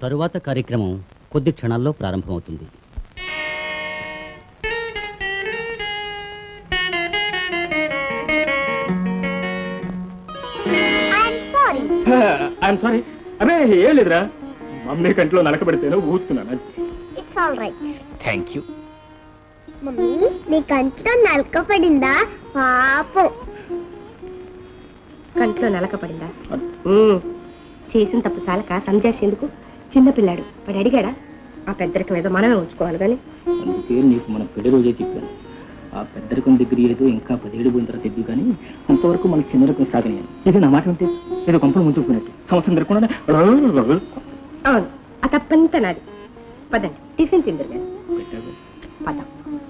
తరువాత కార్యక్రమం కొద్ది క్షణాల్లో ప్రారంభమవుతుంది ఐఎమ్ సారీ అదే ఏం లేదురా మమ్మీ కంట్లో నలకబడితేనో ఊస్తున్నాను it's all right thank you mummy నీ కంట్లో నలక పడిందా పాపం కంట్లో నలక పడిందా చేసిన తప్పు చాలక సంజాషేందుకు చిన్నపిల్లాడు వాడు అడిగాడా ఆ పెద్దరికం ఏదో మనమే ఉంచుకోవాలి కానీ అందుకే నీకు మన పెళ్లి రోజే చెప్పాను ఆ పెద్దరికం దగ్గర ఏదో ఇంకా పదిహేడు పోయిన తర్వాత ఎద్దు కానీ అంతవరకు మనకి చిన్న రకం సాగనేయాలి ఇది నా మాట వింటే ఏదో కొంపలు ముంచుకున్నట్టు సంవత్సరం తిరగకుండా అవును ఆ తప్పంతా నాది పదండి టిఫిన్ తిందరు కానీ పద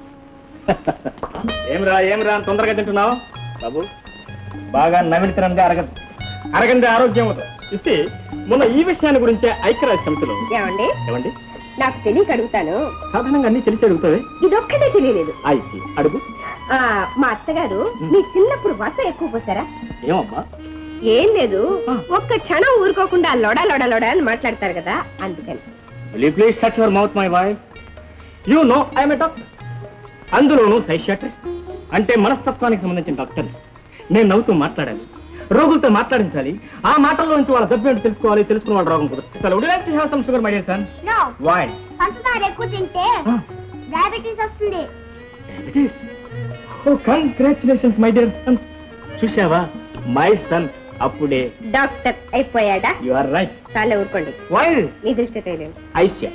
ఏమిరా ఏమిరా అని తొందరగా తింటున్నావు బాబు బాగా నమిడితనంగా అరగదు అరగంది ఆరోగ్యం అవుతుంది చూస్తే మొన్న ఈ విషయాన్ని గురించే ఐక్యరాజ్య సమితిలో ఏమండి ఏమండి నాకు తెలియక అడుగుతాను సాధారణంగా అన్ని తెలిసి అడుగుతావే ఇదొక్కటే తెలియలేదు ఐసి అడుగు ఆ, మా అత్తగారు మీ చిన్నప్పుడు వస ఎక్కువ పోసారా ఏమమ్మా ఏం లేదు ఒక్క క్షణం ఊరుకోకుండా లొడ లొడ లొడ అని మాట్లాడతారు కదా అందుకని Will you please shut your mouth, my wife? You know I'm a doctor. అందులోనూ సైషియాట్రిస్ట్ అంటే మనస్తత్వానికి సంబంధించిన డాక్టర్ నేను నవ్వుతూ మాట్లాడాలి రోగులతో మాట్లాడించాలి ఆ మాటల్లో నుంచి వాళ్ళ జబ్బు ఏంటో తెలుసుకోవాలి తెలుసుకున్న వాళ్ళ రోగం కుదురు would like to have some sugar my dear son no why పంచదార ఎక్కువ తింటే డయాబెటీస్ వస్తుంది diabetes oh congratulations my dear son చూశావా మై సన్ అప్పుడే డాక్టర్ అయిపోయాడా యు ఆర్ రైట్ చాలే ఊరుకోండి వై మీ దృష్టి తెలియదు ఐశ్య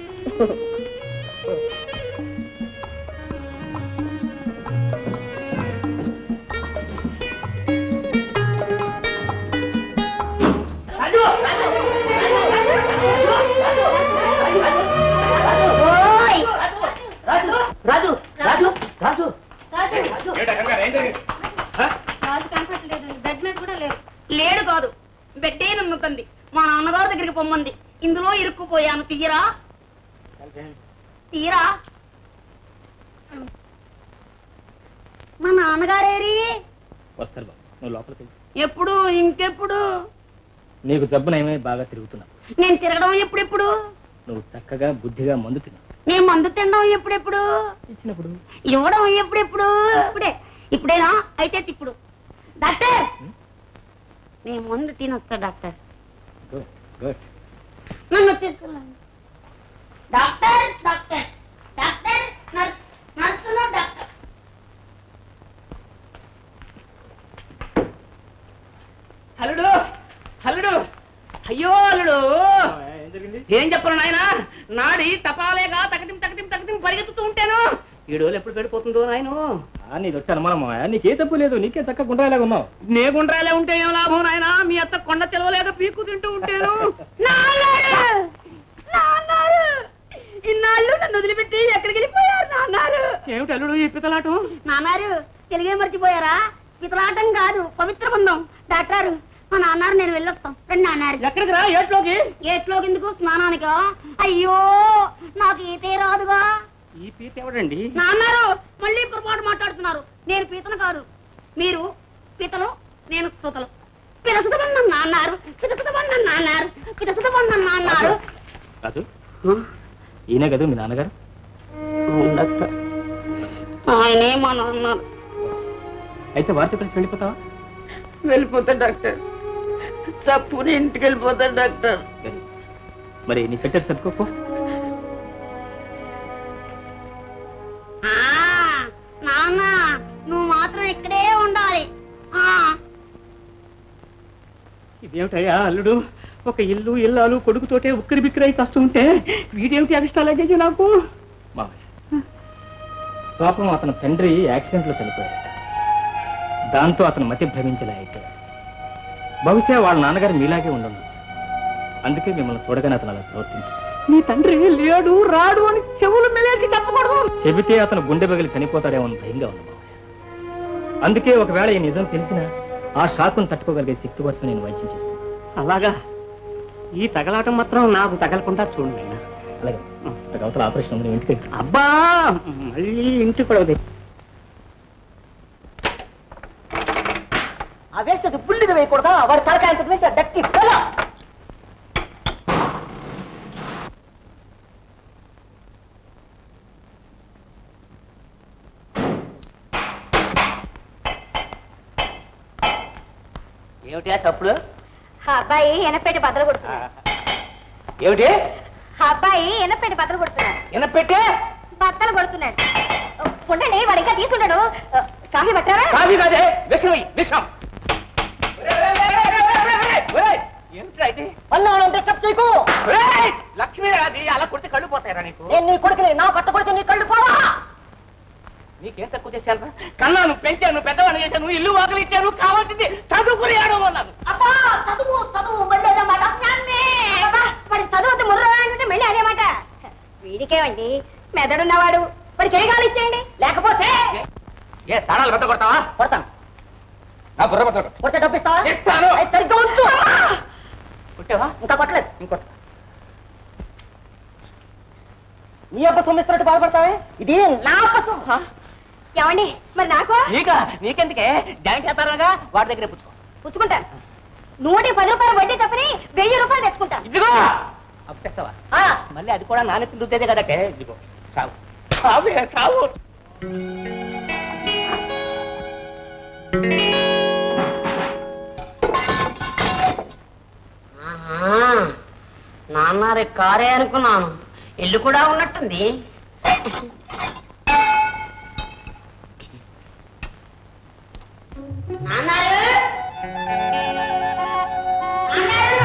రాజు రాజు రాజు బెడ్ మీద కూడా లేడు లేడు కాదు బెడ్డే నమ్ముకుంది మా నాన్నగారి దగ్గరికి పొమ్మంది ఇందులో ఇరుక్కుపోయాను తీరా తీరా మా నాన్నగారేరి వస్తారు బాబు నువ్వు లోపలికి వెళ్ళు. ఎప్పుడు ఇంకెప్పుడు నీకు జబ్బు నయమే బాగా తిరుగుతున్నావు నేను తిరగడం ఎప్పుడెప్పుడు నువ్వు చక్కగా బుద్ధిగా మందు తిన్నావు నేను మందు తినడం ఎప్పుడెప్పుడు ఇచ్చినప్పుడు ఇవ్వడం ఎప్పుడెప్పుడు ఇప్పుడే ఇప్పుడేనా అయితే తిప్పుడు డాక్టర్ నేను మందు తినొస్తా డాక్టర్ గుడ్ గుడ్ నన్ను తీసుకెళ్ళండి డాక్టర్ డాక్టర్ డాక్టర్ నర్స్ నర్సులో డాక్టర్ అల్లుడు అల్లుడు అయ్యో అల్లుడు ఏం చెప్పను నాయన నాడి తపాలేగా తగతిం తగతిం తగతిం పరిగెత్తుతూ ఉంటాను ఈ రోజు ఎప్పుడు గడిపోతుందో నాయను నీ దొట్టి అనుమానమా నీకే తప్పు లేదు నీకే చక్కగా గుండ్రాయిలాగా ఉన్నావు నే గుండ్రాలే ఉంటే ఏం లాభం నాయన మీ అత్త కొండ తెలవలేక పీక్కు తింటూ ఉంటాను నాన్నారు నాన్నారు ఇన్నాళ్ళు నన్ను వదిలిపెట్టి ఎక్కడికి వెళ్ళిపోయారు నాన్నారు ఏమిటి అల్లుడు ఈ పితలాటం నాన్నారు తెలుగే మర్చిపోయారా పితలాటం కాదు పవిత్ర బంధం డాక్టర్ మా నాన్నారు నేను వెళ్ళొస్తాం రండి నాన్నారు ఎక్కడికి రా ఏట్లోకి ఏట్లోకి ఎందుకు స్నానానికా అయ్యో నాకు ఈతే రాదుగా ఈ పీత ఎవడండి నాన్నారు మళ్ళీ పొరపాటు మాట్లాడుతున్నారు నేను పీతను కాదు మీరు పీతలు నేను సుతలు పిలసుతమన్న నాన్నారు పిలసుతమన్న నాన్నారు పిలసుతమన్న నాన్నారు రాజు ఈయనే కదా మీ నాన్నగారు ఆయనే మా నాన్నారు అయితే వారితో కలిసి వెళ్ళిపోతావా వెళ్ళిపోతా డాక్టర్ చప్పుని ఇంటికి వెళ్ళిపోతా డాక్టర్ సరే. మరి నీ పెట్టేది సర్దుకోపో ఆ, నాన్న నువ్వు మాత్రం ఇక్కడే ఉండాలి ఆ ఇదేమిటయ్యా అల్లుడు ఒక ఇల్లు ఇల్లాలు కొడుకుతోటే ఉక్కిరి బిక్కిరై చస్తుంటే వీడేమిటి అభిష్టాలయ్యేది నాకు మామయ్య పాపం అతని తండ్రి యాక్సిడెంట్ లో చనిపోయాడు దాంతో అతను మతి భ్రమించలే అయితే బహుశా వాళ్ళ నాన్నగారు మీలాగే ఉండొచ్చు అందుకే మిమ్మల్ని చూడగానే అతను అలా ప్రవర్తించాడు నీ తండ్రి లేడు రాడు అని చెవులు మెలేసి చెప్పకూడదు చెబితే అతను గుండె బగిలి చనిపోతాడేమో అని భయంగా ఉంది మామయ్య అందుకే ఒకవేళ ఈ నిజం తెలిసినా ఆ షాకును తట్టుకోగలిగే శక్తి కోసమే నేను వైద్యం చేస్తాను అలాగా ఈ తగలాటం మాత్రం నాకు తగలకుండా చూడండి నాయనా. అలాగే నాకు అవతల ఆపరేషన్ ఉంది నేను ఇంటికి వెళ్తాను. అబ్బా మళ్ళీ ఇంటి కూడా ఆ వేసేది బుల్లిది వేయకూడదా వాడి తలకాయ అంత వేసా డక్కి పిల్ల ఏమిటి ఆ తప్పుడు ఆ అబ్బాయి ఎనపెట్టి బద్దలు కొడుతున్నాడు ఏమిటి ఆ అబ్బాయి ఎనపెట్టి బద్దలు కొడుతున్నాడు ఎనపెట్టే బద్దలు కొడుతున్నాడు ఉండండి వాడు ఇంకా తీసుకుంటాడు కాఫీ పట్టారా కాఫీ కాదే విషం ఇయ్యి, విషం ఏమిట్రా ఇది అన్నాడు అంటే చెప్ చేయకు ఒరేయ్, లక్ష్మీ అది అలా కొడితే కళ్ళు పోతాయరా నీకు నేను నీ కొడుకుని నా పట్ట కొడితే నీ కళ్ళు పోవా నీకేం తక్కువ చేశాను కన్నాను పెంచాను పెద్దవాడిని చేశాను ఇల్లు వాకలు ఇచ్చాను కావాల్సింది చదువుకుని ఆడమన్నాను అబ్బా చదువు చదువు మళ్ళేదన్నమాట అబ్బా వాడి చదువుతూ ముర్ర అంటే మళ్ళీ అదేమాట వీడికేమండి మెదడున్నవాడు వాడికి ఏ కాలు ఇచ్చేయండి లేకపోతే ఏ తాళాలు బెత్త కొడతావా కొడతాను నా బుర్ర బెత్త కొడతా. కొడితే డబ్బు ఇస్తావా ఇస్తాను. అయితే సరిగ్గా ఉంచు కొట్టావా ఇంకా కొట్టలేదు ఇంకోటి నీ అబ్బ సొమ్మిస్తున్నట్టు బాధపడతావే ఇది నా అబ్బ సొమ్ము ఏమండి మరి నాకు నీకా నీకెందుకే జాయింట్ చేస్తారుగా వాడి దగ్గర పుచ్చుకో పుచ్చుకుంటాను నూటి పది రూపాయలు వడ్డీ తప్పని వెయ్యి రూపాయలు తెచ్చుకుంటాను ఇదిగో అప్పు తెస్తావా ఆ, మళ్ళీ అది కూడా నానెత్తి రుద్దేదే కదటే ఇదిగో చావు చావే చావు నాన్న కారే అనుకున్నాను ఇల్లు కూడా ఉన్నట్టుంది నాన్నారు నాన్నారు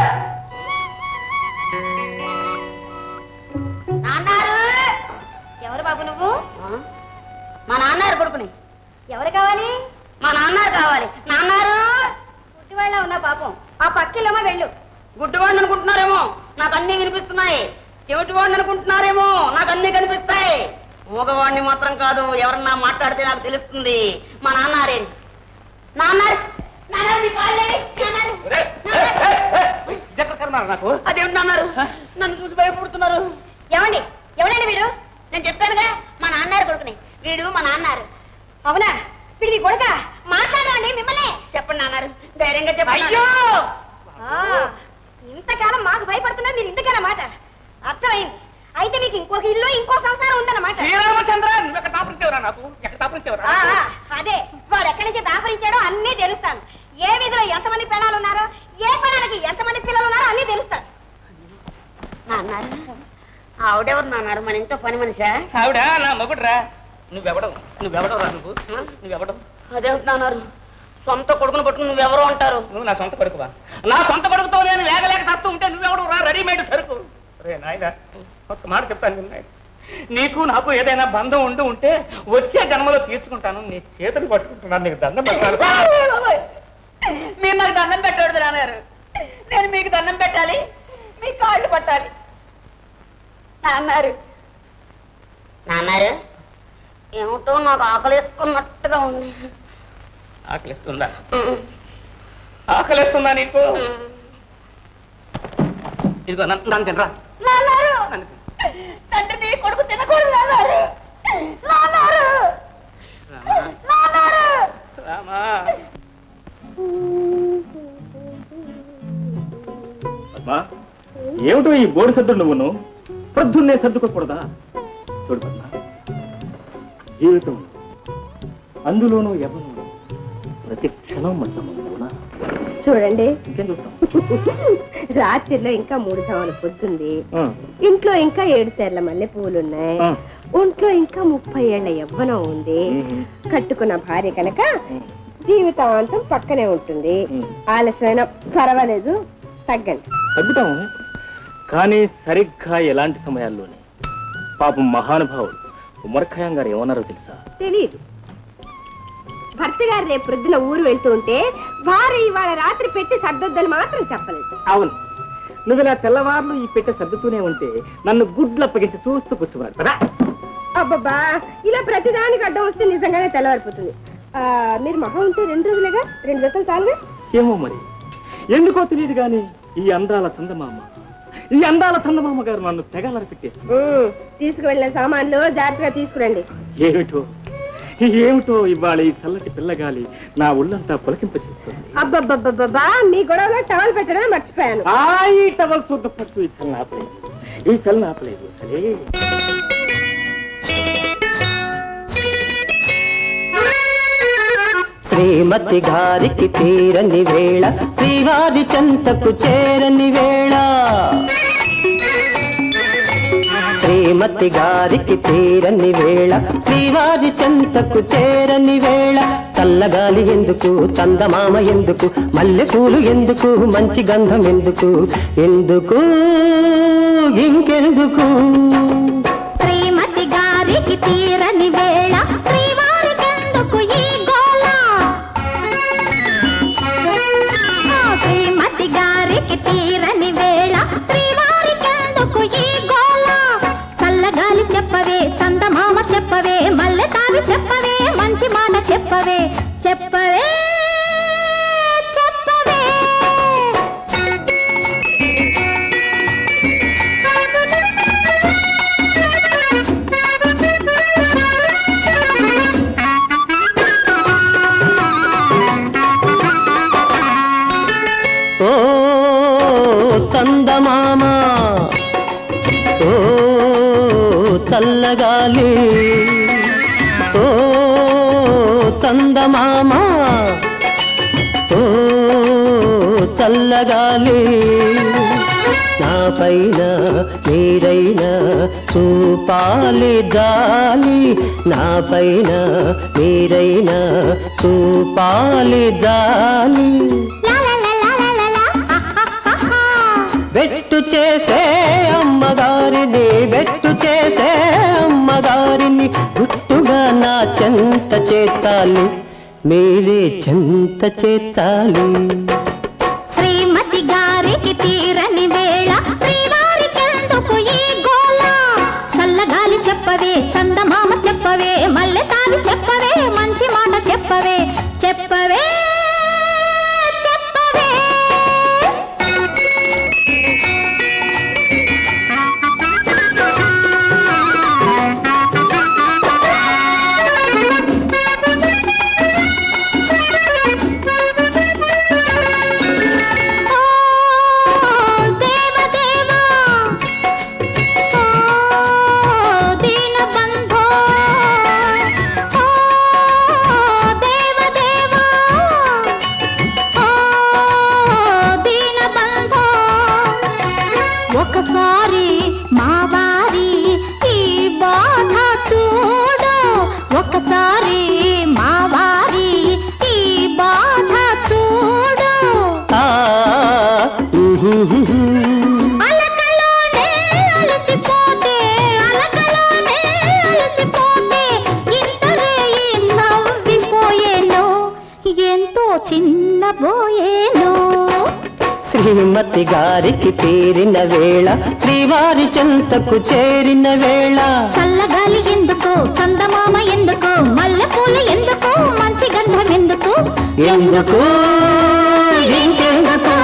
నాన్నారు ఎవరు బాబు నువ్వు మా నాన్నారు కొడుకుని ఎవరు కావాలి మా నాన్నారు కావాలి నాన్నారు పుట్టివాళ్ళ ఉన్నా పాపం ఆ పక్కిల్లమ్మ వెళ్ళు గుడ్డివాడిని అనుకుంటున్నారేమో నాకు అన్ని వినిపిస్తున్నాయి చెవిటివాడిని అనుకుంటున్నారేమో నాకు అన్ని కనిపిస్తాయి మూగవాడిని మాత్రం కాదు ఎవరన్నా మాట్లాడితే నాకు తెలుస్తుంది మా నాన్నారే నాన్నారు నాన్నారు నీ కాళ్ళేవి? నాన్నారు? ఇదెక్కడ కర్మారా నాకు అదేమిటి నాన్నారు నన్ను చూసి భయపడుతున్నారు ఏమండి ఎవడండి వీడు నేను చెప్పానుగా మా నాన్నారు కొడుకుని వీడు మా నాన్నారు అవునా వీడు మీ కొడుక మాట్లాడండి మిమ్మల్ని చెప్పండి నాన్నారు ధైర్యంగా చెప్పండి అయ్యో! ఆ, ఇంతకాలం మాకు భయపడుతున్నది మీరు ఇంతకాలం మాట అర్థమైంది అయితే మీకు ఇంకొక ఇల్లు ఇంకో సంసారం ఉందన్నమాట శ్రీరామచంద్ర నువ్వు ఎక్కడ తాపరించేవరా నాకు ఎక్కడ తాపరించేవరా ఆ, ఆ, అదే వాడు ఎక్కడి నుంచి దాపరించాడో అన్నీ తెలుస్తాను ఏ వీధిలో ఎంతమంది పిల్లలు ఉన్నారో ఏ పడానికి ఎంతమంది పిల్లలు ఉన్నారో అన్నీ తెలుస్తాను నాన్నారు ఆవిడెవరు నాన్నారు మన ఇంట్లో పని మనిషా ఆవిడ నా మగుడురా నువ్వెవడవు నువ్వెవడవు రా నువ్వు నువ్వెవడవు అదేమిటి నాన్నారు సొంత కొడుకును పట్టుకుని నువ్వెవరో అంటారు నువ్వు నా సొంత కొడుకువా నా సొంత కొడుకుతో నేను వేగలేక తత్తు ఉంటే నువ్వెవడు రా రెడీమేడ్ సరుకు రే నాయన ఒక్క మాట చెప్తాను విను నాయన నీకు నాకు ఏదైనా బంధం ఉండి ఉంటే వచ్చే జన్మలో తీర్చుకుంటాను నీ చేతులు పట్టుకుంటున్నాను నీకు దండం పెట్టాలి మీరు నాకు దండం పెట్టకూడదు నాన్నారు నేను మీకు దండం పెట్టాలి మీ కాళ్ళు పట్టాలి నాన్నారు నాన్నారు ఏమిటో నాకు ఆకలిస్తున్నట్టుగా ఉంది ఆకలిస్తుందా ఆకలిస్తుందా నీకు ఇదిగో నన్ను నన్ను తినరా నాన్నారు నన్ను తిను. తండ్రి నీ కొడుకు తినకూడదు నాన్నారు నాన్నారు రామా నాన్నారు రామా పద్మా ఏమిటో ఈ బోడి సర్దుడు నువ్వును ప్రొద్దున్నే సర్దుకోకూడదా చూడు పద్మ జీవితం అందులోనూ ఎవరు ప్రతి క్షణం మధ్యమవునా చూడండి ఇంకేం చూస్తాం రాత్రిలో ఇంకా మూడు సవాలు పొద్దుంది ఆ, ఇంట్లో ఇంకా ఏడు తెల్ల మల్లె పూలు ఉన్నాయి ఆ. ఒంట్లో ఇంకా ముప్పై ఏళ్ల యవ్వనం ఉంది మ్మ్. కట్టుకున్న భార్య కనుక జీవితాంతం పక్కనే ఉంటుంది మ్మ్. ఆలస్యమైన పర్వాలేదు తగ్గండి తగ్గుతాము కానీ సరిగ్గా ఎలాంటి సమయాల్లోనే పాపం మహానుభావుడు ఉమర్ ఖయాం గారు ఏమన్నారో తెలుసా తెలియదు భర్త గారు రేపు ప్రొద్దున ఊరు వెళ్తూ ఉంటే భార్య ఇవాళ రాత్రి పెట్టి సర్దొద్దని మాత్రం చెప్పలేదు అవును నువ్వు ఇలా తెల్లవారులు ఈ పెట్టె సర్దుతూనే ఉంటే నన్ను గుడ్లు అప్పగించి చూస్తూ కూర్చోబెడతారా అబ్బబ్బా ఇలా ప్రతిదానికి అడ్డం వస్తే నిజంగానే తెల్లవారిపోతుంది ఆ, మీరు మహా ఉంటే రెండు రోజులేగా రెండు జతలు చాలుగా ఏమో మరి ఎందుకో తెలియదు గాని ఈ అందాల చందమామ ఈ అందాల చందమామ గారు నన్ను తెగలర పెట్టేస్తుంది ఉమ్, తీసుకువెళ్ళిన సామాన్లు జాగ్రత్తగా తీసుకురండి ఏమిటో ఏమిటో ఇవాళ ఈ చల్లటి పిల్లగాలి నా ఒళ్ళంతా పులకింపచేస్తుంది అబ్బబ్బబ్బబ్బా మీ గొడవలో టవల్ పెట్టడమే మర్చిపోయాను ఆ ఈ టవల్ చూద్దపట్టు ఈ చల్ల ఆపలేదు ఈ చల్ల ఆపలేదు సరే శ్రీమతి గారికి తీరని వేళ శ్రీవారి చెంతకు చేరని వేళ శ్రీమతి గారికి తీరని వేళ శ్రీవారి చెంతకు చేరని వేళ చల్లగాలి ఎందుకు చందమామ ఎందుకు మల్లెపూలు ఎందుకు మంచి గంధం ఎందుకు ఎందుకు ఇంకెందుకు శ్రీమతి గారికి తీరని వేళ శ్రీవారికెందుకు ఈ గోళ ఆ, శ్రీమతి గారికి తీరని వేళ శ్రీవారికెందుకు ఈ గోళ చల్లగాలి చెప్పవే చందమామ చెప్పవే మల్లె తావి చెప్పవే మంచి మాట చెప్పవే చెప్పవే చెప్పవే ఓ చందమామ ఓ చల్లగాలి ఓ చందమామ ఓ చల్లగాలి నా పైన మీరైనా చూపాలి జాలి నా పైన మీరైనా చూపాలి జాలి వెట్టు చేసే అమ్మగారిని వెట్టు చేసే అమ్మగారిని గుట్టుగా నా చెంత చేర్చాలి మీరే చెంత చేర్చాలి శ్రీమతి గారికి తీరని వేళ శ్రీవారికెందుకు ఈ గోళ చల్లగాలి చెప్పవే చందమామ చెప్పవే మల్లె తావి చెప్పవే మంచి మాట చెప్పవే చెప్పవే చెప్పవే ఓ దేవదేవా ఓ దీనబంధో ఓ దేవదేవా ఓ దీనబంధో ఒకసారి మా వారి ఈ బాధ చూడు ఒకసారి మా వారి ఈ బాధ చూడు ఆ ఉహుహుహు. అలకలోనే అలసిపోతే అలకలోనే అలసిపోతే ఇంతరే ఈ నవ్విపోయేను ఎంతో చిన్నబోయేను శ్రీమతి గారికి తీరిన వేళ శ్రీవారి చెంతకు చేరిన వేళ చల్లగాలి ఎందుకు చందమామ ఎందుకు మల్లెపూలు ఎందుకు మంచి గంధం ఎందుకు ఎందుకు ఇంకెందుకు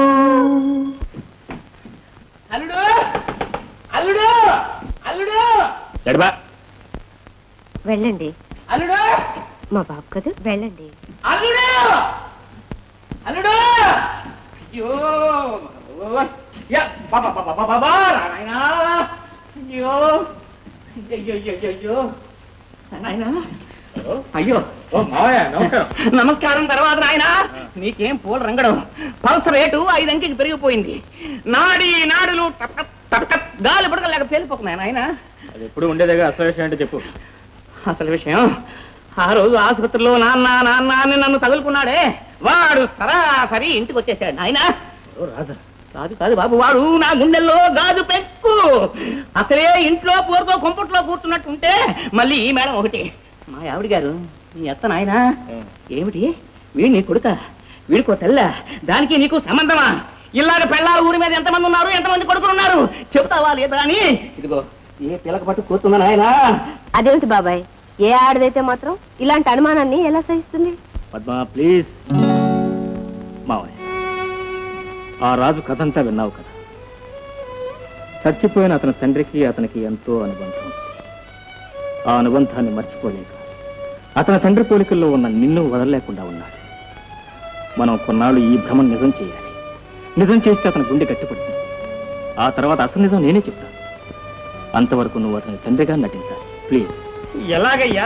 అల్లుడు అల్లుడు అల్లుడు ఎడబా వెళ్ళండి అల్లుడు మా బాబు కదా వెళ్ళండి అల్లుడు అల్లుడు అయ్యో యా, బాబా బాబా బాబా బాబా నాయనా అయ్యో అయ్యో అయ్యో అయ్యో అయ్యో నాయనా అయ్యో ఓ మావయ్య నమస్కారం నమస్కారం తర్వాత నాయనా నీకేం పూల రంగడం పల్స్ రేటు ఐదు అంకెకి పెరిగిపోయింది నాడి నాడులు టప్ టప్ టప్ టప్ గాలి పడకలేక పేలిపోతున్నాయి నాయన అది ఎప్పుడు ఉండేదేగా అసలు విషయం అంటే చెప్పు అసలు విషయం ఆ రోజు ఆసుపత్రిలో నాన్న నాన్న అని నన్ను తగులుకున్నాడే వాడు సరాసరి ఇంటికి వచ్చేసాడు నాయన ఓ రాజా కాదు కాదు బాబు వాడు నా గుండెల్లో గాజు పెక్కు అసలే ఇంట్లో పూరతో కొంపట్లో కూర్చున్నట్టుంటే మళ్ళీ ఈ మేడం ఒకటి మా ఆవిడ గారు నీ అత్త నాయనా ఏమిటి వీడు నీ కొడుక వీడికో తెల్ల దానికి నీకు సంబంధమా ఇలాగ పెళ్ళాల ఊరి మీద ఎంతమంది ఉన్నారు ఎంతమంది కొడుకులు ఉన్నారు చెప్తావా లేదా అని ఇదిగో ఏ పిల్లక పట్టు కూర్చుందా నాయనా అదేమిటి బాబాయ్ ఏ ఆడదైతే మాత్రం ఇలాంటి అనుమానాన్ని ఎలా సహిస్తుంది పద్మ ప్లీజ్ మావయ్య ఆ రాజు కథంతా విన్నావు కదా చచ్చిపోయిన అతని తండ్రికి అతనికి ఎంతో అనుబంధం ఉంది. ఆ అనుబంధాన్ని మర్చిపోలేక అతని తండ్రి పోలికల్లో ఉన్న నిన్ను వదలలేకుండా ఉన్నాడు మనం కొన్నాళ్ళు ఈ భ్రమం నిజం చేయాలి నిజం చేస్తే అతని గుండె గట్టిపడుతుంది ఆ తర్వాత అసలు నిజం నేనే చెప్తాను అంతవరకు నువ్వు అతని తండ్రిగా నటించాలి ప్లీజ్ ఎలాగయ్యా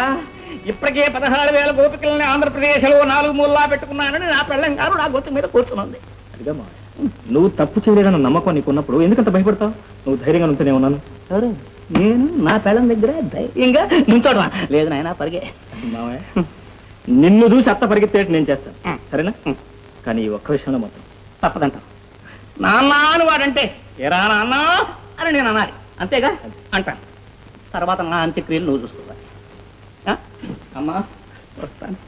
ఇప్పటికే పదహారు వేల గోపికల్ని ఆంధ్రప్రదేశ్లో నాలుగు మూలలా పెట్టుకున్నానని నా పెళ్ళం గారు నా గొంతు మీద కూర్చున్నది అదిగా మావయ్య నువ్వు తప్పు చేయలేదన్న నమ్మకం నీకున్నప్పుడు ఎందుకంత భయపడతావు నువ్వు ధైర్యంగా నుంచనే ఉన్నాను ఎవరు నేను నా పెళ్ళం దగ్గర ధైర్యంగా నుంచోడమా లేదు నాయన పరిగే మావయ్య నిన్ను చూసి అత్త పరిగెత్తేట్టు నేను చేస్తాను సరేనా కానీ ఈ ఒక్క విషయంలో మాత్రం తప్పదంటాను నాన్న అని వాడంటే ఎరా నాన్న అని నేను అనాలి అంతేగా అంటాను తర్వాత నా అంత్యక్రియలు నువ్వు చూసుకోవాలి ఆ? అమ్మా వస్తాను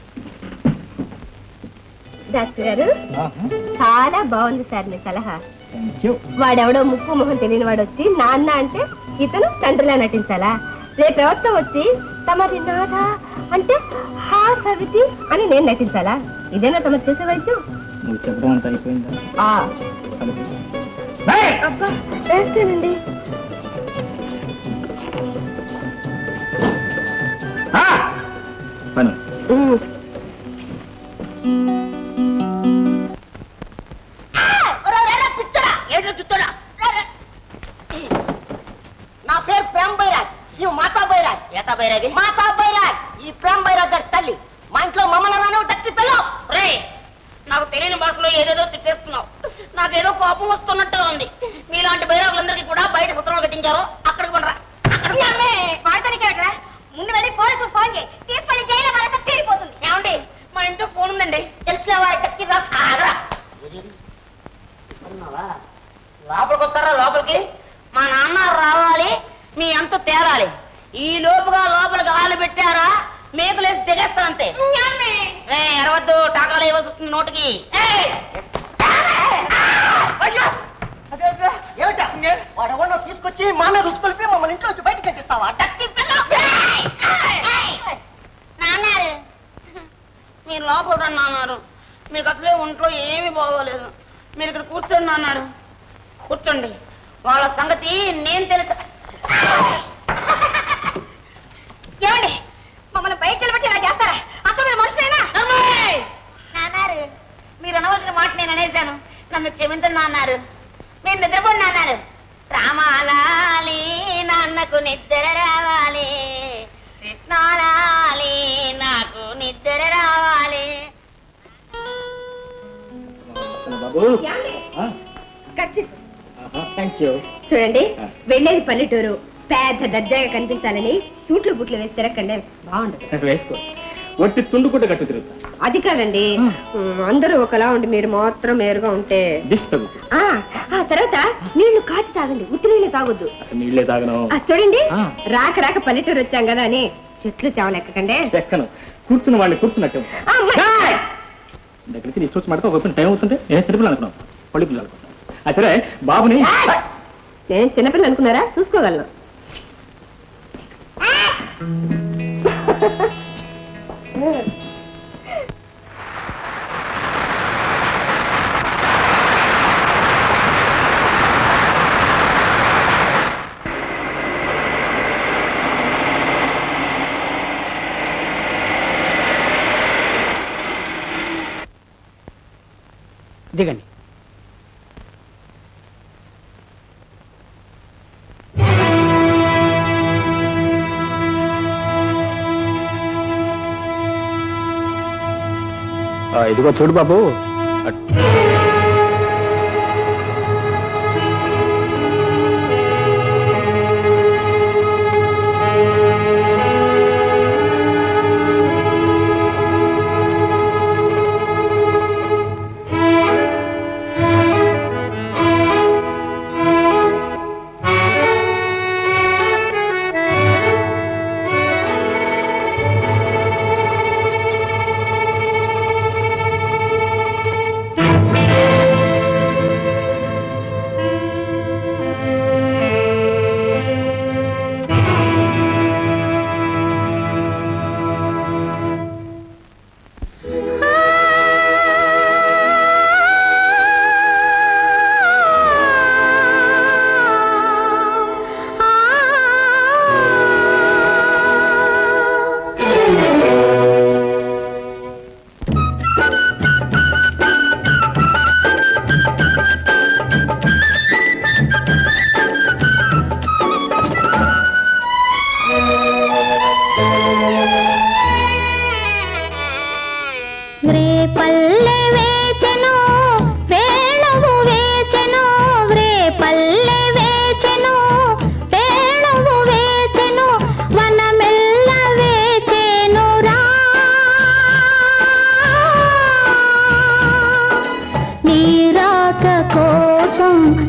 డాక్టర్ గారు చాలా బాగుంది సార్ మీ సలహా థ్యాంక్ యూ వాడెవడో ముక్కు మొహం తెలియని వాడు వచ్చి నాన్న అంటే ఇతను తండ్రిలా నటించాలా రేపు ఎవరితో వచ్చి తమది నాదా అంటే హా సవితి అని నేను నటించాలా ఇదేనా తమరు చేసే వైద్యం నువ్వు చెప్పడం అంత అయిపోయిందా ఆ, ఏయ్! అబ్బా వేస్తానండి ఆ! పను ఉమ్. ఏడు చుట్టూరా నా పేరు ప్రేమ్ బైరాజ్ నువ్వు మాతా బైరాజ్ ఏతా బైరాజ్ మాతా బైరాజ్ ఈ ప్రేమ్ బైరాజ్ గారి తల్లి మా ఇంట్లో మమ్మల్ని రాను టక్కి పిల్ల రే నాకు తెలియని భాషలో ఏదేదో తిట్టేస్తున్నావు నాకేదో కోపం వస్తున్నట్టుగా ఉంది మీలాంటి బైరాజులందరికీ కూడా బయట సత్రంలో కట్టించారు అక్కడికి పండరా ముందు వెళ్ళి పోలీసు ఫోన్ చేయి తీసుకెళ్లి జైలు మనకు తీరిపోతుంది ఏమండి మా ఇంట్లో ఫోన్ ఉందండి తెలిసిన వాడి టక్కి రా ఆగరా ఉన్నావా? లోపలికి వస్తారా లోపలికి మా నాన్న రావాలి మీ అంత తేరాలి ఈ లోపుగా లోపలికి ఆలు పెట్టారా మేకులేసి దిగేస్తా అంతే ఏ ఎరవద్దు టాకాలు ఇవ్వాల్సి వస్తుంది నోటికి ఏయ్! అయ్యో! అదే, అదే. ఏమిటా? వాడెవడో తీసుకొచ్చి మా మీద రుసుకొలిపి మమ్మల్ని ఇంట్లో వచ్చి బయటకు కట్టిస్తావా టక్కి పిల్ల! నాన్నారు మీరు లోపల రండి అన్నారు మీకు అసలే ఒంట్లో ఏమీ బాగోలేదు మీరు ఇక్కడ కూర్చోండి అన్నారు కూర్చోండి వాళ్ళ సంగతి నేను తెలుసు ఏమండి మమ్మల్ని బయట నిలబెట్టి ఇలా చేస్తారా అసలు మీరు మనుషులేనా నాన్నారు మీరు అనవలసిన మాట నేను అనేసాను నన్ను క్షమించండి అన్నారు మీరు నిద్రపోండి అన్నారు రామాలాలి నాన్నకు నిద్ర రావాలి కృష్ణాలాలి నాకు నిద్ర రావాలి బాబు థ్యాంక్ యూ చూడండి వెళ్ళేది పల్లెటూరు పెద్ద దర్జాగా కనిపించాలని సూట్లు బుట్లు వేసి తిరగండి బాగుండదు వేసుకో ఒట్టి తుండుకుంటే కట్టు తిరుగుతా అది కాదండి ఉమ్, అందరూ ఒకలా ఉండి మీరు మాత్రం మేరుగా ఉంటే దిష్టి తగ్గుతుంది ఆ ఆ తర్వాత నీళ్లు కాచి తాగండి ఉత్తి నీళ్లు తాగొద్దు అసలు నీళ్ళే తాగను ఆ, చూడండి ఆ. రాక రాక పల్లెటూరు వచ్చాం కదా అని చెట్లు చావలు ఎక్కకండి ఎక్కను కూర్చున్న వాడిని కూర్చున్నట్టే ఉంటా. ఆ, అమ్మాయి. ఏయ్! దగ్గర నుంచి ఇష్టం వచ్చి మాట్లాడుతూ ఒక టైం అవుతుంటే నేను చిన్నపిల్లలు అనుకున్నాను పళ్ళు పిల్లలు అనుకున్నాను ఆ సరే బాబుని నేను చిన్నపిల్ల అనుకున్నారా చూసుకోగలను దిగండి ఇదిగో చూడు బాబు ఆ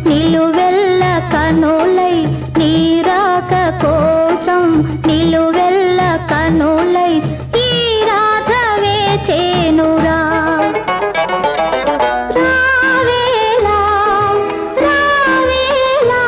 నిలువెల్ల కనులై నీరాక కోసం నిలువెల్ల కనులై ఈ రాధవే చేనురా రావేలా రావేలా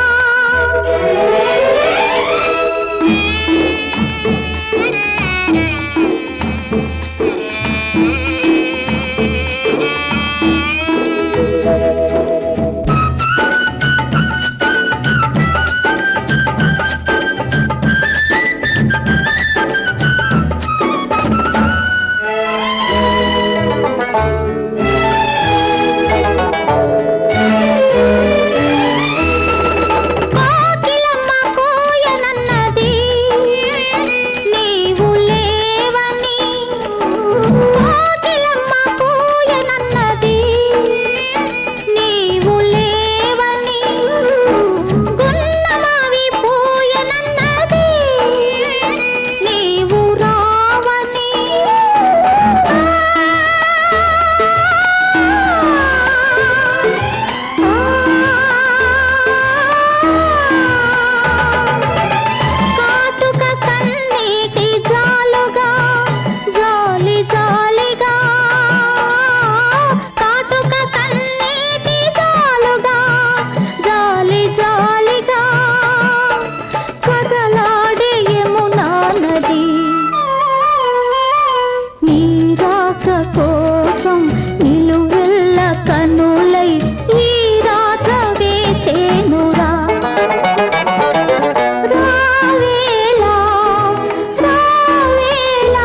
కోకిలమ్మ కోయనన్నది నీవు లేవని కోకిలమ్మ కోయనన్నది నీవు లేవని గున్నమావి పూయనన్నది నీవు రావని కాటుక కన్నీటి జాలుగా జాలి జాలిగా కాటుక కన్నీటి జాలుగా జాలి జాలిగా కదలాడే యమునా నది నీరాక కోసం నిలువెల్ల కనులై ఈ రాధవే చేనురా రావేలా రావేలా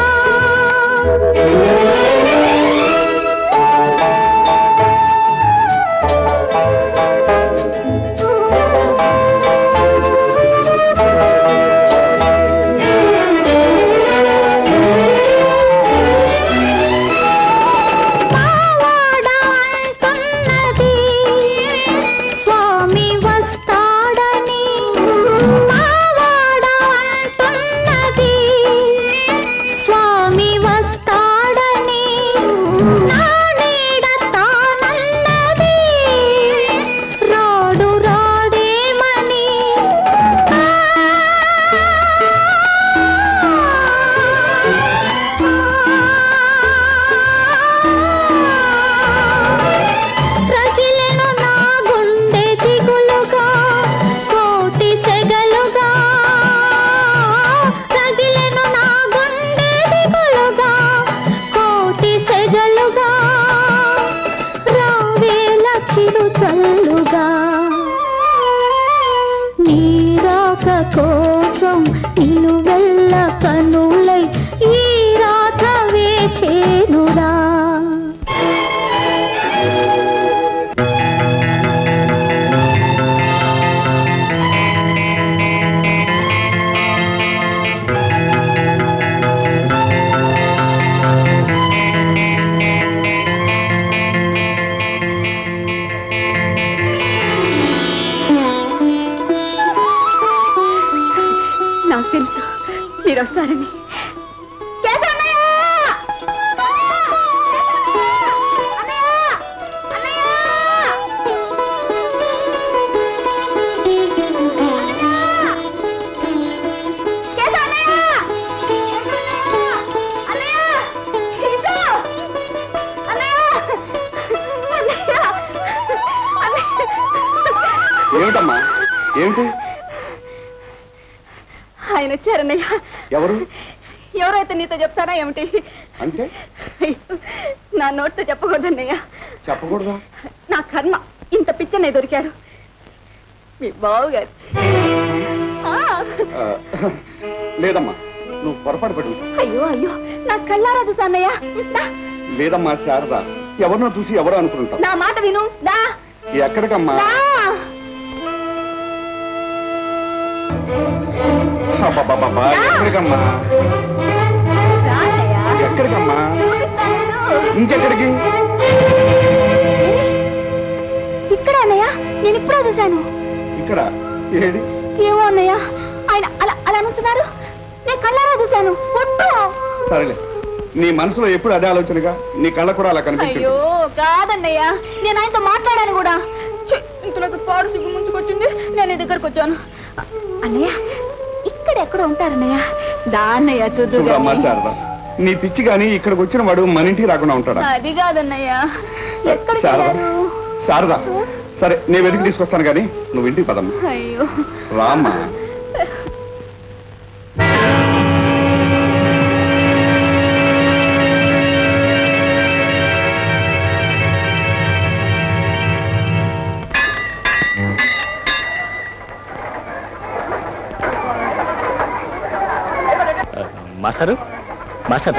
మావాడ అంటున్నది స్వామి వస్తాడని మావాడ అంటున్నది స్వామి వస్తాడని నా నీడ తానన్నది రాడు రాడేమని రగిలెను నా గుండె దిగులుగా కోటి సెగలుగా రగిలెను నా గుండె దిగులుగా కోటి సెగలుగా రావేల చిరు చల్లుగా నీరాక కోసం నిలువెల్ల కనులై ఈ రాధవే చేనురా నాకు తెలుసు మీరు వస్తారని ఏమిటమ్మా ఏమిటి ఆయన వచ్చారన్నయ్య ఎవరు ఎవరైతే నీతో చెప్తారా ఏమిటి అంటే నా నోటితో చెప్పకూడదన్నయ్య చెప్పకూడదా నా కర్మ ఇంత పిచ్చనే దొరికాడు మీ బావుగారు ఆ, ఆ, లేదమ్మా నువ్వు పొరపాటు పడి ఉంటావు. అయ్యో అయ్యో నా కళ్ళారా చూసా అన్నయ్య దా, లేదమ్మా శారద ఎవరినో చూసి ఎవరో అనుకుంటావు నా మాట విను దా ఎక్కడికమ్మా దా అబ్బబ్బబ్బబ్బా, ఎక్కడికమ్మా రా అన్నయ్య. ఎక్కడికమ్మా చూపిస్తాను. ఇంకెక్కడికి ఇక్కడ అన్నయ్య నేను ఇప్పుడే చూశాను ఇక్కడ ఏడి ఏమో అన్నయ్య ఆయన అలా అలా నుంచున్నారు నేను కళ్ళారా చూశాను ఒట్టు సరేలే నీ మనసులో ఎప్పుడు అదే ఆలోచనగా నీ కళ్ళ కూడా అలా కనిపిస్తుంది అయ్యో కాదన్నయ్య నేను ఆయనతో మాట్లాడాను కూడా ఛీ, ఇంతలోకి పాడు సిగ్గు ముంచుకొచ్చింది నేను నీ దగ్గరకు వచ్చాను అన్నయ్య ఇక్కడ ఎక్కడ ఉంటారన్నయ్య దా అన్నయ్య చూద్దు చూడమ్మా శారద నీ పిచ్చి గాని ఇక్కడికి వచ్చిన వాడు మన ఇంటికి రాకుండా ఉంటాడా అది కాదన్నయ్య ఎక్కడికి శారద వెళ్ళారు శారద సరే నేను వెతికి తీసుకొస్తాను కానీ నువ్వు ఇంటికి పదమ్మా అయ్యో రామ్మా మాస్టరు మాస్టర్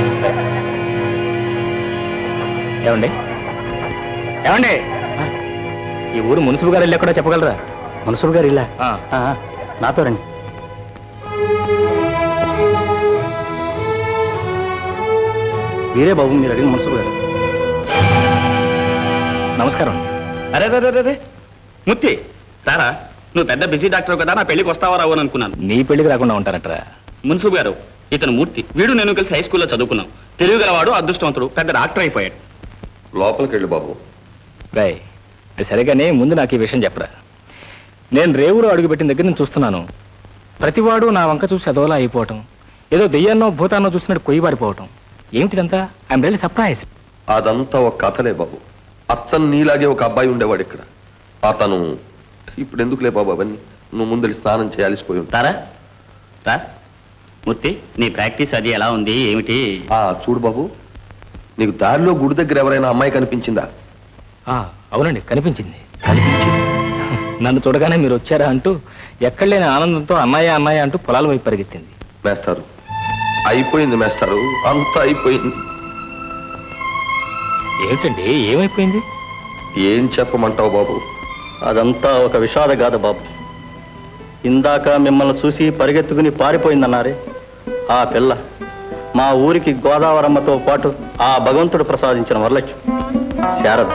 ఏమండి ఏమండి ఈ ఊరు మున్సిపల్ గారు ఇల్లు ఎక్కడో చెప్పగలరా మున్సబు గారు ఇలా ఆ, ఆ, నాతో రండి వీరే బాబు మీరు అడిగిన మున్సబు గారు నమస్కారం అరే రే రే, రే రే ముత్తి సారా నువ్వు పెద్ద బిజీ డాక్టర్ కదా నా పెళ్లికి వస్తావా రావు అని అనుకున్నాను నీ పెళ్లికి రాకుండా ఉంటారట్రా మున్సూబ్ గారు ఇతను మూర్తి వీడు నేను కలిసి హై స్కూల్లో చదువుకున్నాం తెలివిగలవాడు అదృష్టవంతుడు పెద్ద డాక్టర్ అయిపోయాడు లోపలికి వెళ్ళు బాబు రాయ్ అది సరిగానే ముందు నాకు ఈ విషయం చెప్పరా నేను రేవులో అడుగుపెట్టిన దగ్గర నుంచి చూస్తున్నాను ప్రతివాడు నా వంక చూసి అదోలా అయిపోవటం ఏదో దెయ్యాన్నో భూతాన్నో చూసినట్టు కొయ్యి పారిపోవటం ఏమిటిదంతా ఐఎమ్ రియల్లీ సర్ప్రైజ్ అదంతా ఒక కథలే బాబు అచ్చన్ నీలాగే ఒక అబ్బాయి ఉండేవాడు ఇక్కడ అతను ఇప్పుడు ఎందుకులే బాబు అవన్నీ నువ్వు ముందు వెళ్ళి స్నానం చేయాల్సిపోయి ఉంటా తారా రా ముత్తి నీ ప్రాక్టీస్ అది ఎలా ఉంది ఏమిటి ఆ చూడు బాబు నీకు దారిలో గుడి దగ్గర ఎవరైనా అమ్మాయి కనిపించిందా అవునండి కనిపించింది కనిపించింది నన్ను చూడగానే మీరు వచ్చారా అంటూ ఎక్కడ లేని ఆనందంతో అన్నయ్య అన్నయ్య అంటూ పొలాల వైపు పరిగెత్తింది మేస్టారు అయిపోయింది మేస్టారు అంతా అయిపోయింది ఏమిటండి ఏమైపోయింది ఏం చెప్పమంటావు బాబు అదంతా ఒక విషాద గాథ బాబు ఇందాక మిమ్మల్ని చూసి పరిగెత్తుకుని పారిపోయిందన్నారే ఆ పిల్ల మా ఊరికి గోదావరమ్మతో పాటు ఆ భగవంతుడు ప్రసాదించిన వరలక్ష్మి శారద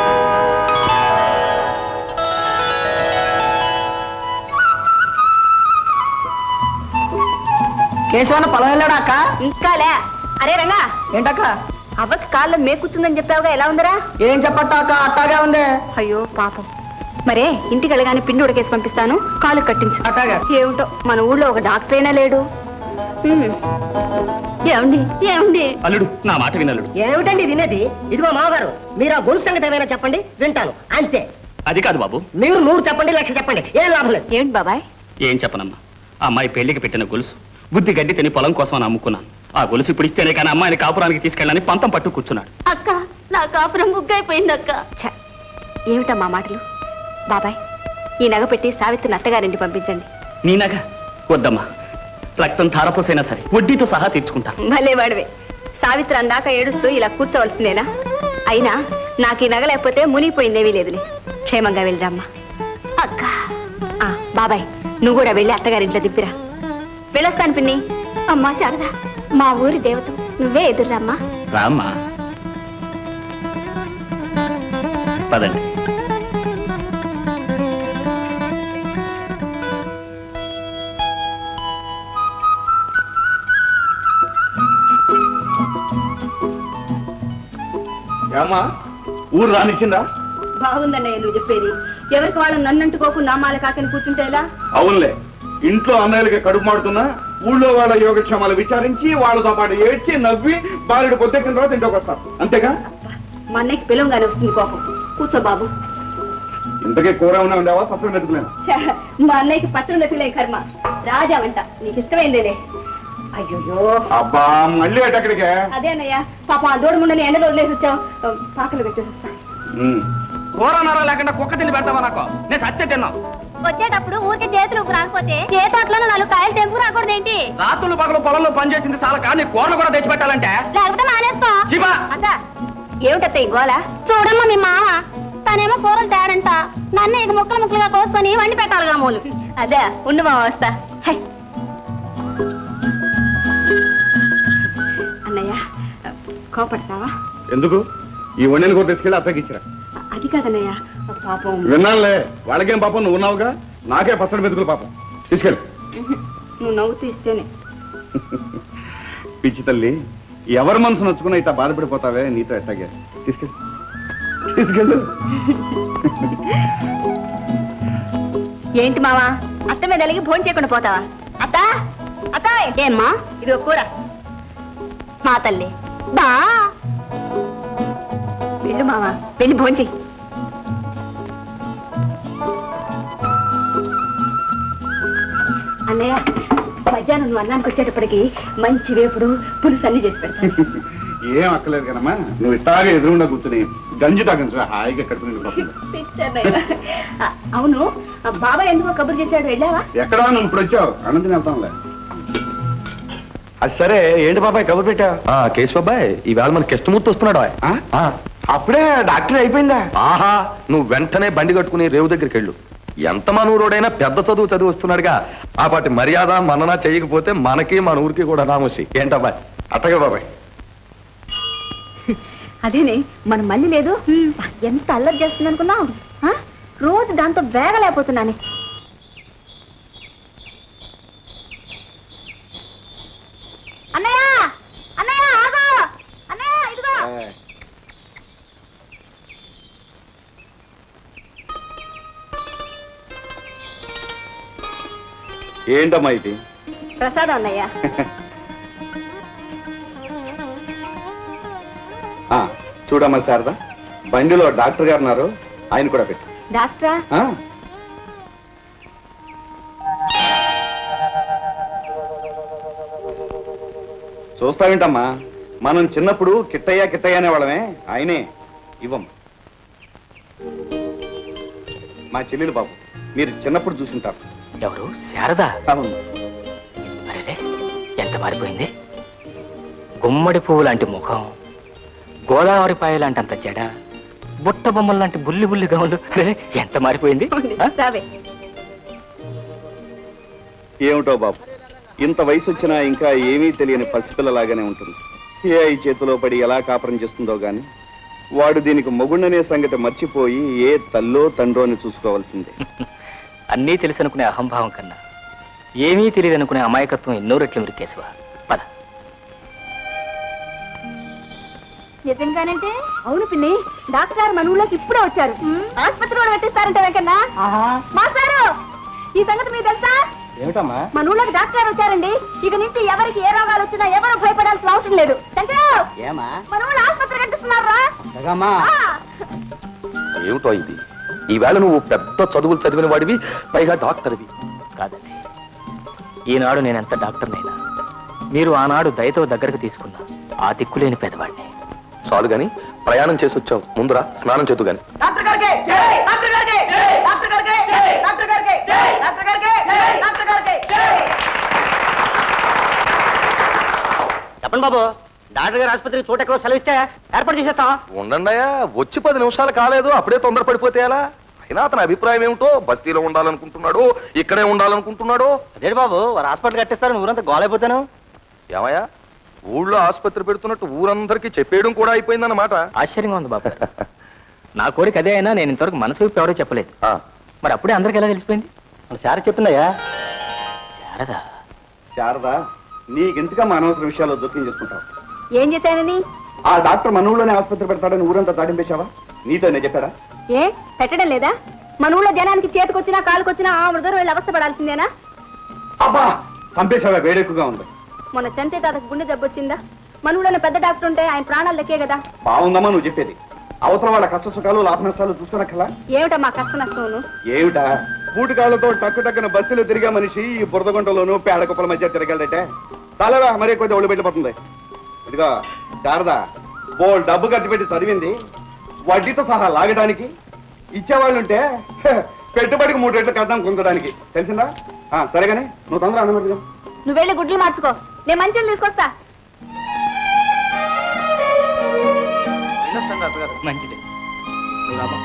కేశవన్న పొలం వెళ్ళాడా అక్క ఇంకాలే అరే రంగా ఏంటక్క అవ్వకి కాళ్ళు మేకూర్చుందని చెప్పావుగా ఎలా ఉందరా ఏం చెప్పట్టా అక్క అట్టాగే ఉంది అయ్యో పాపం మరే ఇంటికి వెళ్ళగానే పిండి ఉడకేసి పంపిస్తాను కాలు కట్టించు అట్టాగే ఏమిటో మన ఊళ్ళో ఒక డాక్టర్ అయినా లేడు హ్మ్. ఏమండి ఏమండి అల్లుడు నా మాట వినల్లుడు ఏమిటండి వినేది ఇదిగో మామగారు మీరు ఆ గొలుసు సంగతి ఏమైనా చెప్పండి వింటాను అంతే అది కాదు బాబు మీరు నూరు చెప్పండి లక్ష చెప్పండి ఏం లాభం లేదు ఏమిటి బాబాయ్ ఏం చెప్పనమ్మా ఆ అమ్మాయి పెళ్లికి పెట్టిన గొలుసు బుద్ధి గడ్డి తిని పొలం కోసం అని అమ్ముకున్నాను ఆ గొలుసు ఇప్పుడు ఇస్తేనే కానీ అమ్మాయిని కాపురానికి తీసుకెళ్ళని పంతం పట్టు కూర్చున్నాడు అక్క నా కాపురం బుగ్గైపోయింది అక్క ఏమిటమ్మా మాటలు బాబాయ్ ఈ నగ పెట్టి సావిత్రిని అత్తగారింటి పంపించండి నీ నగ వద్దమ్మా రక్తం ధారపోసైనా సరే వడ్డీతో సహా తీర్చుకుంటాను భలే వాడివే సావిత్రి అందాక ఏడుస్తూ ఇలా కూర్చోవలసిందేనా అయినా నాకు ఈ నగ లేకపోతే మునిగిపోయిందేమీ లేదులే క్షేమంగా వెళ్ళిరమ్మా అక్క ఆ, బాబాయ్ నువ్వు కూడా వెళ్ళి అత్తగారింట్లో దిప్పిరా వెళ్ళొస్తాను పిన్ని అమ్మా శారదా మా ఊరి దేవత నువ్వే ఎదుర్రమ్మా రామ్మా పదండి ఏమ్మా ఊరు రానిచ్చిందా బాగుందన్నయ్య నువ్వు చెప్పేది ఎవరికి వాళ్ళు నన్నంటుకోకుండా నామాల కాకని కూర్చుంటే ఎలా అవునులే ఇంట్లో అన్నయ్యలకి కడుపు మాడుతున్నా ఊళ్ళో వాళ్ళ యోగక్షేమాలు విచారించి వాళ్ళతో పాటు ఏడ్చి నవ్వి బాలుడు పొద్దెక్కిన తర్వాత ఇంట్లోకి వస్తారు అంతేగా మా అన్నయ్యకి పిలవంగానే వస్తుంది కోపం కూర్చో బాబు ఇంతకీ కూర ఉన్నా ఉండేవా పచ్చడి వెతుకులేనా ఛ, మా అన్నయ్యకి పచ్చడి నొప్పిలే కర్మ రాజా వంట నీకు ఇష్టమైందేలే అయ్యో అబ్బా మళ్ళీ అటక్కడికే అదే అన్నయ్య పాపం ఆ దూడ ముండని ఎండలో వదిలేసి వచ్చాం పాకలు పెట్టేసి వస్తా కూర నర లేకుండా కుక్క తిని పెడతావా నాకు నేను సత్య తిన్నాను వచ్చేటప్పుడు ఊరికే చేతులు రాకపోతే ఏ తోటలోనూ నాలుగు కాయలు తెంపు రాకూడదేంటి రాత్రులు పగలు పొలంలో పనిచేసింది చాలా కానీ కూరలు కూడా తెచ్చి పెట్టాలంటే లేకపోతే మానేస్తా శివా అత్త ఏమిటత్త ఈ గోల చూడమ్మా మీ మామ తనేమో కూరలు తేడంట నన్ను ఇక ముక్కలు ముక్కలుగా కోసుకొని వండి పెట్టాలిగా మూలు అదే ఉండు మామ వస్తా హై. అన్నయ్య కోపడతావా ఎందుకు ఈ వండిన కూర తీసుకెళ్ళి అత్తకి ఇచ్చిరా అది కాదన్నయ్య పాపం విన్నానులే వాళ్ళకేం పాపం నువ్వు ఉన్నావుగా నాకే పచ్చడి మెతుకులు పాపం తీసుకెళ్ళి నువ్వు నవ్వుతూ ఇస్తేనే పిచ్చి తల్లి ఎవరి మనసు నొచ్చుకున్నా ఇట్లా బాధపడిపోతావే నీతో ఎట్టాగే తీసుకెళ్ళి తీసుకెళ్ళు ఏంటి మావా అత్త మీద అలిగి భోజనం చేయకుండా పోతావా అత్త అత్త ఏమ్మా ఇది కూర మా తల్లి బా వెళ్ళు మావా వెళ్ళి భోజనం చెయ్యి అన్నయ్య మధ్యాహ్నం నువ్వు అన్నానికి వచ్చేటప్పటికి మంచి వేపుడు పులుసు అన్ని చేసి పెడతాను ఏం అక్కలేదు కదమ్మా నువ్వు ఇట్టాగా ఎదురుండా కూర్చుని గంజి తాగించు హాయిగా కడుపుని నిండిపోతుంది. ఆ, అవును ఆ బాబాయ్ ఎందుకో కబురు చేశాడు వెళ్ళావా ఎక్కడా నువ్వు ఇప్పుడు వచ్చావు అనంతరం వెళ్తాంలే అది సరే ఏంటి బాబాయ్ కబురు పెట్టా ఆ కేశవబాయ్ ఈవేళ మన కిష్టమూర్తి వస్తున్నాడు ఆయ్. ఆ? ఆ, అప్పుడే డాక్టర్ అయిపోయిందా ఆహా నువ్వు వెంటనే బండి కట్టుకుని రేవు దగ్గరికి వెళ్ళు ఎంత మన ఊరోడైనా పెద్ద చదువు చదివి వస్తున్నాడుగా ఆ పాటి మర్యాద మనన చేయకపోతే మనకి మన ఊరికి కూడా నామోసి ఏంటబ్బాయ్ అట్టగా బాబాయ్ అదేనే మన మళ్ళీ లేదు ఎంత అల్లరి చేస్తుంది అనుకున్నావు ఆ? రోజు దాంతో వేగలేకపోతున్నానే అన్నయ్య అన్నయ్య ఆగు అన్నయ్య ఇదిగో ఏంటమ్మా ఇది ప్రసాదం అన్నయ్య ఆ, చూడమ్మా శారదా బండిలో డాక్టర్ గారు ఉన్నారు ఆయన కూడా పెట్టు డాక్టరా ఆ? చూస్తావేంటమ్మా మనం చిన్నప్పుడు కిట్టయ్య కిట్టయ్య అనేవాళ్ళమే ఆయనే ఇవ్వం మా చెల్లెలు బాబు మీరు చిన్నప్పుడు చూసుంటారు ఎవరు శారదా అవును అరే ఎంత మారిపోయింది గుమ్మడి పువ్వు లాంటి ముఖం గోదావరి పాయ లాంటి అంత జడ బుట్ట బొమ్మల లాంటి బుల్లి బుల్లి గౌన్లు అరే, ఎంత మారిపోయింది ఆ? రావే ఏమిటో బాబు ఇంత వయసు వచ్చినా ఇంకా ఏమీ తెలియని పసిపిల్లలాగానే ఉంటుంది ఏ ఐ చేతిలో పడి ఎలా కాపురం చేస్తుందో గాని వాడు దీనికి మొగుండనే సంగతి మర్చిపోయి ఏ తల్లో తండ్రో అని చూసుకోవాల్సిందే అన్నీ తెలుసనుకునే అహంభావం కన్నా ఏమీ తెలియదు అనుకునే అమాయకత్వం ఎన్నో రెట్లు మీరు కేశవ పద నిజంగానంటే అవును పిన్ని డాక్టర్ గారు మన ఊళ్ళోకి ఇప్పుడే వచ్చారు ఆసుపత్రి కూడా పెట్టిస్తారంట వెంకన్నా మాస్టారు ఈ సంగతి మీకు తెలుసా ఏమిటమ్మా మన ఊళ్ళోకి డాక్టర్ గారు వచ్చారండి ఇక నుంచి ఎవరికి ఏ రోగాలు వచ్చినా ఎవరు భయపడాల్సిన అవసరం లేదు శంకరు ఏమా మన ఊళ్ళో ఆసుపత్రి కట్టిస్తున్నారా ఏమిటో ఇది ఈవేళ నువ్వు పెద్ద చదువులు చదివిన వాడివి పైగా డాక్టర్వి కాదండి ఈనాడు నేనెంత డాక్టర్నైనా మీరు ఆనాడు దయతో దగ్గరకు తీసుకున్న ఆ దిక్కులేని పెదవాడిని చాలు గాని ప్రయాణం చేసి వచ్చావు ముందురా స్నానం చేతు గాని డాక్టర్ గారికి డాక్టర్ గారికి డాక్టర్ గారికి డాక్టర్ గారికి డాక్టర్ గారికి డాక్టర్ గారికి చెప్పండి బాబు డాక్టర్ గారు ఆసుపత్రికి చోట ఎక్కడో సెలవిస్తే ఏర్పాటు చేసేస్తాం ఉండండియా వచ్చి పది నిమిషాలు కాలేదు అప్పుడే తొందర పడిపోతే ఎలా అయినా అతని అభిప్రాయం ఏమిటో బస్తీలో ఉండాలనుకుంటున్నాడు ఇక్కడే ఉండాలనుకుంటున్నాడు అదే బాబు వారు హాస్పిటల్ కట్టిస్తారు ఊరంతా గోలైపోతాను ఏమయ్యా ఊళ్ళో ఆసుపత్రి పెడుతున్నట్టు ఊరందరికీ చెప్పేయడం కూడా అయిపోయిందన్నమాట ఆశ్చర్యంగా ఉంది బాబు నా కోరిక అదే అయినా నేను ఇంతవరకు మనసు విప్పి ఎవరో చెప్పలేదు ఆ, మరి అప్పుడే అందరికి ఎలా తెలిసిపోయింది మన శార చెప్పిందయ్యా శారదా శారదా నీకెందుకమ్మా అనవసర విషయాల్లో జోక్యం చేసుకుంటావు ఏం చేశానని ఆ డాక్టర్ మన ఊళ్ళోనే ఆసుపత్రి పెడతాడని ఊరంతా తాడింపేశావా నీతో నేను చెప్పాడా ఏ పెట్టడం లేదా మన ఊళ్ళో జనానికి చేతికొచ్చినా కాలుకొచ్చినా ఆ మృదరు వెళ్ళి అవస్థ పడాల్సిందేనా అబ్బా చంపేశావా వేడెక్కువగా ఉంది మొన్న చంచే తాతకు గుండె జబ్బు వచ్చిందా మన ఊళ్ళోనే పెద్ద డాక్టర్ ఉంటే ఆయన ప్రాణాలు దక్కే కదా బాగుందమ్మా నువ్వు చెప్పేది అవతల వాళ్ళ కష్ట సుఖాలు లాభ నష్టాలు చూసుకోనక్కలా ఏమిటా మా కష్ట నష్టమును ఏమిటా పూటకాళ్ళతో టక్కు టక్కున బస్సులు తిరిగే మనిషి ఈ బురదగుంటలోను పేడ కుప్పల మధ్య తిరగలడటే తలవా మరీ కొద్దిగా ఒళ్ళు పెట్టిపోతుంది ఇదిగో శారదా బో డబ్బు ఖర్చు పెట్టి చదివింది వడ్డీతో సహా లాగడానికి ఇచ్చేవాళ్ళుంటే హ, పెట్టుబడికి మూడు రెట్లు కడదాం కుందడానికి తెలిసిందా ఆ, సరేగానే నువ్వు తొందర అనుమతిగా నువ్వు వెళ్ళి గుడ్లు మార్చుకో నేను మంచిలు తీసుకొస్తా మంచిది నువ్వు రామా.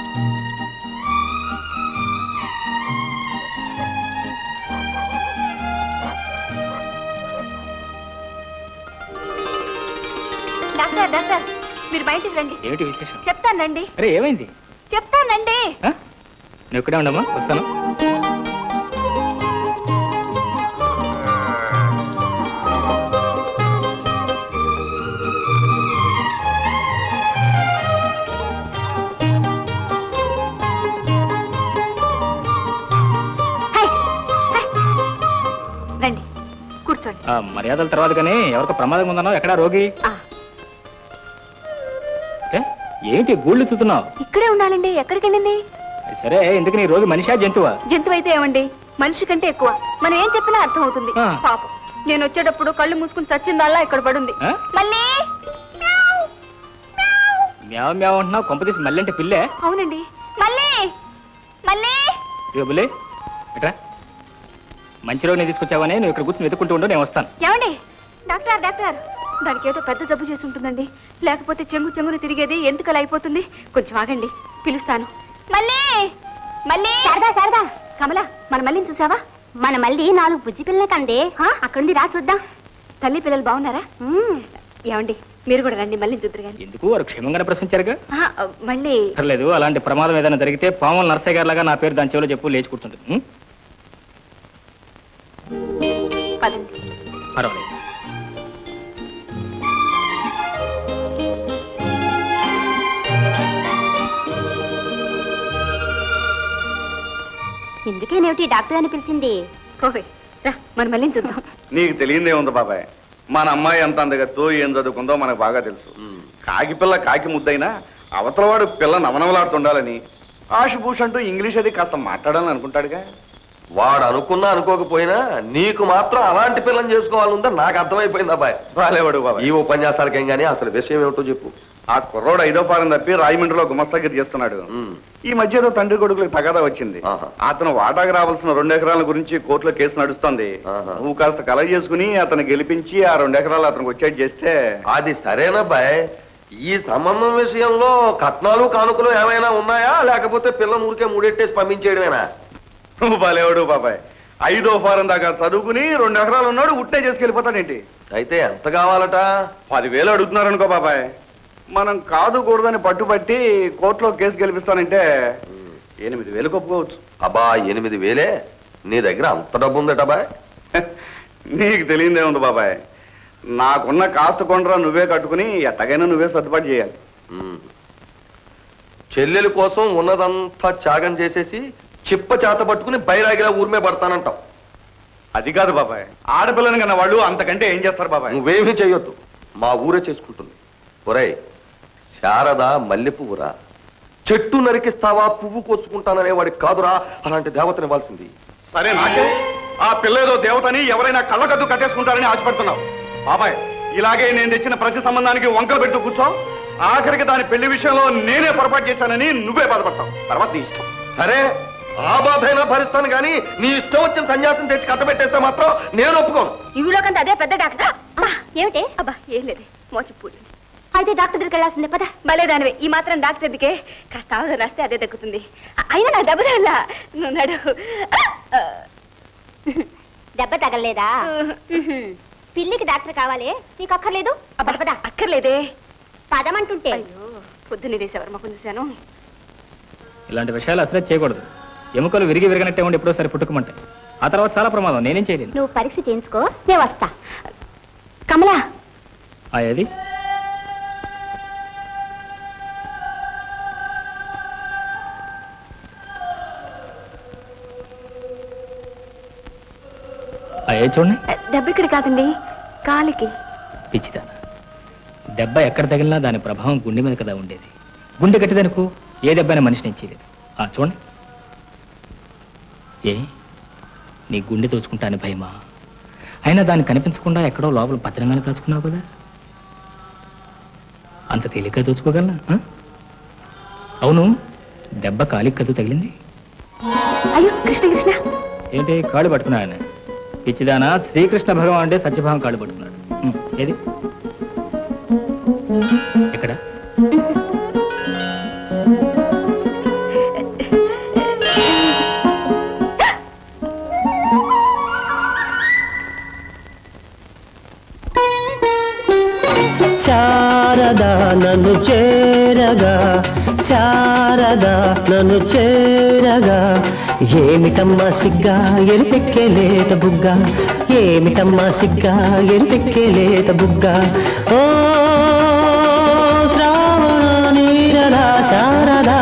డాక్టర్ డాక్టర్ మీరు బయటికి రండి ఏమిటి విశేషం చెప్తానండి అరే ఏమైంది చెప్తానండి ఆ? నువ్వు ఇక్కడే ఉండమ్మా వస్తాను మర్యాదల తర్వాత కానీ ఎవరికి ప్రమాదం ఉందన్నావు ఎక్కడా రోగి ఆ. ఏ? ఏంటి గూళ్ళు తుతున్నావు ఇక్కడే ఉండాలండి ఎక్కడికి వెళ్ళింది సరే ఎందుకు నీ రోగి మనిషా జంతువా జంతువు అయితే ఏమండి మనిషి కంటే ఎక్కువ మనం ఏం చెప్పినా అర్థం అవుతుంది ఆ. పాపం నేను వచ్చేటప్పుడు కళ్ళు మూసుకుని చచ్చిందల్లా ఇక్కడ పడుంది ఆ? మళ్ళీ మ్యావ్ మ్యావ్ అంటున్నావు కొంపదీసి మళ్ళీ అంటే పిల్లే అవునండి మళ్ళీ మళ్ళీ రేబులే ఎట్రా మంచి రోగిని తీసుకొచ్చావని నువ్వు ఇక్కడ కూర్చొని వెతుక్కుంటూ ఉండు నేను వస్తాను ఏమండి డాక్టర్ డాక్టర్ దానికి ఏదో పెద్ద జబ్బు చేసి ఉంటుందండి లేకపోతే చెంగు చెంగుని తిరిగేది ఎందుకు అలా అయిపోతుంది కొంచెం ఆగండి పిలుస్తాను మళ్ళీ మళ్ళీ శారదా శారదా కమల మన మళ్ళీ చూసావా మన మళ్ళీ నాలుగు బుజ్జి పిల్లలే కందే అక్కడుంది రా చూద్దాం తల్లి పిల్లలు బాగున్నారా ఏమండి మీరు కూడా రండి మళ్ళీ చూద్దరు కానీ ఎందుకు వారు క్షేమంగానే ప్రశ్నించారుగా మళ్ళీ పర్లేదు అలాంటి ప్రమాదం ఏదైనా జరిగితే పాముల నర్సయ్య గారి లాగా నా పేరు దాని చెవిలో చెప్పు లేచి కూర్చుంటుంది ఉం? పదండి పర్వాలేదు ఎందుకేనేమిటి డాక్టర్ అని పిలిచింది ఓహే రా మన మళ్ళీ చూద్దాం నీకు తెలియదే ఉంది బాబాయ్ మన అమ్మాయి ఎంత అందగత్తో ఏం చదువుకుందో మనకు బాగా తెలుసు కాకి పిల్ల కాకి ముద్దైనా అవతలవాడు పిల్ల నవనవలాడుతుండాలని ఆశుభూష్ అంటూ ఇంగ్లీష్ అది కాస్త మాట్లాడాలని అనుకుంటాడుగా వాడు అనుకున్నా అనుకోకపోయినా నీకు మాత్రం అలాంటి పిల్లని చేసుకోవాలందా నాకు అర్థమైపోయింది అబ్బాయి రాలేవాడు బాబాయ్ ఈ ఉపన్యాసాలకేం గానీ అసలు విషయం ఏమిటో చెప్పు ఆ కుర్రోడు ఐదో ఫారం తప్పి రాయమండ్రిలో గుమస్తగిరి చేస్తున్నాడు ఉమ్. ఈ మధ్య ఏదో తండ్రి కొడుకులకు తగాదా వచ్చింది ఆహా. అతను వాటాకు రావాల్సిన రెండు ఎకరాల గురించి కోర్టులో కేసు నడుస్తోంది ఆహా. నువ్వు కాస్త కల చేసుకుని అతను గెలిపించి ఆ రెండు ఎకరాలు అతనికి వచ్చేది చేస్తే అది సరేనబ్బాయ్ ఈ సంబంధం విషయంలో కట్నాలు కానుకలు ఏమైనా ఉన్నాయా లేకపోతే పిల్లని ఊరికే మూడెట్టేసి పంపించేయడమేనా నువ్వు బాలేవాడు బాబాయ్ ఐదో ఫారం దాకా చదువుకుని రెండు ఎకరాలు ఉన్నాడు ఉట్టే చేసుకెళ్ళిపోతాడేంటి అయితే ఎంత కావాలట పదివేలు అడుగుతున్నారు అనుకో బాబాయ్ మనం కాదు కూడదని పట్టుబట్టి కోర్టులో కేసు గెలిపిస్తానంటే ఎనిమిది వేలు ఒప్పుకోవచ్చు అబ్బా ఎనిమిది వేలే నీ దగ్గర అంత డబ్బు ఉందటబాయ్ నీకు తెలియదే ఉంది బాబాయ్ నాకున్న కాస్త కొండరా నువ్వే కట్టుకుని ఎట్టగైనా నువ్వే సర్దుబాటు చేయాలి ఉమ్. చెల్లెల కోసం ఉన్నదంతా త్యాగం చేసేసి చిప్ప చేత పట్టుకుని బైరాగిలా ఊరిమే పడతానంటావు అది కాదు బాబాయ్ ఆడపిల్లని కన్నా వాళ్ళు అంతకంటే ఏం చేస్తారు బాబాయ్ నువ్వేమీ చెయ్యొద్దు మా ఊరే చేసుకుంటుంది ఒరేయ్ శారద మల్లె పువ్వురా చెట్టు నరికిస్తావా పువ్వు కోసుకుంటాననే వాడికి కాదురా అలాంటి దేవతనివ్వాల్సింది సరే నాకే ఆ పిల్ల ఏదో దేవతని ఎవరైనా కళ్ళకద్దు కట్టేసుకుంటారని ఆశపడుతున్నావు బాబాయ్ ఇలాగే నేను తెచ్చిన ప్రతి సంబంధానికి వంకలు పెట్టు కూర్చో ఆఖరికి దాని పెళ్లి విషయంలో నేనే పొరపాటు చేశానని నువ్వే బాధపడతావు తర్వాత నీ ఇష్టం సరే ఆ బాధైనా భరిస్తాను కానీ నీ ఇష్టం వచ్చిన సన్యాసం తెచ్చి కట్టబెట్టేస్తే మాత్రం నేను ఒప్పుకోను ఇవిలోకంత అదే పెద్ద డాక్టర్ అబ్బా ఏమిటి అబ్బా ఏం లేదు మోచిపూడి అయితే డాక్టర్ దగ్గరికి వెళ్ళాల్సిందే పద భలే దానివే ఈ మాత్రం డాక్టర్ దగ్గరే కాస్త ఆవుదం రాస్తే అదే తగ్గుతుంది అ- అయినా నాకు దెబ్బ తగలా నువ్వు నడు దెబ్బ తగలేదా పిల్లికి డాక్టర్ కావాలి నీకు అక్కర్లేదు అబ్బా పద అక్కర్లేదే పదమంటుంటే అయ్యో పొద్దున్నే వేసేవారు మాకు చూశాను ఇలాంటి విషయాలు అసలే చేయకూడదు ఎముకలు విరిగి విరగనట్టే ఉండి ఎప్పుడో సరి పుట్టుకుమంటాయి ఆ తర్వాత చాలా ప్రమాదం నేనేం చేయలేను నువ్వు పరీక్ష చేయించుకో నేను వస్తా కమలా ఆ ఏది ఆ ఏ చూడండి దెబ్బ ఇక్కడ కాదండి కాలికి పిచ్చిదా దెబ్బ ఎక్కడ తగిలినా దాని ప్రభావం గుండె మీద కదా ఉండేది గుండె గట్టిదనుకో ఏ దెబ్బైనా మనిషిని ఇచ్చేయలేదు ఆ చూడండి ఏ నీ గుండె దోచుకుంటాను భయమా అయినా దాన్ని కనిపించకుండా ఎక్కడో లోపల భద్రంగానే దాచుకున్నావు కదా అంత తేలిగ్గా దోచుకోగలనా ఆ? అవును దెబ్బ కాలికి కదు తగిలింది అయ్యో కృష్ణ కృష్ణ ఏంటి కాళ్ళు పట్టుకున్నా ఆయన పిచ్చిదానా శ్రీకృష్ణ భగవాన్ అంటే సత్యభావం కాళ్ళు పట్టుకున్నాడు ఉం, ఏది ఎక్కడ శారదా నన్ను చేరగా శారదా నన్ను చేరగా ఏమిటమ్మా సిగ్గా ఎరిపెక్కే లేత బుగ్గ ఏమిటమ్మా సిగ్గా ఎరిపెక్కే లేత బుగ్గ ఓ శ్రావణ నీరదా శారదా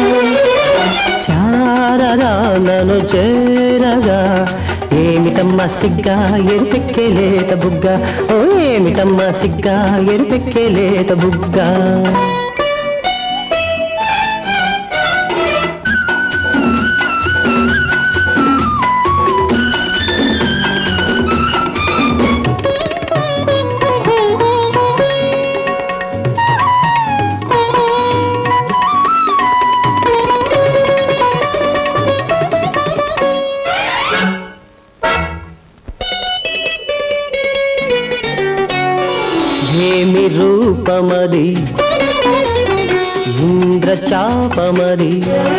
శారదా నన్ను చేరగా ఏమిటమ్మా సిగ్గా ఎరిపెక్కే లేత బుగ్గ ఓ ఏమిటమ్మా సిగ్గా ఎరిపెక్కే లేత బుగ్గ ఏమి రూపమది ఇంద్రచాపమది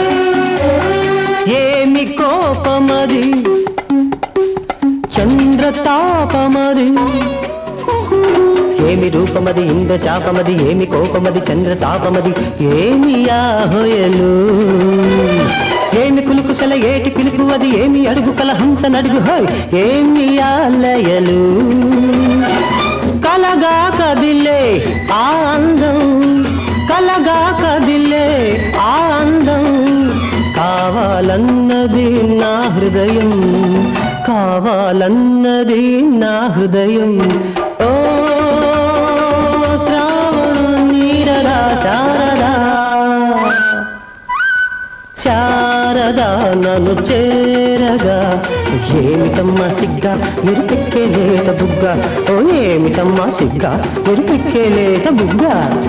ఏమి కోపమది చంద్రతాపమది ఏమి రూపమది ఇంద్రచాపమది ఏమి కోపమది చంద్రతాపమది ఏమి ఆహోయలు ఏమి కులుకుశల ఏటి పిలుపు అది ఏమి అడుగు కల హంస నడుగు హోయ్ ఏమి ఆలయలు కలగా కదిలే ఆ అందం కలగా కదిలే ఆ అందం కావాలన్నది నా హృదయం కావాలన్నది నా హృదయం ఓ శ్రావణ నీరరా శారదా శారదా నన్ను చేరగా ఏమిటమ్మా సిగ్గా ఎరిపెక్కే లేత బుగ్గ ఓ ఏమిటమ్మా సిగ్గా ఎరిపెక్కే లేత బుగ్గ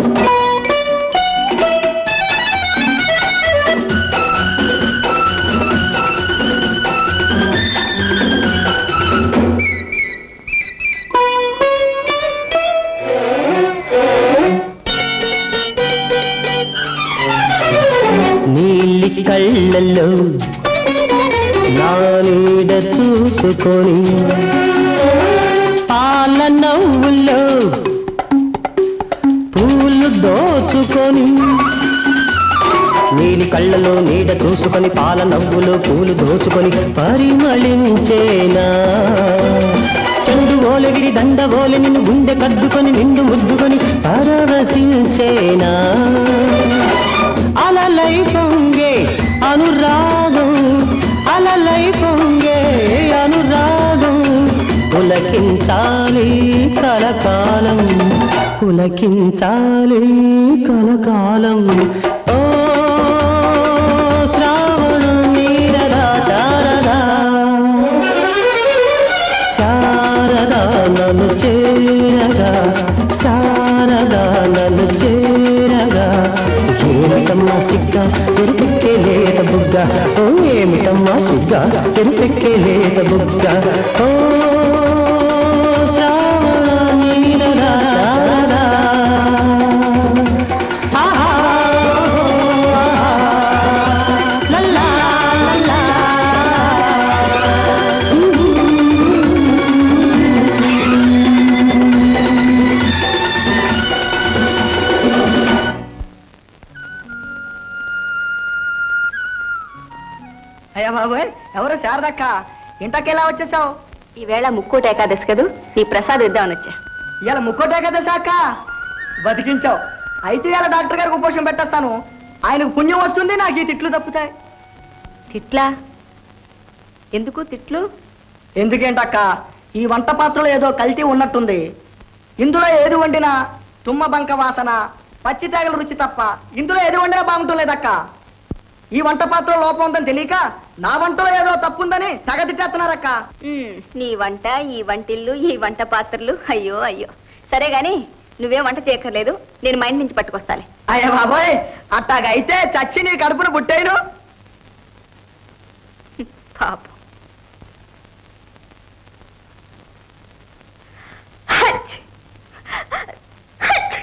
నీలి కళ్ళల్లో నా నీడ చూసుకొని పాల నవ్వుల్లో పూలు దోచుకొని నీలి కళ్ళలో నీడ చూసుకొని పాల నవ్వులో పూలు దోచుకొని పరిమళించేనా చెండు ఓలెగిరి దండ ఓలె నిన్ను గుండె కద్దుకొని నిండు ముద్దుకొని పరవశించేనా అలలై పొంగే అనురాగం అలలై పొంగే అనురాగం పులకించాలి కలకాలం పులకించాలి కలకాలం ఓ శ్రావణ నీరదా శారదా శారదా నన్ను చేరగా శారదా నన్ను చేరగా ఏమిటమ్మా సిగ్గ ఎరుపెక్కే లేత బుగ్గ ఓ ఏమిటమ్మా సిగ్గ ఎరుపెక్కే లేత బుగ్గ ఓ శ్రావణ నీరదా శారదా ఆహా, ఆహా, లల్లా, లల్లా. అయ్యా బాబోయ్ ఎవరు శారదక్క ఇంటకెలా వచ్చేసావు ఈవేళ ముక్కోటి ఏకాదశి కదూ నీ ప్రసాదం ఇద్దామని వచ్చా ఇవాళ ముక్కోటే కదా శాఖ బతికించావు అయితే ఇవాళ డాక్టర్ గారికి ఉపోషం పెట్టేస్తాను ఆయనకు పుణ్యం వస్తుంది నాకు ఈ తిట్లు తప్పుతాయి తిట్లా ఎందుకు తిట్లు ఎందుకేంటక్క ఈ వంట పాత్రలో ఏదో కల్తీ ఉన్నట్టుంది ఇందులో ఏది వండినా తుమ్మ బంక వాసన పచ్చి తేగల రుచి తప్ప ఇందులో ఏది వండినా బాగుంటుంది లేదక్క ఈ వంట పాత్ర లోపం ఉందని తెలియక నా వంటలో ఏదో తప్పు ఉందని తెగ తిట్టేస్తున్నారక్క ఉమ్, నీ వంట ఈ వంటిల్లు ఈ వంట పాత్రలు అయ్యో అయ్యో సరే గాని నువ్వే వంట చేయక్కర్లేదు నేను మైండ్ నుంచి పట్టుకొస్తాలే అయ్య బాబోయ్ అట్టాగైతే చచ్చి నీ కడుపును పుట్టేను పాపం హచ్! హచ్!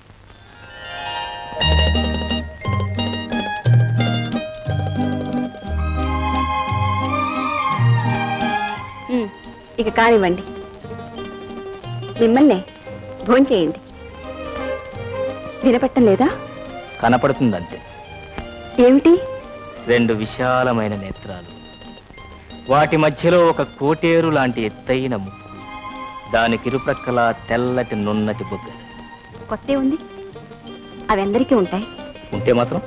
ఉమ్, ఇక కానివ్వండి మిమ్మల్నే భోంచేయండి వినపట్టం లేదా కనపడుతుందంతే ఏమిటి రెండు విశాలమైన నేత్రాలు వాటి మధ్యలో ఒక కోటేరు లాంటి ఎత్తైన ముక్కు దానికి ఇరుప్రక్కల తెల్లటి నున్నటి బుగ్గ కొత్త ఉంది అవి అందరికీ ఉంటాయి ఉంటే మాత్రం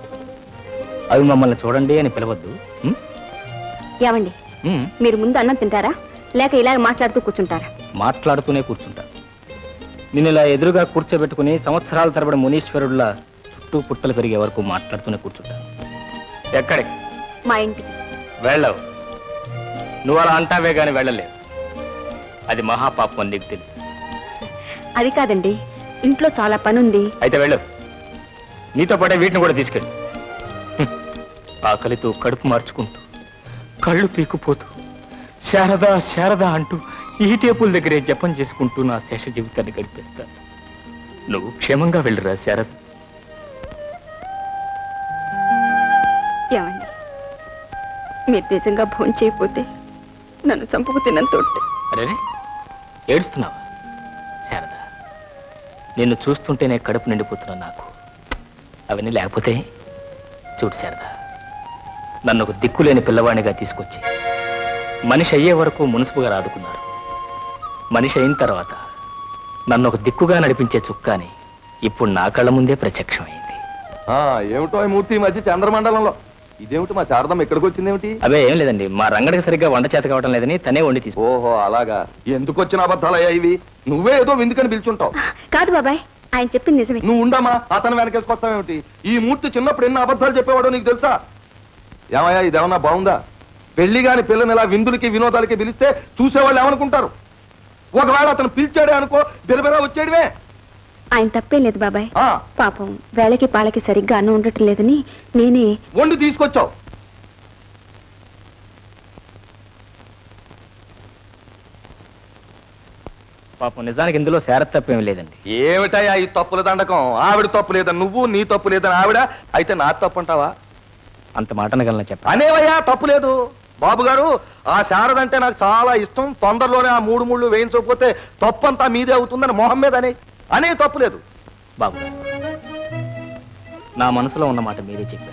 అవి మమ్మల్ని చూడండి అని పిలవద్దు ఉం? ఏమండి ఉం. మీరు ముందు అన్నం తింటారా లేక ఇలాగ మాట్లాడుతూ కూర్చుంటారా మాట్లాడుతూనే కూర్చుంటా నిన్ను ఇలా ఎదురుగా కూర్చోబెట్టుకుని సంవత్సరాల తరబడి మునీశ్వరుడిలా చుట్టూ పుట్టలు పెరిగే వరకు మాట్లాడుతూనే కూర్చుంటా ఎక్కడికి మా ఇంటికి వెళ్ళవు నువ్వు అలా అంటావే గాని వెళ్ళలేవు అది మహాపాపం అని నీకు తెలుసు అది కాదండి ఇంట్లో చాలా పని ఉంది అయితే వెళ్ళు నీతో పాటే వీటిని కూడా తీసుకెళ్ళు హ్మ్. ఆకలితో కడుపు మార్చుకుంటూ కళ్ళు పీకుపోతూ శారదా శారదా అంటూ ఈ టేపుల దగ్గరే జపం చేసుకుంటూ నా శేష జీవితాన్ని గడిపిస్తా నువ్వు క్షేమంగా వెళ్ళురా శారద ఏమండి మీరు నిజంగా భోజనం చేయకపోతే నన్ను చంపుకు తిన్నంతోటే అరే ఏడుస్తున్నావా శారద నిన్ను చూస్తుంటేనే కడుపు నిండిపోతున్నా నాకు అవన్నీ లేకపోతే చూడు శారద నన్ను ఒక దిక్కులేని పిల్లవాడినిగా తీసుకొచ్చి మనిషి అయ్యే వరకు మునుసుపుగా ఆదుకున్నారు మనిషి అయిన తర్వాత నన్ను ఒక దిక్కుగా నడిపించే చుక్కాని ఇప్పుడు నా కళ్ళ ముందే ప్రత్యక్షమైంది ఆ, ఏమిటో ఈ మూర్తి ఈ మధ్య చంద్రమండలంలో ఇదేమిటి మా శారదమ్మ ఇక్కడికి వచ్చింది ఏమిటి అవే ఏం లేదండి మా రంగడికి సరిగ్గా వంట చేత కావడం లేదని తనే వండి తీసుకో ఓహో అలాగా ఎందుకు వచ్చిన అబద్ధాలయ్యా ఇవి నువ్వే ఏదో విందుకని పిలుచుంటావు కాదు బాబాయ్ ఆయన చెప్పింది నిజమే నువ్వు ఉండమా అతను వెనకేసుకొస్తావేమిటి ఈ మూర్తి చిన్నప్పుడు ఎన్ని అబద్ధాలు చెప్పేవాడో నీకు తెలుసా ఏమయ్యా ఇదేమన్నా బాగుందా పెళ్లి గాని పిల్లని ఇలా విందులకి వినోదాలకి పిలిస్తే చూసేవాళ్ళు ఏమనుకుంటారు ఒకవేళ అతను పిలిచాడే అనుకో బిరబిరా వచ్చేడివే ఆయన తప్పేం లేదు బాబాయ్ ఆ, పాపం వేళకి పాలకి సరిగ్గా అన్నం ఉండటం లేదని నేనే వండి తీసుకొచ్చావు పాపం నిజానికి ఇందులో శారద తప్పేం లేదండి ఏమిటయ్యా ఈ తప్పుల దండకం ఆవిడ తప్పు లేదని నువ్వు నీ తప్పు లేదని ఆవిడ అయితే నా తప్పు అంటావా అంత మాట అనగలనా చెప్ప అనేవయ్యా తప్పు లేదు బాబు గారు ఆ శారద అంటే నాకు చాలా ఇష్టం తొందరలోనే ఆ మూడు ముళ్ళు వేయించకపోతే తప్పంతా మీదే అవుతుందని మొహం మీద అనే అనే తప్పు లేదు బాబు గారు, నా మనసులో ఉన్న మాట మీరే చెప్పారు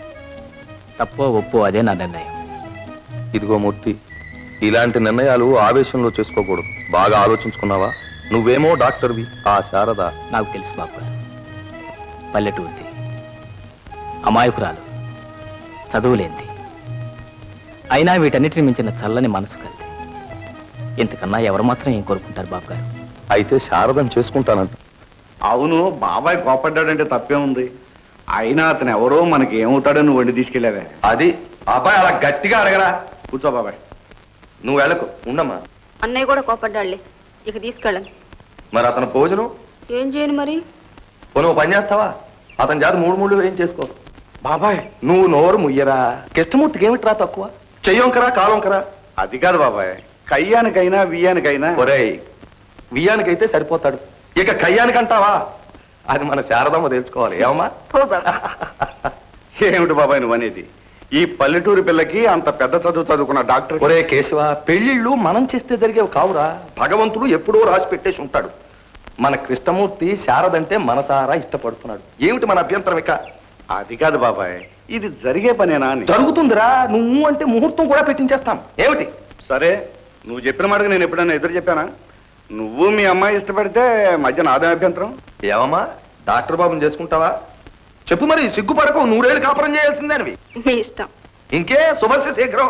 తప్పో ఒప్పో అదే నా నిర్ణయం ఇదిగో మూర్తి ఇలాంటి నిర్ణయాలు ఆవేశంలో చేసుకోకూడదు బాగా ఆలోచించుకున్నావా నువ్వేమో డాక్టర్వి ఆ శారద నాకు తెలుసు బాబు గారు పల్లెటూరిది అమాయకురాలు చదువులేంది అయినా వీటన్నిటిని మించిన చల్లని మనసు కలిది ఇంతకన్నా ఎవరు మాత్రం ఏం కోరుకుంటారు బాబు గారు అయితే శారదం చేసుకుంటానంట అవును బాబాయ్ కోపడ్డాడంటే తప్పే ఉంది అయినా అతను ఎవరో మనకి ఏమవుతాడని వండి తీసుకెళ్ళావే అది అబ్బాయి అలా గట్టిగా అడగరా కూర్చో బాబాయ్ నువ్వు వెళ్ళకు ఉండమ్మా అన్నయ్య కూడా కోపడ్డాళ్లే ఇక తీసుకెళ్ళను మరి అతను భోజనం ఏం చేయను మరి పోనీ ఓ పని చేస్తావా అతని జాతి మూడు మూడు ఏం చేసుకో బాబాయ్ నువ్వు నోరు ముయ్యరా కృష్ణమూర్తికి ఏమిట్రా తక్కువ చెయ్యొంకరా కాలొంకరా అది కాదు బాబాయ్ కయ్యానికైనా వియ్యానికైనా ఒరేయ్ వియ్యానికైతే సరిపోతాడు ఇక కయ్యానికంటావా అది మన శారదమ్మ తెలుసుకోవాలి ఏమమ్మా పో బాబా ఏమిటి బాబాయ్ నువ్వు అనేది ఈ పల్లెటూరు పిల్లకి అంత పెద్ద చదువు చదువుకున్న డాక్టర్ ఒరే కేశవ పెళ్లిళ్ళు మనం చేస్తే జరిగేవి కావురా భగవంతుడు ఎప్పుడో రాసి పెట్టేసి ఉంటాడు మన కృష్ణమూర్తి శారదంటే మనసారా ఇష్టపడుతున్నాడు ఏమిటి మన అభ్యంతరం ఇక అది కాదు బాబాయ్ ఇది జరిగే పనేనా అని జరుగుతుందిరా నువ్వు అంటే ముహూర్తం కూడా పెట్టించేస్తాం ఏమిటి సరే నువ్వు చెప్పిన మాటకు నేను ఎప్పుడైనా ఎదురు చెప్పానా నువ్వు మీ అమ్మాయి ఇష్టపడితే మధ్య నాదే అభ్యంతరం ఏమమ్మా డాక్టర్ బాబుని చేసుకుంటావా చెప్పు మరి సిగ్గుపడకు నూరేళ్ళు కాపురం చేయాల్సిందేనివి మీ ఇష్టం ఇంకే శుభస్య శీఘ్రం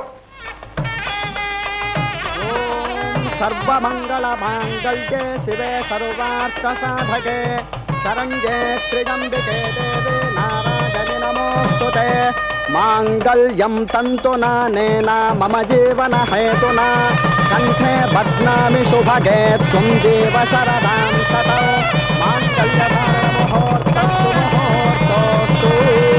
सर्वमङ्गलमाङ्गल्ये शिवे सर्वार्थसाधके शरण्ये त्र्यम्बिके देवे नारायणि नमोऽस्तु ते माङ्गल्यं तन्तुनानेन मम जीवनहेतुना कण्ठे बध्नामि शुभगे त्वं जीव शरदां शतौ माङ्गल्यधारणमुहूर्तस्तु मुहूर्तोऽस्तु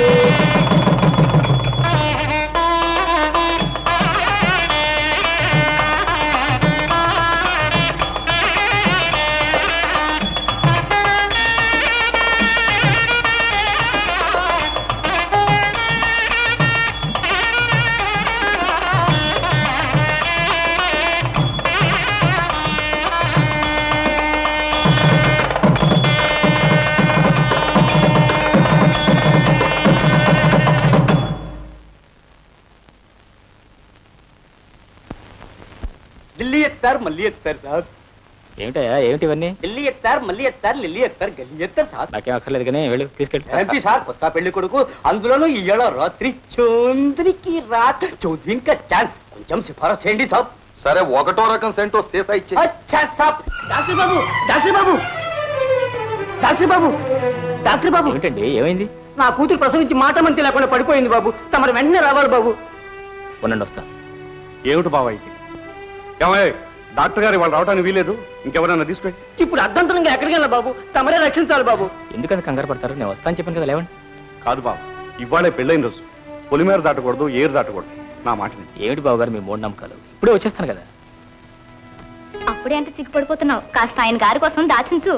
ఢిల్లీ ఎత్తారు మళ్ళీ ఎత్తారు సార్ ఏమిటయ్యా ఏమిటి ఇవన్నీ ఢిల్లీ ఎత్తారు మళ్ళీ ఎత్తారు లిల్లీ ఎత్తారు గల్లీ ఎత్తారు సార్ నాకేం అక్కర్లేదు కానీ వెళ్ళు తీసుకెళ్ళి ఏంటి సార్ కొత్త పెళ్లి కొడుకు అందులోనూ ఇయ్యాల రాత్రి చౌదరికి రాత్రి చౌదరికి వచ్చాను కొంచెం సిఫారసు చేయండి సార్ సరే ఒకటో రకం సెంటో సీసా ఇచ్చే అచ్చా సాబ్ డాక్టర్ బాబు డాక్టర్ బాబు డాక్టర్ బాబు డాక్టర్ బాబు ఏంటండి ఏమైంది నా కూతురు ప్రసవించి మాట మంచి లేకుండా పడిపోయింది బాబు తమరు వెంటనే రావాలి బాబు ఉండండి వస్తా ఏమిటి బావ ఇది ఏమయ్య డాక్టర్ గారు వాళ్ళు రావడానికి వీలేదు ఇంకెవరైనా తీసుకొని ఇప్పుడు అర్ధంతరంగా ఎక్కడికి వెళ్ళా బాబు తమరే రక్షించాలి బాబు ఎందుకంత కంగారు పడతారు నేను వస్తాను చెప్పాను కదా లేవండి కాదు బావ ఇవాళే పెళ్ళైన రోజు పొలిమేర దాటకూడదు ఏరు దాటకూడదు నా మాట విను. ఏమిటి బాబు గారు మీ మూడు నమ్మకాలు ఇప్పుడే వచ్చేస్తాను కదా అప్పుడే అంత సిగ్గుపడిపోతున్నావు కాస్త ఆయన గారి కోసం దాచుంచు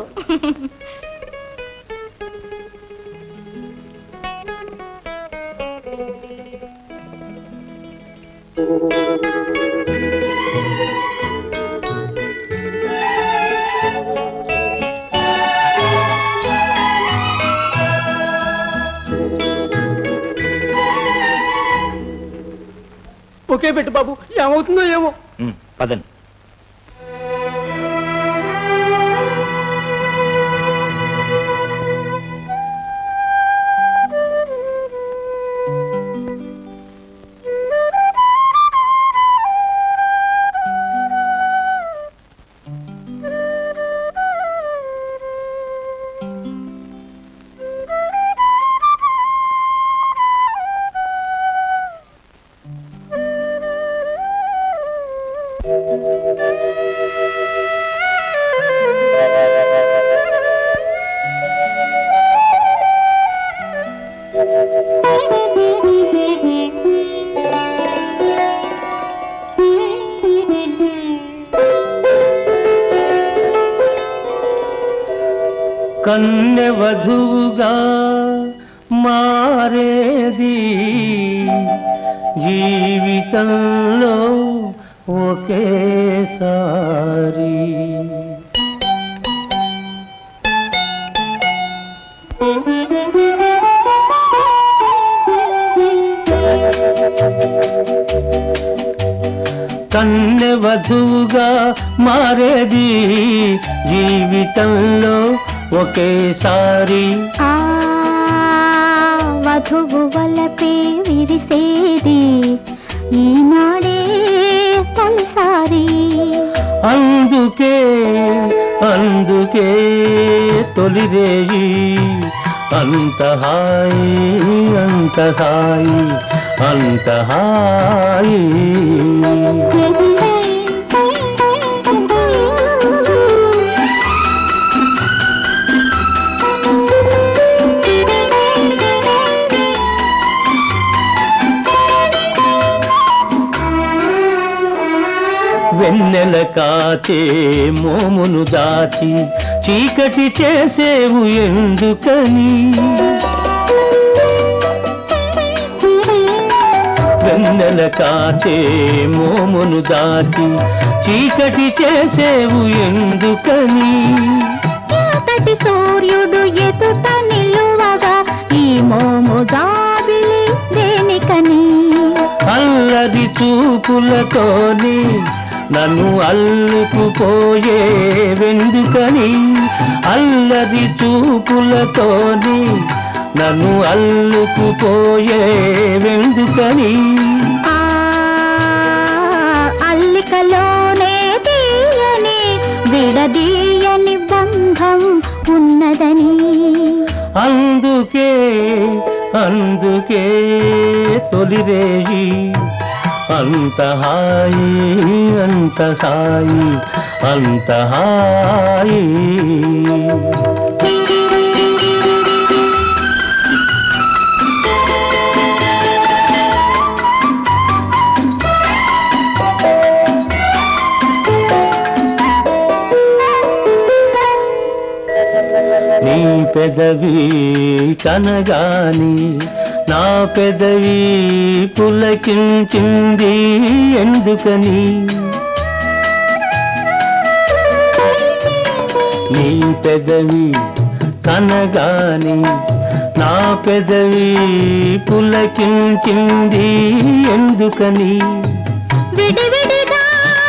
ఒకే పెట్టు బాబు ఏమవుతుందో ఏమో ఉమ్, పదండి కన్నె వధువుగా మారేది జీవితంలో ఒకేసారి కన్నె వధువుగా మారేది జీవితంలో ఒకేసారి ఆ వధువు వలపే విరిసేది ఈనాడే తొలిసారి అందుకే అందుకే తొలిరేయి అంత హాయి అంత హాయి అంత హాయి వెన్నెల కాచే మోమును దాచి చీకటి చేసేవు ఎందుకని వెన్నెల కాచే మోమును దాచి చీకటి చేసేవు ఎందుకని ఎంతటి సూర్యుడు ఎదుట నిలువగా ఈ మోము జాబిలి దేనికని అల్లరి చూపులతోని నన్ను అల్లుకుపోయే వెందుకని అల్లరి చూపులతోని నన్ను అల్లుకుపోయే వెందుకని ఆ అల్లికలోనే తీయని విడదీయని బంధం ఉన్నదని అందుకే అందుకే తొలిరేయి అంత హాయి అంత హాయి అంత హాయి నీ పెదవి కనగాని నా పెదవి పులకించింది ఎందుకని నీ పెదవి కనగాని నా పెదవి పులకించింది ఎందుకని విడివిడిగా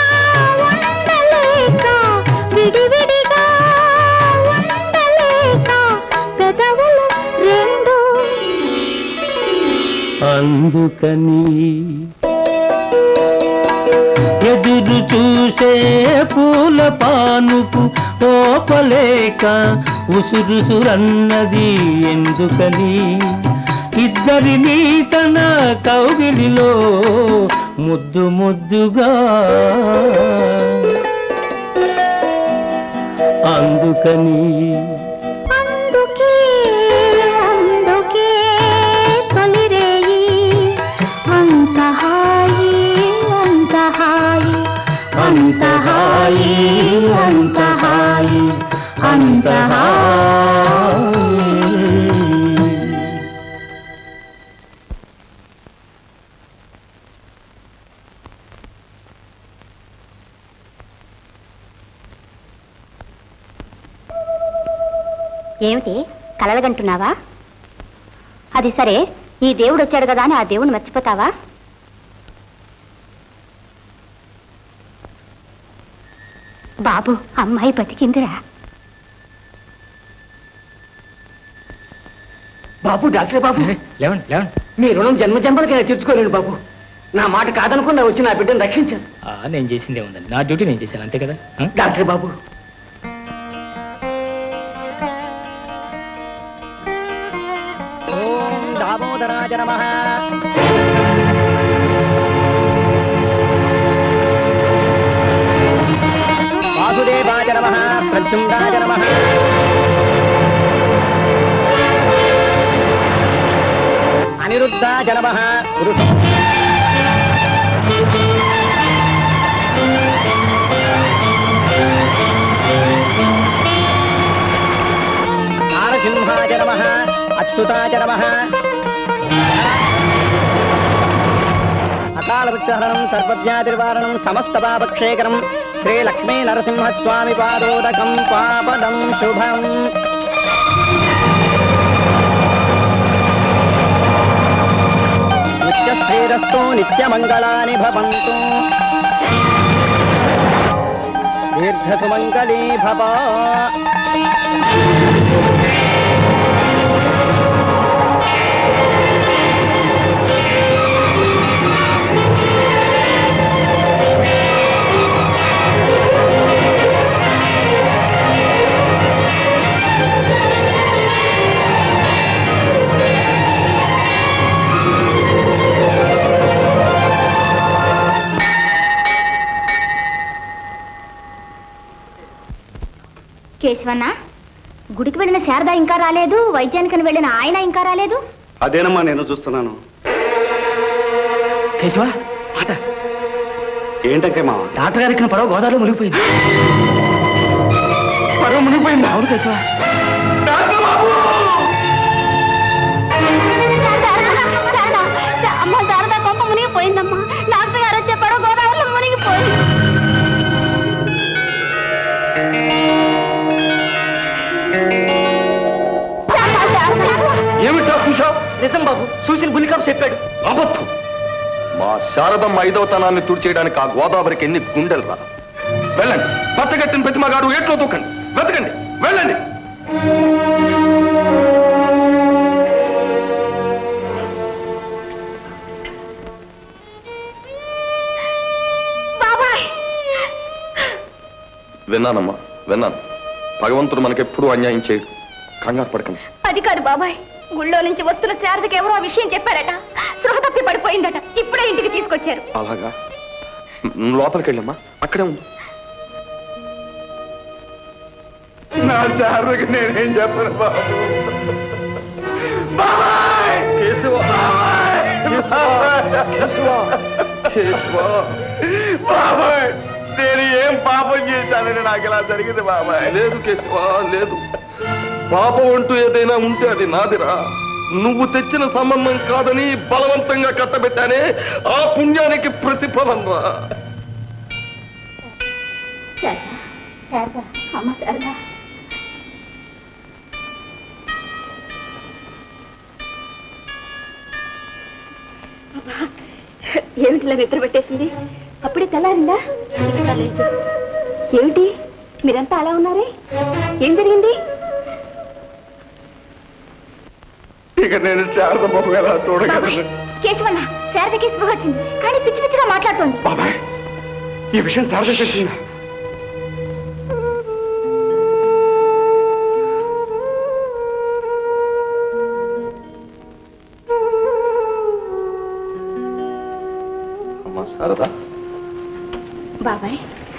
ఉండలేక విడివిడిగా ఉండలేక పెదవులు రెండు అందుకని ఎదురు ఎదురు చూసే పూల పానుపు ఓపలేక ఉసురుసురన్నది ఎందుకని ఇద్దరిని తన కౌగిలిలో ముద్దు ముద్దుగా అందుకని అందుకే అందుకే తొలిరేయి అంత హాయి అంత హాయి అంత హాయి అంత హాయి అంత హాయి ఏమిటి కలలుగంటున్నావా అది సరే ఈ దేవుడు వచ్చాడు కదా అని ఆ దేవుని మర్చిపోతావా బాబు అమ్మాయి బతికిందిరా బాబు డాక్టర్ బాబు లేవండి లేవండి మీ రుణం జన్మ జన్మలకి నేను తీర్చుకోలేను బాబు నా మాట కాదనకుండా వచ్చి నా బిడ్డను రక్షించాను ఆ, నేను చేసిందే ఉందండి నా డ్యూటీ నేను చేశాను అంతే కదా ఆ? డాక్టర్ బాబు ఓం దామోదరాయ నమ వాసుదేవాయ నమ ప్రత్యుండాయ నమ అనిరుద్ధాయ నమ పురుష నారసింహాయ నమ అచ్యుతాయ నమ అకాల వృక్షహరణం సర్వవ్యాధిర్వారణం సమస్త పాపక్షేకరం శ్రీ లక్ష్మీ నరసింహస్వామి పాదోదకం పాపదం శుభం నిత్యశ్రీరస్తు నిత్యమంగళాని భవంతు దీర్ఘసుమంగళీ భవ కేశవన్న గుడికి వెళ్ళిన శారద ఇంకా రాలేదు వైద్యానికని వెళ్ళిన ఆయన ఇంకా రాలేదు అదేనమ్మా నేను చూస్తున్నాను కేశవ మాట ఏంటంటే మామ డాక్టర్ గారికి పడవ గోదావరిలో మునిగిపోయింది పడవ మునిగిపోయింది అవును కేశవ అమ్మ శారద కొంప మునిగిపోయిందమ్మా డాక్టర్ గారు వచ్చే పడవ గోదావరిలో మునిగిపోయింది ఏమిటా చూశావు నిజం బాబు చూసిన బుల్లికాపు చెప్పాడు అబద్ధం మా శారదమ్మ ఐదవతనాన్ని తుడిచేయడానికి ఆ గోదావరికి ఎన్ని గుండెలు రా వెళ్ళండి పచ్చగట్టిన ప్రతిమగాడు ఏట్లో దూకండి వెతకండి వెళ్ళండి బాబాయ్ విన్నానమ్మా విన్నాను భగవంతుడు మనకెప్పుడు అన్యాయం చేయడు కంగారు పడకండి అది కాదు బాబాయ్ గుళ్ళో నుంచి వస్తున్న శారదకి ఎవరో ఆ విషయం చెప్పారట సృహ తప్పి పడిపోయిందట ఇప్పుడే ఇంటికి తీసుకొచ్చారు అలాగా నువ్వు లోపలికి వెళ్ళమ్మా అక్కడే ఉంది నా శారదకి నేనేం చెప్పను బాబు బాబాయ్! బాబాయ్ నేను ఏం పాపం చేశానని నాకు ఇలా జరిగింది బాబాయ్ లేదు కేశవా లేదు పాపం అంటూ ఏదైనా ఉంటే అది నాదిరా నువ్వు తెచ్చిన సంబంధం కాదని బలవంతంగా కట్టబెట్టానే ఆ పుణ్యానికి ప్రతిఫలం రా శారద శారద అమ్మ శారద ఏమిటిలా నిద్ర పెట్టేసింది అప్పుడే తెల్లారిందా ఇంకా లేదు ఏమిటి మీరంతా అలా ఉన్నారే ఏం జరిగింది ఇక నేను శారద మొహం ఎలా చూడగలను కేశవన్న శారదకి స్పృహ వచ్చింది కానీ పిచ్చి పిచ్చిగా మాట్లాడుతోంది బాబాయ్ ఈ విషయం శారద తెలిసిందా అమ్మా శారదా బాబాయ్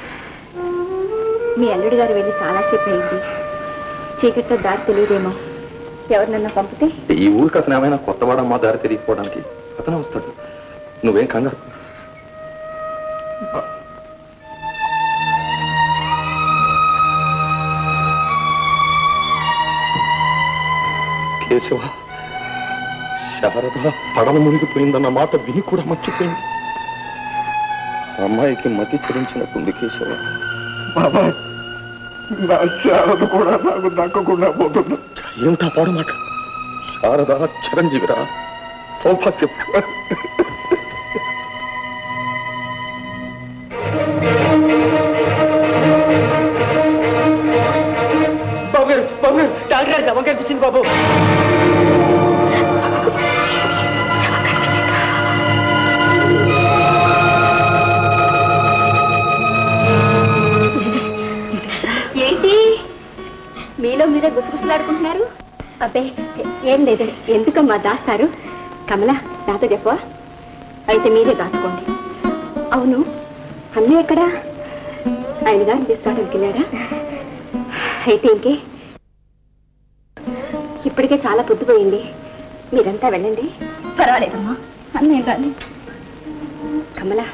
మీ అల్లుడు గారు వెళ్ళి చాలాసేపు అయింది చీకట్లో దారి తెలియదేమో ఎవరినన్నా పంపితే ఈ ఊరికి అతను ఏమైనా కొత్తవాడమ్మా దారి తెలియకపోవడానికి అతనే వస్తాడు నువ్వేం కంగారు కేశవ శారద పడవ మునిగిపోయిందన్న మాట విని కూడా మర్చిపోయింది అమ్మాయికి మతి చెల్లించినట్టుంది కేశవ బాబా నా శారద కూడా నాకు దక్కకుండా పోతున్నా ఏమిటా పాడమాట శారద చిరంజీవిరా సౌభాగ్యం బాబు గారు బాబు గారు డాక్టర్ గారు శవం కనిపించింది బాబు ఏంటి మీలో మీరే గుసగుసలాడుకుంటున్నారు అబ్బే ఏం లేదు ఎందుకమ్మా దాస్తారు కమల నాతో చెప్పవా అయితే మీరే దాచుకోండి అవును అన్నయ్య ఎక్కడా ఆయన గారిని తీసుకోవడానికి వెళ్ళాడా అయితే ఇంకే ఇప్పటికే చాలా పొద్దుపోయింది మీరంతా వెళ్ళండి పర్వాలేదమ్మా అన్నయ్య గారిని కమల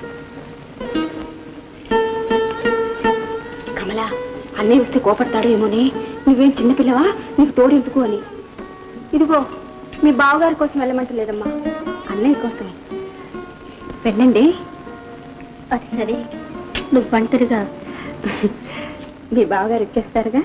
కమల అన్నయ్య వస్తే కోపడతాడో ఏమోని నువ్వేం చిన్నపిల్లవా నీకు తోడెందుకు అని ఇదిగో మీ బావగారి కోసం వెళ్ళమంటలేదమ్మా అన్నయ్య కోసం వెళ్ళండి అది సరే నువ్వు ఒంటరిగా మీ బావగారు వచ్చేస్తారుగా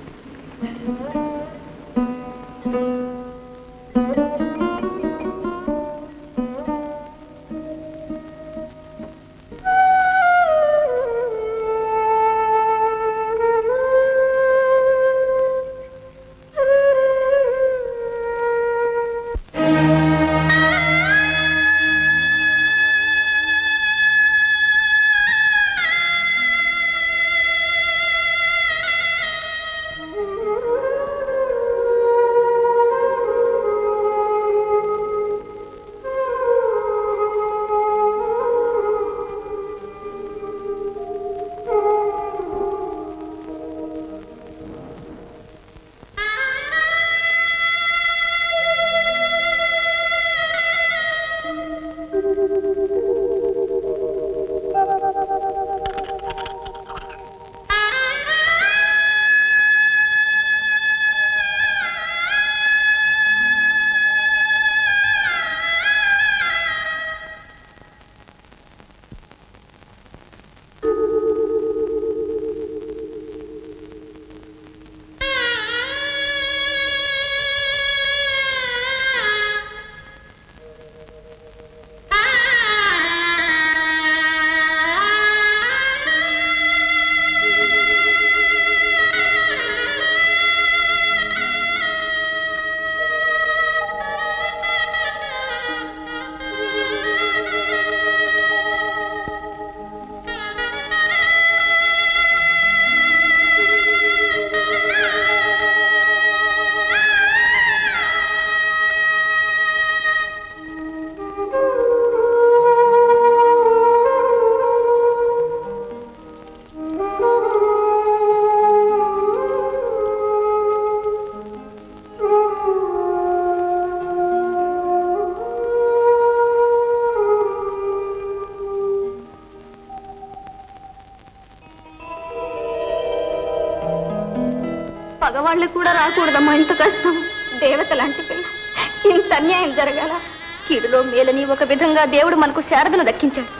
పగవాళ్ళకి కూడా రాకూడదమ్మా ఇంత కష్టం దేవత లాంటి పిల్ల ఇంత అన్యాయం జరగాల కీడులో మేలని ఒక విధంగా దేవుడు మనకు శారదను దక్కించాడు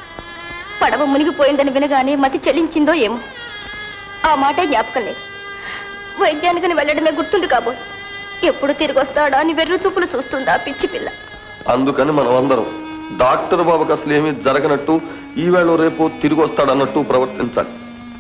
పడవ మునిగిపోయిందని వినగానే మతి చెల్లించిందో ఏమో ఆ మాటే జ్ఞాపకం లేదు వైద్యానికని వెళ్ళడమే గుర్తుంది కాబోయ్ ఎప్పుడు తిరిగి వస్తాడా అని వెర్రు చూపులు చూస్తుందా పిచ్చి పిల్ల అందుకని మనం అందరం డాక్టర్ బాబుకి అసలు ఏమీ జరగనట్టు ఈవేళ రేపు తిరిగి వస్తాడన్నట్టు ప్రవర్తించాలి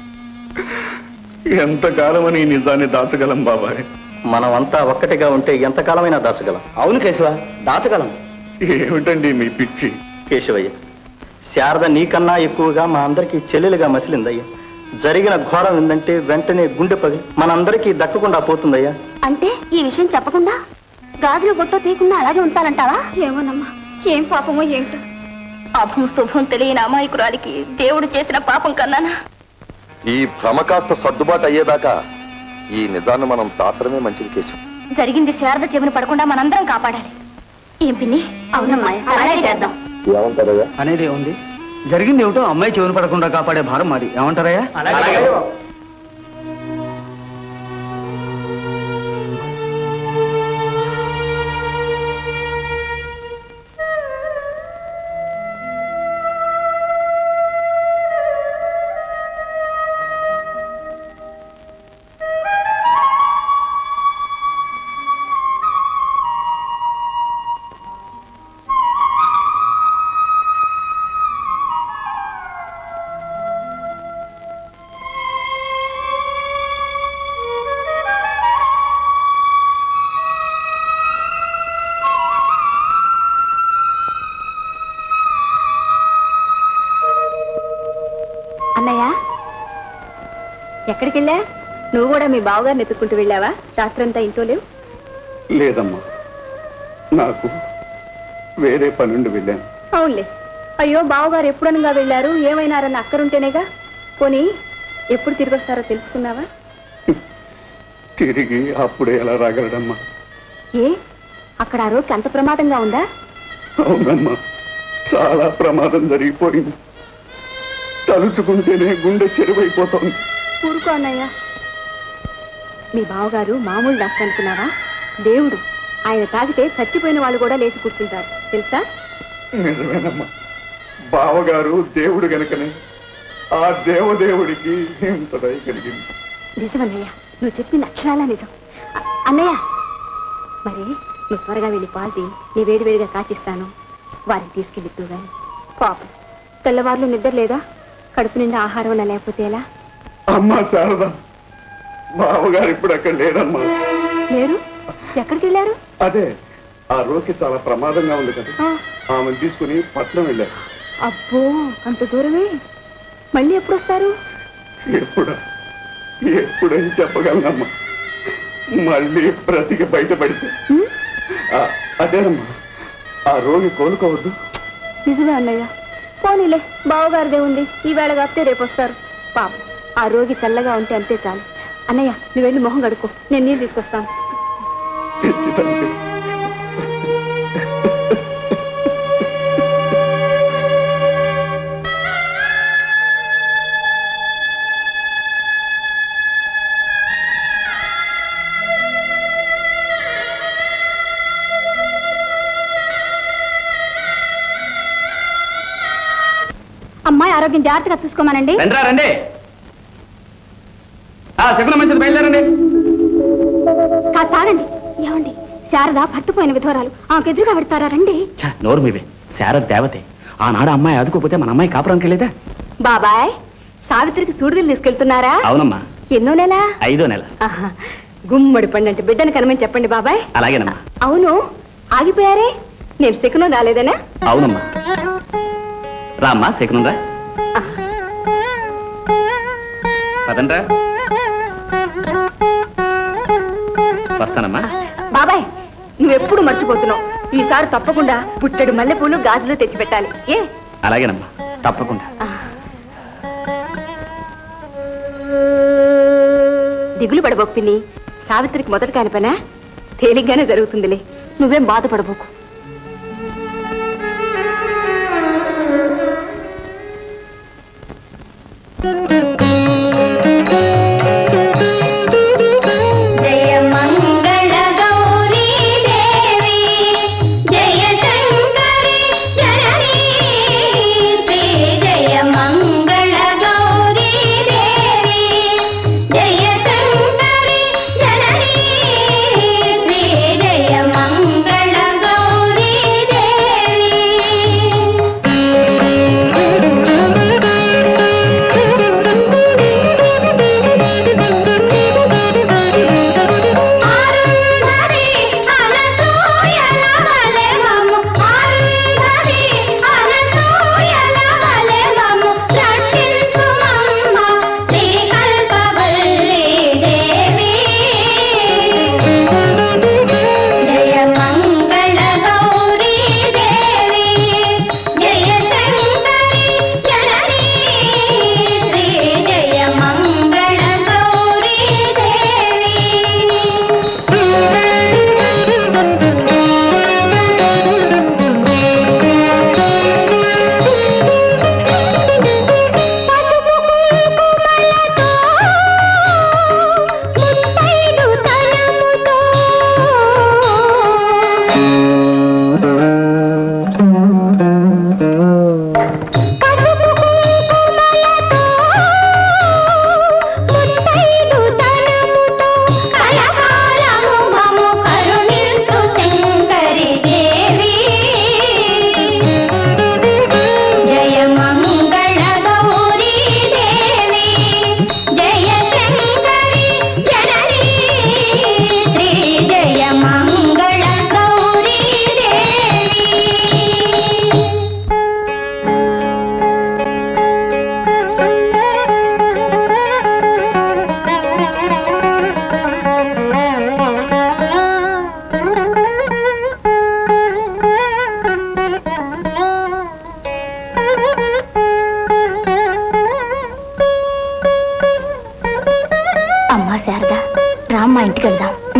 ఎంతకాలమని ఈ నిజాన్ని దాచగలం బాబాయ్ మనమంతా ఒక్కటిగా ఉంటే ఎంతకాలమైనా దాచగలం అవును కేశవ దాచగలం ఏమిటండి మీ పిచ్చి కేశవయ్య శారద నీకన్నా ఎక్కువగా మా అందరికీ చెల్లెలుగా మసిలిందయ్యా జరిగిన ఘోరం ఏంటంటే వెంటనే గుండె పగిలి మనందరికీ దక్కకుండా పోతుందయ్యా అంటే ఈ విషయం చెప్పకుండా గాజులు బొట్టో తీయకుండా అలాగే ఉంచాలంటావా ఏమోనమ్మా ఏం పాపమో ఏంటో అభం శుభం తెలియని అమాయకురాలికి దేవుడు చేసిన పాపం కన్నానా ఈ భ్రమ కాస్త సర్దుబాటు అయ్యేదాకా ఈ నిజాన్ని మనం దాచడమే మంచిది కేశం జరిగింది శారద చెవిని పడకుండా మనందరం కాపాడాలి ఏం పిన్ని అవునమ్మా అలాగే చేద్దాం ఏమంటారయ్యా అనేది ఉంది జరిగింది ఏమిటో అమ్మాయి చెవులు పడకుండా కాపాడే భారం మాది ఏమంటారయ్యా అన్నయ్య ఎక్కడికి వెళ్ళా నువ్వు కూడా మీ బావగారిని ఎత్తుక్కుంటూ వెళ్ళావా రాత్రంతా ఇంట్లో లేవు లేదమ్మా నాకు వేరే పనుండి వెళ్ళాను అవునులే అయ్యో బావగారు ఎప్పుడనగా వెళ్ళారు ఏమైనారన్న అక్కరుంటేనేగా పోనీ ఎప్పుడు తిరిగి వస్తారో తెలుసుకున్నావా తిరిగి అప్పుడే ఎలా రాగలడమ్మా ఏ అక్కడ ఆ రోడ్కి అంత ప్రమాదంగా ఉందా అవునమ్మా చాలా ప్రమాదం జరిగిపోయింది తలుచుకుంటేనే గుండె చెరువైపోతోంది ఊరుకో అన్నయ్య మీ బావగారు మామూలు డాక్టర్ అనుకున్నావా దేవుడు ఆయన తాగితే చచ్చిపోయిన వాళ్ళు కూడా లేచి కూర్చుంటారు తెలుసా నిజమేనమ్మా బావగారు దేవుడు గనుకనే ఆ దేవదేవుడికి ఇంత దయ కలిగింది నిజమన్నయ్య నువ్వు చెప్పింది అక్షరాలా నిజం అ- అన్నయ్య మరి నువ్వు త్వరగా వెళ్ళి పాల్తి నీ వేడి వేడిగా కాచిస్తాను వారిని తీసుకెళ్ళిద్దు గాని పాపం తెల్లవారులు నిద్ర లేదా కడుపు నిండా ఆహారం అలా లేకపోతే ఎలా అమ్మా శారద బావగారు ఇప్పుడు అక్కడ లేడమ్మా లేరు ఎక్కడికి వెళ్ళారు అదే ఆ రోకి చాలా ప్రమాదంగా ఉంది కదా ఆ, ఆమెను తీసుకుని పట్నం వెళ్ళారు అబ్బో అంత దూరమే మళ్ళీ ఎప్పుడు వస్తారు ఎప్పుడు ఎప్పుడని చెప్పగలనమ్మా మళ్ళీ బ్రతికి బయటపడితే ఉమ్, ఆ, అదేనమ్మా ఆ రోగి కోలుకోవద్దు నిజమే అన్నయ్య పోనీలే బావగారిదే ఉంది ఈ వేళ కాస్తే రేపు వస్తారు పాపం ఆ రోగి చల్లగా ఉంటే అంతే చాలు అన్నయ్య నువ్వు వెళ్ళి మొహం కడుక్కో నేను నీళ్ళు తీసుకొస్తాను తెచ్చితండి అమ్మాయి ఆరోగ్యం జాగ్రత్తగా చూసుకోమనండి రండి రండి ఆ శకున మంచిది బయలుదేరండి కాస్త ఆగండి ఏమండి శారద భర్తపోయిన విధవరాలు ఆమెకు ఎదురుగా పెడతారా రండి ఛ, నోరు మీవే శారద దేవతే ఆనాడు అమ్మాయి ఆదుకోపోతే మన అమ్మాయి కాపురానికి వెళ్ళేదా బాబాయ్ సావిత్రికి సూడిదలు తీసుకెళ్తున్నారా అవునమ్మా ఎన్నో నెల ఐదో నెల ఆహా, గుమ్మడి పండంటే బిడ్డను కనమని చెప్పండి బాబాయ్ అలాగేనమ్మా అవును ఆగిపోయారే నేను శకునం రాలేదనా అవునమ్మా రామ్మా శకునురా పదండ్రా వస్తానమ్మా బాబాయ్ నువ్వెప్పుడు మర్చిపోతున్నావు ఈసారి తప్పకుండా పుట్టెడు మల్లెపూలు గాజులు తెచ్చిపెట్టాలి ఏ అలాగేనమ్మా తప్పకుండా దిగులు పడబోకు పిన్ని సావిత్రికి మొదటి కాని పనా తేలిగ్గానే జరుగుతుందిలే నువ్వేం బాధపడబోకు జయ మంగళ గౌరీ దేవి జయ శంకరి జననీ శ్రీ జయ మంగళ గౌరీ దేవి జయ శంకరి జననీ శ్రీ జయ మంగళ గౌరీ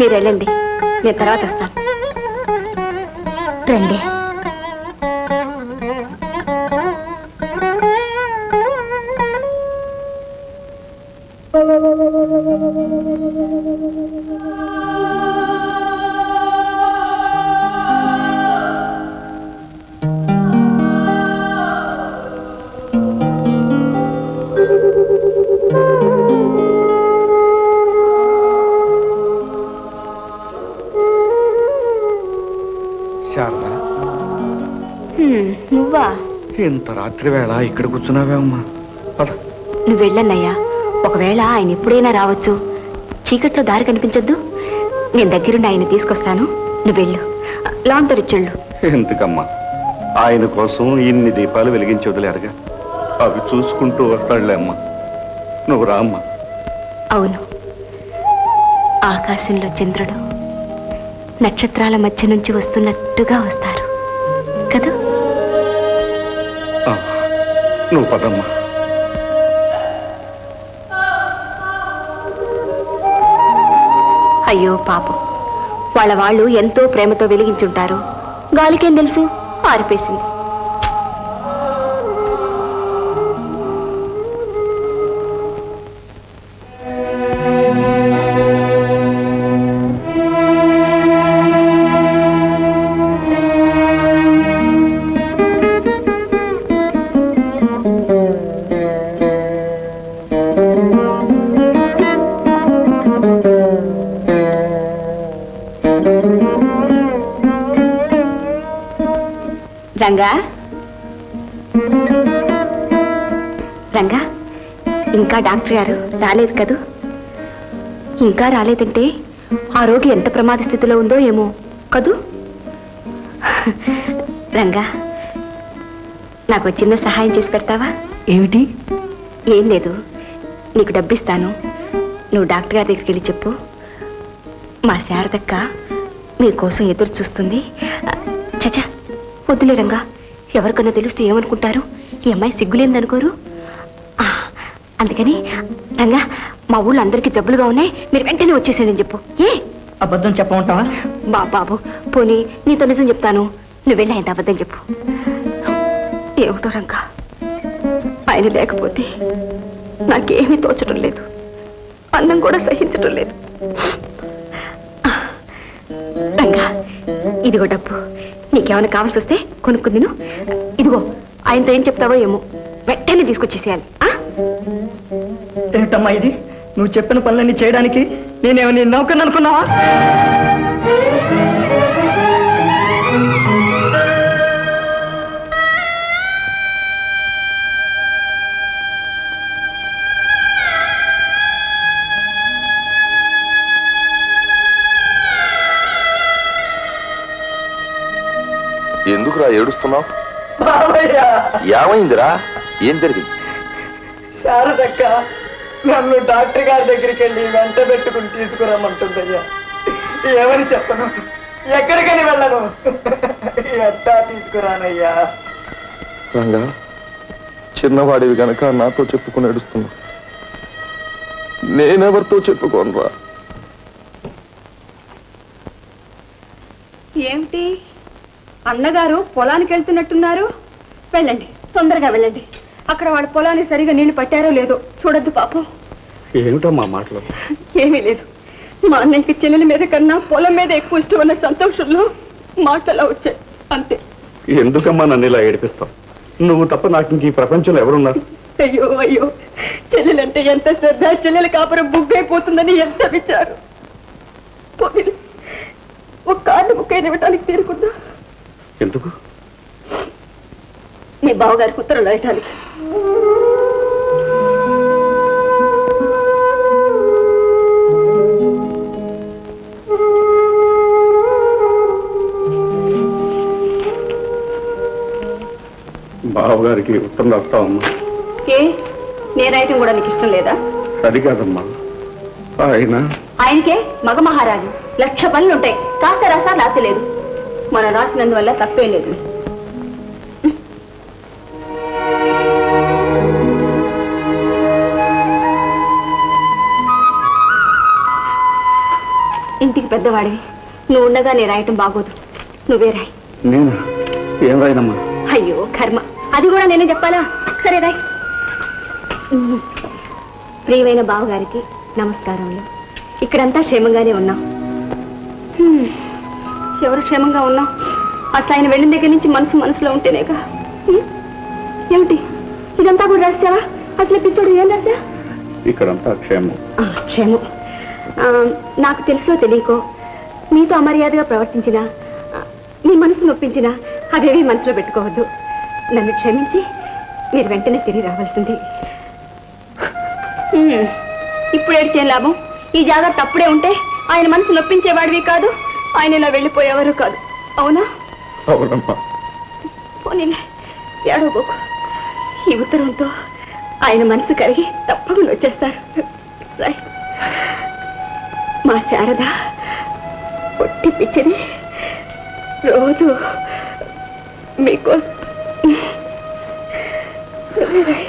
మీరు వెళ్ళండి నేను తర్వాత వస్తాను రండి శారద హ్మ్, నువ్వా ఇంత రాత్రి వేళ ఇక్కడ కూర్చున్నావే అమ్మా పద నువ్వు వెళ్ళన్నయ్యా ఒకవేళ ఆయన ఎప్పుడైనా రావచ్చు చీకట్లో దారి కనిపించద్దు నేను దగ్గరుండి ఆయన తీసుకొస్తాను నువ్వు వెళ్ళు లాంగ్ తెరిచెళ్ళు ఎందుకమ్మా ఆయన కోసం ఇన్ని దీపాలు వెలిగించి వదిలేరుగా అవి చూసుకుంటూ వస్తాడులే అమ్మా నువ్వు రా అమ్మా అవును ఆకాశంలో చంద్రుడు నక్షత్రాల మధ్య నుంచి వస్తున్నట్టుగా వస్తారు కదా ఆ, నువ్వు పదమ్మా అయ్యో పాపం వాళ్ళ వాళ్ళు ఎంతో ప్రేమతో వెలిగించుంటారు గాలికేం తెలుసు ఆరిపేసింది రంగా రంగా ఇంకా డాక్టర్ గారు రాలేదు కదూ ఇంకా రాలేదంటే ఆ రోగి ఎంత ప్రమాద స్థితిలో ఉందో ఏమో కదూ రంగా నాకు ఒక చిన్న సహాయం చేసి పెడతావా ఏమిటి ఏం లేదు నీకు డబ్బిస్తాను నువ్వు డాక్టర్ గారి దగ్గరికి వెళ్ళి చెప్పు మా శారదక్క మీకోసం ఎదురు చూస్తుంది చచా వద్దులే రంగా ఎవరికన్నా తెలిస్తే ఏమనుకుంటారు ఈ అమ్మాయి సిగ్గులేందనుకోరు ఆ, అందుకని రంగా మా ఊళ్ళో అందరికీ జబ్బులుగా ఉన్నాయి మీరు వెంటనే వచ్చేసేయండి చెప్పు ఏ అబద్ధం చెప్పమంటావా బా బాబు పోనీ నీతో నిజం చెప్తాను నువ్వు వెళ్ళి ఆయన అబద్ధం చెప్పు ఏమిటో రంగా ఆయన లేకపోతే నాకేమీ తోచడం లేదు అన్నం కూడా సహించడం లేదు రంగా ఇదిగో డబ్బు నీకేమైనా కావాల్సి వస్తే కొనుక్కు తిను ఇదిగో ఆయనతో ఏం చెప్తావో ఏమో వెంటనే తీసుకొచ్చేసేయాలి ఆ? ఏమిటమ్మా ఇది నువ్వు చెప్పిన పనులన్నీ చేయడానికి నేనేమని నౌకను అనుకున్నావా ఎందుకురా ఏడుస్తున్నావు బాబయ్య ఏమైందిరా ఏం జరిగింది శారదక్క నన్ను డాక్టర్ గారి దగ్గరికి వెళ్ళి వెంట పెట్టుకుని తీసుకురమ్మంటుందయ్యా ఏమని చెప్పను ఎక్కడికని వెళ్ళను ఎట్టా తీసుకురానయ్యా రంగా చిన్నవాడివి గనక నాతో చెప్పుకుని ఏడుస్తున్నా నేనెవరితో చెప్పుకోనరా ఏమిటి అన్నగారు పొలానికి వెళ్తున్నట్టున్నారు వెళ్ళండి తొందరగా వెళ్ళండి అక్కడ వాడి పొలాన్ని సరిగా నీళ్లు పట్టారో లేదో చూడొద్దు పాపం ఏమిటో మా మాటలు ఏమీ లేదు మా అన్నయ్యకి చెల్లెల మీద కన్నా పొలం మీద ఎక్కువ ఇష్టం ఉన్న సంతోషంలో మాటలు అలా వచ్చాయి అంతే ఎందుకమ్మా నన్ను ఇలా ఏడిపిస్తావు నువ్వు తప్ప నాకు ఇంక ఈ ప్రపంచంలో ఎవరున్నారు అయ్యో అయ్యో చెల్లెలంటే ఎంత శ్రద్ధ చెల్లెల కాపురం బుగ్గైపోతుందని ఎంత విచారు పోనీలే. ఒక కార్డు బుక్ అయిన ఇవ్వటానికి తీరుకుందా ఎందుకు మీ బావగారికి ఉత్తరం రాయటానికి బావగారికి ఉత్తరం రాస్తావమ్మా ఏ నేను రాయటం కూడా నీకు ఇష్టం లేదా అది కాదమ్మా ఆయన ఆయనకే మగ మహారాజు లక్ష పనులు ఉంటాయి కాస్త రాసా రాసలేదు మనం రాసినందువల్ల తప్పే లేదు ఇంటికి పెద్దవాడివి నువ్వు ఉండగా నేను రాయటం బాగోదు నువ్వే రాయి నేను ఏం రాయనమ్మా అయ్యో కర్మ అది కూడా నేనే చెప్పాలా సరే రాయ్ ఉమ్. ప్రియమైన బావగారికి నమస్కారములు ఇక్కడంతా క్షేమంగానే ఉన్నాం హ్మ్. ఎవరు క్షేమంగా ఉన్నాం అసలు ఆయన వెళ్ళిన దగ్గర నుంచి మనసు మనసులో ఉంటేనేగా హ్మ్? ఏమిటి ఇదంతా కూడా రాసావా అసలు ఈ పిచ్చోడు ఏం రాసా ఇక్కడంతా క్షేమం ఆ, క్షేమం ఆ, నాకు తెలుసో తెలియకో మీతో అమర్యాదగా ప్రవర్తించిన మీ మనసు నొప్పించిన అవేవి మనసులో పెట్టుకోవద్దు నన్ను క్షమించి మీరు వెంటనే తిరిగి రావాల్సింది ఉమ్, ఇప్పుడు ఏడ్చేం లాభం ఈ జాగ్రత్త అప్పుడే ఉంటే ఆయన మనసు నొప్పించేవాడివి కాదు ఆయన ఇలా వెళ్ళిపోయేవారు కాదు అవునా అవునమ్మా పోనీలే ఏడవబోకు ఈ ఉత్తరంతో ఆయన మనసు కరిగి తప్పకుండా వచ్చేస్తారు రాయ్. మా శారద పొట్టి పిచ్చిది రోజు మీకోసం రాయ్.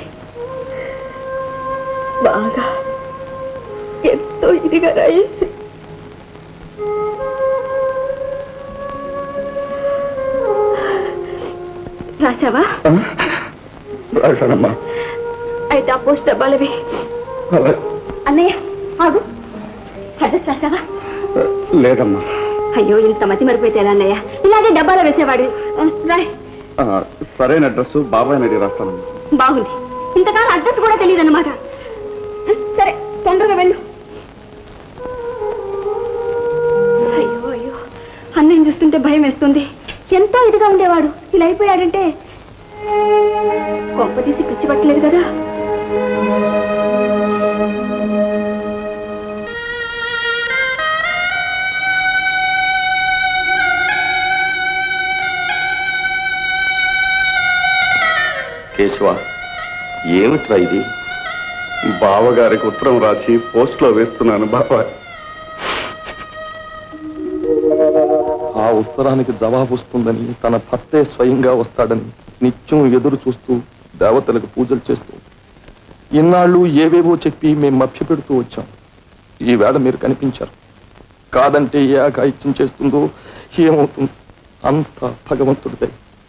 బాగా ఎంతో ఇదిగా రాయి రాశావా రాశానమ్మా అయితే ఆ పోస్ట్ డబ్బాలవి అలా అన్నయ్య ఆగు అడ్రస్ రాశావా లేదమ్మా అయ్యో ఇంత మతి మరిపోతే ఎలా అన్నయ్య ఇలాగే డబ్బాలో వేసేవాడు ఆ, రాయ్ ఆ, సరైన అడ్రస్ బాబాయ్ అడిగి రాస్తానమ్మా బాగుంది ఇంతకాలం అడ్రస్ కూడా తెలియదు అనమాట సరే తొందరగా వెళ్ళు అయ్యో అయ్యో అన్నయ్య చూస్తుంటే భయం వేస్తుంది ఎంతో ఇదిగా ఉండేవాడు ఇలా అయిపోయాడంటే కొంప తీసి పిచ్చి పట్టలేదు కదా కేశవ ఏమిట్రా ఇది బావగారికి ఉత్తరం రాసి పోస్ట్లో వేస్తున్నాను బాబాయ్ ఆ ఉత్తరానికి జవాబు వస్తుందని తన భర్తే స్వయంగా వస్తాడని నిత్యం ఎదురు చూస్తూ దేవతలకు పూజలు చేస్తూ ఇన్నాళ్ళు ఏవేవో చెప్పి మేము మభ్యపెడుతూ వచ్చాం ఈవేళ మీరు కనిపించారు కాదంటే ఏ అఘాయిత్యం చేస్తుందో ఏమవుతుందో అంత భగవంతుడిదే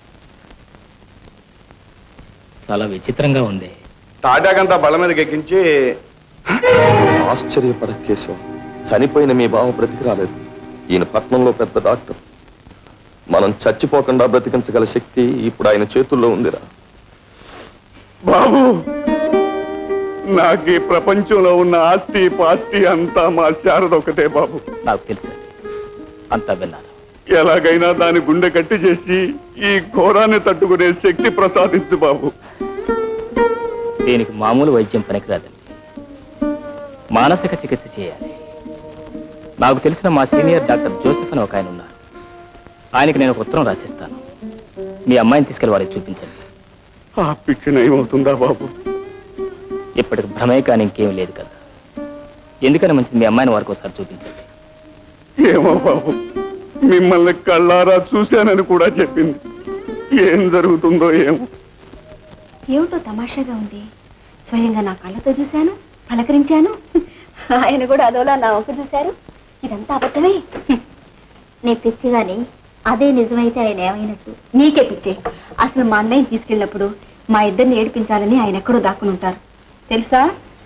చాలా విచిత్రంగా ఉంది తాటాకంతా బల మీదకి ఎక్కించి ఆశ్చర్యపడ కేశవ చనిపోయిన మీ బావ బ్రతికి రాలేదు ఈయన పట్నంలో పెద్ద డాక్టర్ మనం చచ్చిపోకుండా బ్రతికించగల శక్తి ఇప్పుడు ఆయన చేతుల్లో ఉందిరా బాబు నాకు ఈ ప్రపంచంలో ఉన్న ఆస్తి పాస్తి అంతా మా శారద ఒకటే బాబు నాకు తెలుసు అంతా విన్నాను ఎలాగైనా దాని గుండె కట్టి చేసి ఈ ఘోరాన్ని తట్టుకునే శక్తి ప్రసాదించు బాబు దీనికి మామూలు వైద్యం పనికిరాదండి మానసిక చికిత్స చేయాలి నాకు తెలిసిన మా సీనియర్ డాక్టర్ జోసెఫ్ అని ఒక ఆయన ఉన్నారు ఆయనకి నేను ఒక ఉత్తరం రాసిస్తాను మీ అమ్మాయిని తీసుకెళ్ళి వారికి చూపించండి ఆ పిచ్చి నయమవుతుందా బాబు ఇప్పటికి భ్రమే కానీ ఇంకేం లేదు కదా ఎందుకని మంచిది మీ అమ్మాయిని వారికి ఒకసారి చూపించండి ఏమో బాబు మిమ్మల్ని కళ్ళారా చూశానని కూడా చెప్పింది ఏం జరుగుతుందో ఏమో ఏమిటో తమాషాగా ఉంది స్వయంగా నా కళ్ళతో చూశాను పలకరించాను ఆయన కూడా అదోలా నా ఒక చూశారు ఇదంతా అబద్ధమే నీ పిచ్చి గాని అదే నిజమైతే ఆయన ఏమైనట్టు నీకే పిచ్చే అసలు మా అన్నయ్య తీసుకెళ్ళినప్పుడు మా ఇద్దరిని ఏడిపించాలని ఆయన ఎక్కడో దాక్కుని ఉంటారు తెలుసా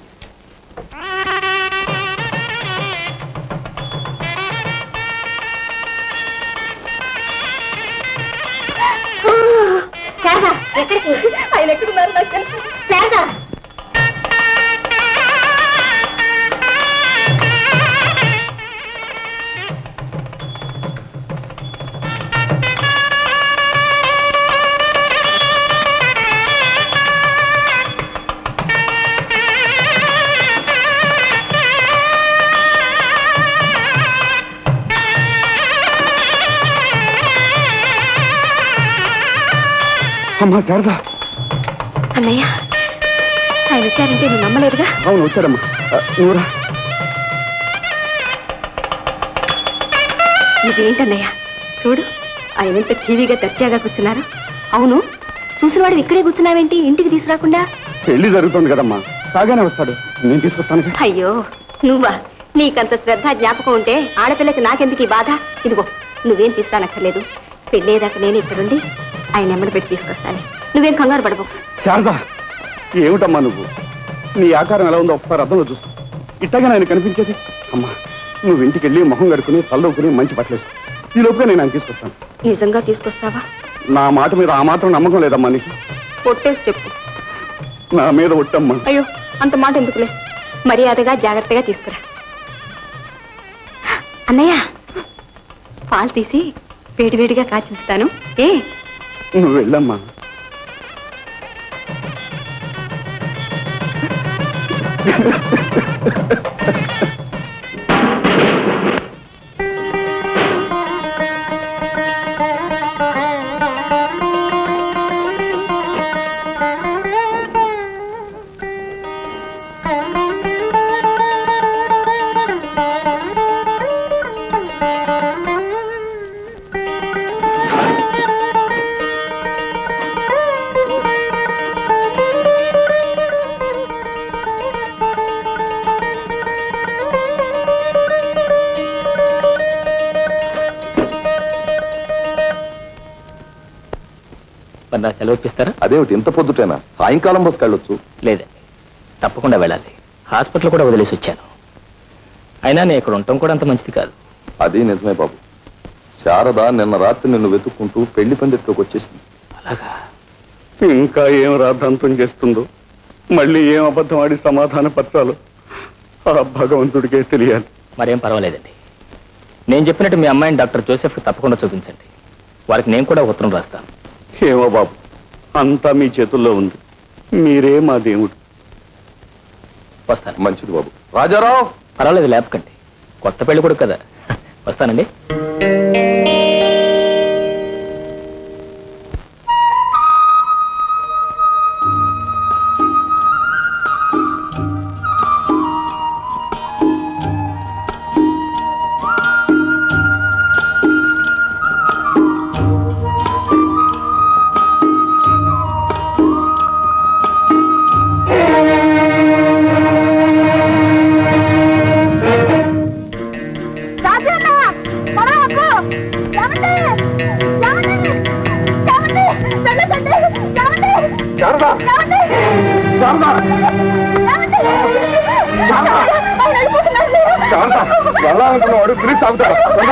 శారదా ఎక్కడికి ఆయన ఎక్కడున్నారు నాకు తెలుసు శారదా అమ్మా శారదా అన్నయ్య ఆయన వచ్చారంటే నువ్వు నమ్మలేదుగా అవును వచ్చాడమ్మా ఆ, నువ్వురా ఇదేంటన్నయ్య చూడు ఆయన ఎంత టీవీగా దర్జాగా కూర్చున్నారు అవును చూసిన వాడు ఇక్కడే కూర్చున్నావేంటి ఇంటికి తీసుకురాకుండా పెళ్లి జరుగుతుంది కదమ్మా బాగానే వస్తాడు నేను తీసుకొస్తాను అయ్యో నువ్వా నీకంత శ్రద్ధ జ్ఞాపకం ఉంటే ఆడపిల్లకి నాకెందుకు ఈ బాధ ఇదిగో నువ్వేం తీసుకురానక్కర్లేదు పెళ్ళేదాకా నేను ఇక్కడుండి ఆయన ఎమ్మడి పెట్టి తీసుకొస్తాను నువ్వేం కంగారు పడవు శారదా ఏమిటమ్మా నువ్వు నీ ఆకారం ఎలా ఉందో ఒకసారి అర్థంలో చూసుకో ఇట్టగా ఆయన కనిపించేది అమ్మా నువ్వు ఇంటికి వెళ్ళి మొహం కడుకుని తల్లవుకుని మంచి బట్టలేసు ఈ లోపుగా నేను ఆయన తీసుకొస్తాను నిజంగా తీసుకొస్తావా నా మాట మీద ఆ మాత్రం నమ్మకం లేదమ్మా నీకు పొట్టేసి చెప్పు నా మీద ఒట్టమ్మా అయ్యో అంత మాట ఎందుకులే మర్యాదగా జాగ్రత్తగా తీసుకురా అన్నయ్య పాలు తీసి వేడివేడిగా కాచిస్తాను ఏ నువ్వు వెళ్ళమ్మా మరి నా సెలవు ఇప్పిస్తారా అదేమిటి ఇంత పొద్దుటేనా సాయంకాలం బస్కి వెళ్ళొచ్చు లేదండి తప్పకుండా వెళ్ళాలి హాస్పిటల్ కూడా వదిలేసి వచ్చాను అయినా నేను ఇక్కడ ఉండటం కూడా అంత మంచిది కాదు అది నిజమే బాబు శారద నిన్న రాత్రి నిన్ను వెతుక్కుంటూ పెళ్లి పందిట్లోకి వచ్చేసింది అలాగా ఇంకా ఏం రాద్ధాంతం చేస్తుందో మళ్ళీ ఏం అబద్ధం ఆడి సమాధాన పరచాలో ఆ భగవంతుడికే తెలియాలి మరేం పర్వాలేదండి నేను చెప్పినట్టు మీ అమ్మాయిని డాక్టర్ జోసెఫ్కి తప్పకుండా చూపించండి వారికి నేను కూడా ఉత్తరం రాస్తాను ఏమో బాబు అంతా మీ చేతుల్లో ఉంది మీరే మా దేవుడు వస్తాను మంచిది బాబు రాజారావు పర్వాలేదు లేపకండి కొత్త పెళ్లి కూడా కదా వస్తానండి శారదా శారదా శారదా వెళ్ళాలనుకున్న వాడు పిలిచి తాగుతాడు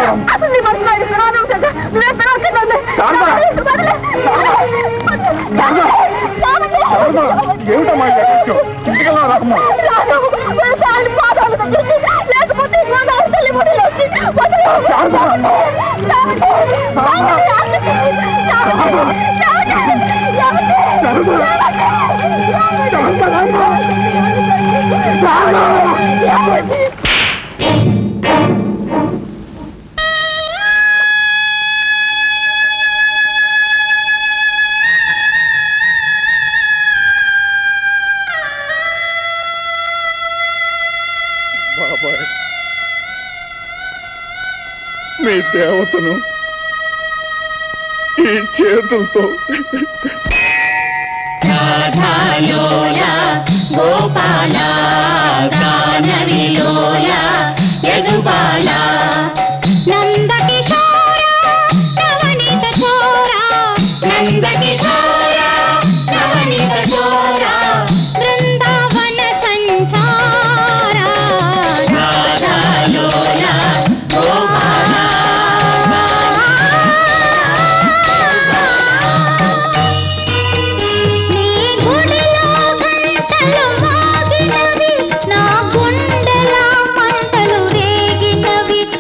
ఏమిటమ్మా ఈ అకృత్యం? ఇంటికెళ్ళా రాకమ్మా బాబాయ్ మీ దేవతను ఈ చేతులతో గోపాల గాన విలోల యదుబాల నందకిశోర నవనిత చోర నందకిశోర నవనిత చోర బృందావన సంచార రాధాలోల గోపాల నీ గుడిలో గంటలు మోగినవి నా గుండెల మంటలు రేగినవి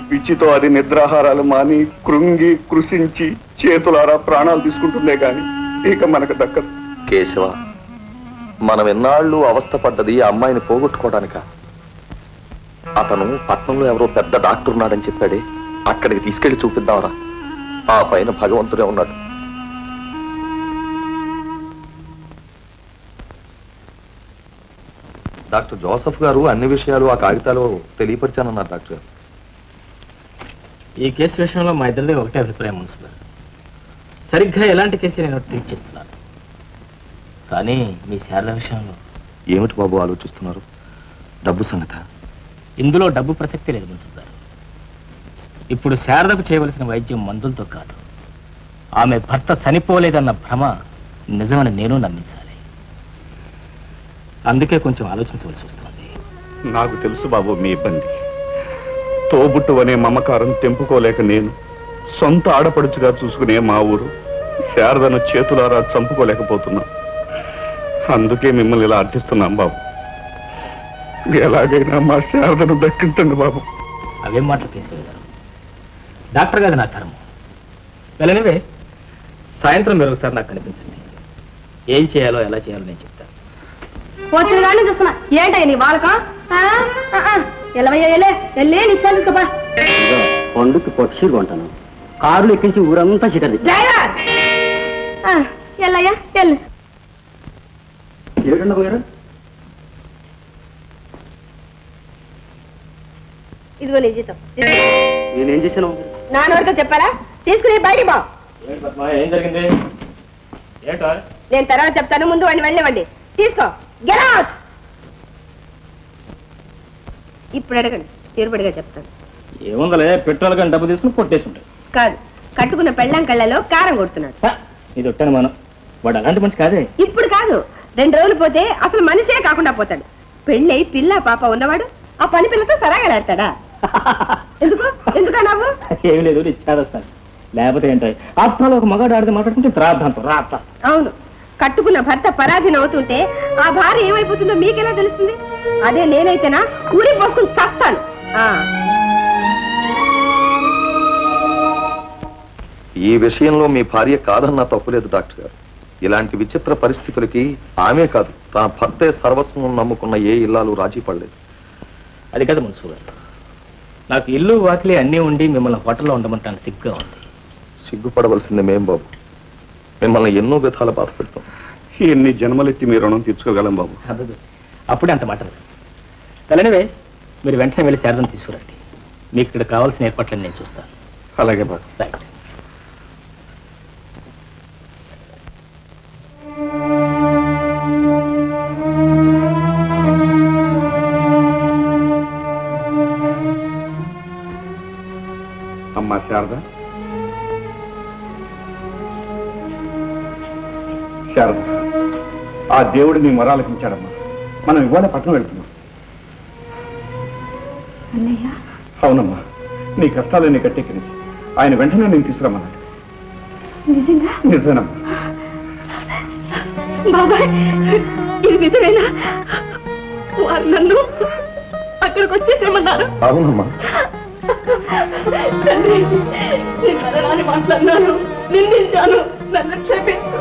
పిచ్చితో అది నిద్రాహారాలు మాని కృంగి కృషించి చేతులారా ప్రాణాలు తీసుకుంటుందే గాని ఇక మనకు దక్కదు కేశవ మనం ఎన్నాళ్ళు అవస్థపడ్డది ఆ అమ్మాయిని పోగొట్టుకోవడానిక అతను పట్నంలో ఎవరో పెద్ద డాక్టర్ ఉన్నాడని చెప్పాడే అక్కడికి తీసుకెళ్లి చూపిద్దాంరా ఆ పైన భగవంతుడే ఉన్నాడు డాక్టర్ జోసఫ్ గారు అన్ని విషయాలు ఆ కాగితాలు తెలియపరిచానన్నారు డాక్టర్ గారు ఈ కేసు విషయంలో మా ఇద్దరిది ఒకటే అభిప్రాయం మున్సిపల్ సరిగ్గా ఎలాంటి కేసు నేను ట్రీట్ చేస్తున్నాను కానీ మీ శారద విషయంలో ఏమిటి బాబు ఆలోచిస్తున్నారు డబ్బు సంగత ఇందులో డబ్బు ప్రసక్తి లేదు మున్సిపల్ గారు ఇప్పుడు శారదకు చేయవలసిన వైద్యం మందులతో కాదు ఆమె భర్త చనిపోలేదన్న భ్రమ నిజమని నేను నమ్మించాలి అందుకే కొంచెం ఆలోచించవలసి వస్తుంది నాకు తెలుసు బాబు మీ ఇబ్బంది తోబుట్టు అనే మమకారం తెంపుకోలేక నేను సొంత ఆడపడుచుగా చూసుకునే మా ఊరు శారదను చేతులారా చంపుకోలేకపోతున్నాం అందుకే మిమ్మల్ని ఇలా అర్థిస్తున్నాం బాబు ఎలాగైనా మా శారదను దక్కించండి బాబు అవేం మాటలు తీసుకెళ్ళారు డాక్టర్ గారు నా ధర్మం వెళ్ళనివే సాయంత్రం మీరు ఒకసారి నాకు కనిపించండి ఏం చేయాలో ఎలా చేయాలో నేను చెప్తాను వచ్చిన కానీ చూస్తున్నా ఏంటయ్య నీ బాలకం ఎలవయ్య ఎలే వెళ్ళే నీ చదువుకోబా పండుకి పక్షి కొంటాను కారులు ఎక్కించి ఊరంతా చిటది డ్రైవర్ ఎల్లయ్యా ఎల్లు ఏడండి పోయారు ఇదిగో నీ జీతం నేనేం చేశాను నాన్నవాడితో చెప్పాలా తీసుకుని బయటికి బా ఏం జరిగింది ఏంటో నేను తర్వాత చెప్తాను ముందు వాడిని వెళ్ళివ్వండి తీసుకో గెట్ అవుట్ ఇప్పుడు అడగండి తీరుబడిగా చెప్తాను ఏముందలే పెట్రోల్ కానీ డబ్బు తీసుకుని కొట్టేసి ఉంటాడు కాదు కట్టుకున్న పెళ్ళం కళ్ళలో కారం కొడుతున్నాడు ఇది ఒట్టాను మనం వాడు అలాంటి మనిషి కాదే ఇప్పుడు కాదు రెండు రోజులు పోతే అసలు మనిషే కాకుండా పోతాడు పెళ్ళై పిల్ల పాప ఉన్నవాడు ఆ పని పిల్లతో సరాగలాడతాడా ఎందుకు ఎందుకా నవ్వు ఏమి లేదు నేను చేస్తాను లేకపోతే ఏంటాయి ఆత్మలో ఒక మగాడు ఆడితే మాట్లాడుకుంటే ప్రార్థంతో రాత్ర అవును కట్టుకున్న భర్త పరాధీన అవుతుంటే ఆ భార్య ఏమైపోతుందో మీకెలా తెలుస్తుంది అదే నేనైతేనా ఊరి పోసుకుని చస్తాను ఆ, ఈ విషయంలో మీ భార్య కాదన్నా తప్పులేదు డాక్టర్ గారు ఇలాంటి విచిత్ర పరిస్థితులకి ఆమె కాదు తన భర్తే సర్వస్వం నమ్ముకున్న ఏ ఇల్లాలు రాజీ పడలేదు అది కదా మున్సు గారు నాకు ఇల్లు వాకిలి అన్నీ ఉండి మిమ్మల్ని హోటల్లో ఉండమంటాను సిగ్గుగా ఉంది సిగ్గుపడవలసింది మేం బాబు మిమ్మల్ని ఎన్నో విధాల బాధ పెడతాం ఎన్ని జన్మలెత్తి మీ రుణం తీర్చుకోగలం బాబు అబ్బబ్బే. అప్పుడే అంత మాట తెలనివే మీరు వెంటనే వెళ్ళి శారదం తీసుకురండి మీకు ఇక్కడ కావాల్సిన ఏర్పాట్లను నేను చూస్తాను అలాగే బాబు రైట్ అమ్మా శారద శారద ఆ దేవుడు నీ మొరాలకించాడమ్మా మనం ఇవాళ పట్టణం వెళ్తున్నాం అన్నయ్య అవునమ్మా నీ కష్టాలన్నీ కట్టెక్కినాయి ఆయన వెంటనే నేను తీసుకురమ్మన్నాడు నిజంగా నిజమేనమ్మా బాబాయ్ ఇది నిజమేనా వారు నన్ను అక్కడికి వచ్చేసేమన్నారు అవునమ్మా తండ్రి నీ మరణాన్ని మాట్లాడినాను నిందించాను నన్ను క్షమించు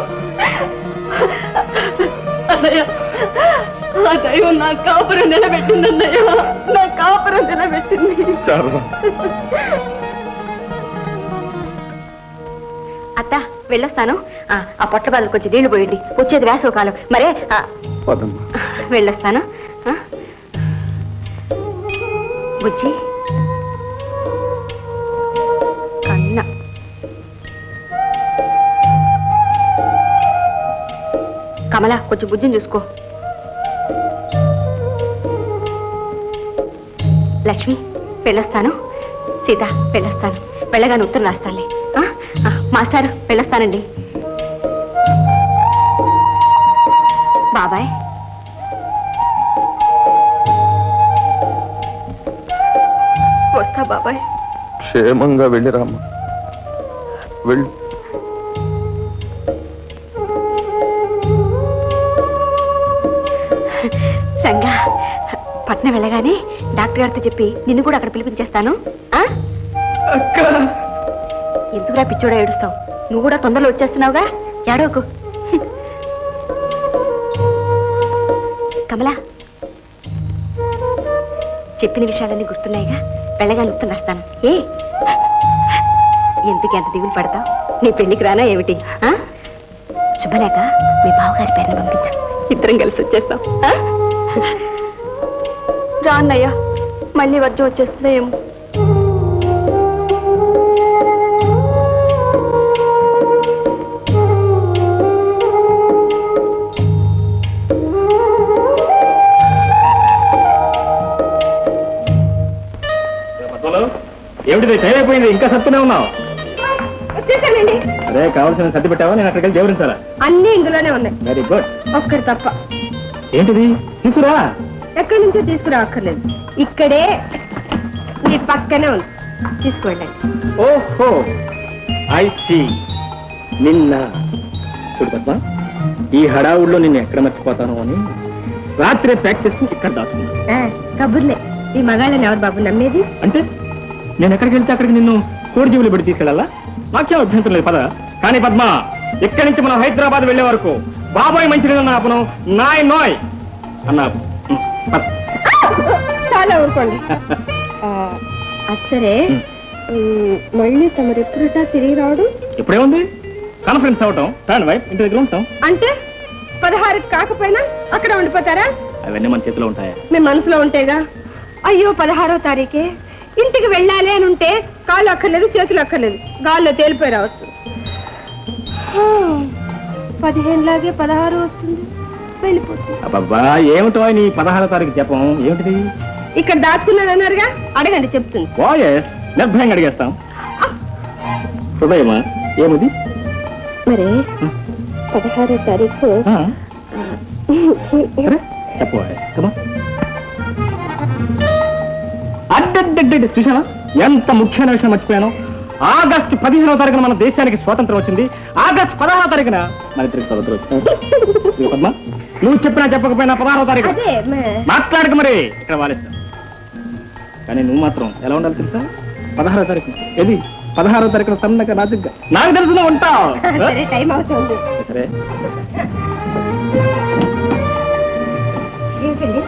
అన్నయ్య ఆ దైవం నా కాపురం నిలబెట్టింది అన్నయ్య నా కాపురం నిలబెట్టింది శారద అత్త వెళ్ళొస్తాను ఆ, ఆ పొట్ల బాధలు కొంచెం నీళ్లు పోయండి వచ్చేది వేసవకాలం మరే ఆ, పదమ్మా వెళ్ళొస్తాను ఆ? బుజ్జి కన్న కమల కొంచెం బుజ్జిని చూసుకో లక్ష్మి వెళ్ళొస్తాను సీత వెళ్ళొస్తాను వెళ్ళగానే ఉత్తరం రాస్తానులే ఆ? ఆ, మాస్టారు వెళ్ళొస్తానండి బాబాయ్ వస్తా బాబాయ్ క్షేమంగా వెళ్ళిరామ్మా వెళ్ళు సంగా పట్నం వెళ్ళగానే డాక్టర్ గారితో చెప్పి నిన్ను కూడా అక్కడ పిలిపించేస్తాను ఆ? ఎందుకురా పిచ్చోడా ఏడుస్తావు నువ్వు కూడా తొందరలో వచ్చేస్తున్నావుగా ఏడవకు కమలా చెప్పిన విషయాలన్నీ గుర్తున్నాయిగా వెళ్ళగా నృత్యం రాస్తాను ఏ ఎందుకు ఎంత దిగులు పడతావు నీ పెళ్లికి రానా ఏమిటి ఆ? శుభలేఖ మీ బావగారి పేరుని పంపించు ఇద్దరం కలిసి వచ్చేస్తాం ఆ? రా అన్నయ్య మళ్ళీ వర్జం వచ్చేస్తుందో ఏమో ఏమిటి టైం అయిపోయింది ఇంకా సత్తునే ఉన్నావు వచ్చేసానండి అదే కావాల్సిన సర్ది పెట్టావా నేను అక్కడికి వెళ్ళి దేవుడించాలా అన్ని ఇందులోనే ఉన్నాయి వెరీ గుడ్ ఒక్కటి తప్ప ఏంటిది తీసుకురా ఎక్కడి నుంచో తీసుకురావక్కర్లేదు ఇక్కడే మీ పక్కనే ఉంది తీసుకువెళ్ళండి ఓహో ఐ సి నిన్న చూడు పద్మ ఈ హడావుల్లో నిన్ను ఎక్కడ మర్చిపోతాను అని రాత్రి ప్యాక్ చేసుకుని ఇక్కడ దాచుకున్నాను ఆ, కబుర్లే ఈ మగాళ్ళని ఎవరు బాబు నమ్మేది అంటే నేను ఎక్కడికి వెళ్తే అక్కడికి నిన్ను కోడి జీవులు పెట్టి తీసుకెళ్ళాలా నాకేం అభ్యంతరం లేదు పద కానీ పద్మ ఇక్కడి నుంచి మనం హైదరాబాద్ వెళ్ళే వరకు బాబాయ్ మంచి ఆపను నాయ్ నోయ్ అన్నా ఉమ్, పద. చాలా ఊరుకోండి ఆ, అచ్చరే ఉమ్, మళ్ళీ తమరు ఎప్పుడుటా తిరిగి రావడం ఇప్పుడే ఉంది కాన్ఫరెన్స్ అవటం తాను వైపు ఇంటి దగ్గర ఉంటాం అంటే పదహారు కాకపోయినా అక్కడ ఉండిపోతారా అవన్నీ మన చేతిలో ఉంటాయా మీ మనసులో ఉంటేగా అయ్యో పదహారో తారీఖే ఇంటికి వెళ్ళాలి అని ఉంటే కాళ్ళు అక్కర్లేదు చేతులు అక్కర్లేదు గాల్లో తేలిపోయి రావచ్చు హా, పదిహేనులాగే పదహారు వస్తుంది వెళ్ళిపోతుంది అబ్బబ్బా ఏమిటో నీ పదహారో తారీఖు చెప్పం ఏమిటిది ఇక్కడ దాచుకున్నారన్నారుగా అడగండి చెప్తుంది వాయస్ నిర్భయంగా అడిగేస్తాం హృదయమా ఏముది మరి పదహారో తారీఖు ఆ, సరే చెప్పు కమా అడ్డడ్డడ్డ చూసావా ఎంత ముఖ్యమైన విషయం మర్చిపోయాను ఆగస్టు పదిహేనవ తారీఖున మన దేశానికి స్వాతంత్రం వచ్చింది ఆగస్టు పదహారో తారీఖున మన ఇద్దరికి స్వాతంత్రం వచ్చింది ఇదిగో పద్మ నువ్వు చెప్పినా చెప్పకపోయినా పదహారో తారీఖు అదే మ- మాట్లాడక మరి ఇక్కడ వాలిస్తా కానీ నువ్వు మాత్రం ఎలా ఉండాలి తెలుసా పదహారో తారీఖు ఏది పదహారో తారీఖున సన్నగా నాజుగ్గా నాకు తెలుసు నువ్వు ఉంటావు సరే టైం అవుతుంది సరే ఏంటండి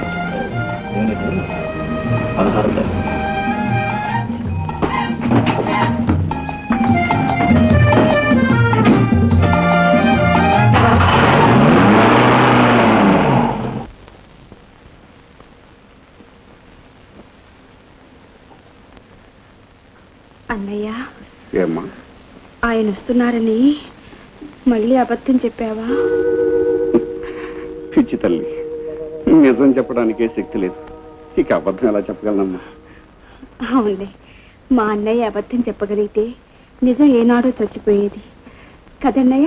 పదహారో తారీఖు అన్నయ్య ఏమ్మా ఆయన వస్తున్నారని మళ్ళీ అబద్ధం చెప్పావా పిచ్చి తల్లి నిజం చెప్పడానికే శక్తి లేదు ఇక అబద్ధం ఎలా చెప్పగలనమ్మా అవునులే మా అన్నయ్య అబద్ధం చెప్పగలిగితే నిజం ఏనాడో చచ్చిపోయేది కదన్నయ్య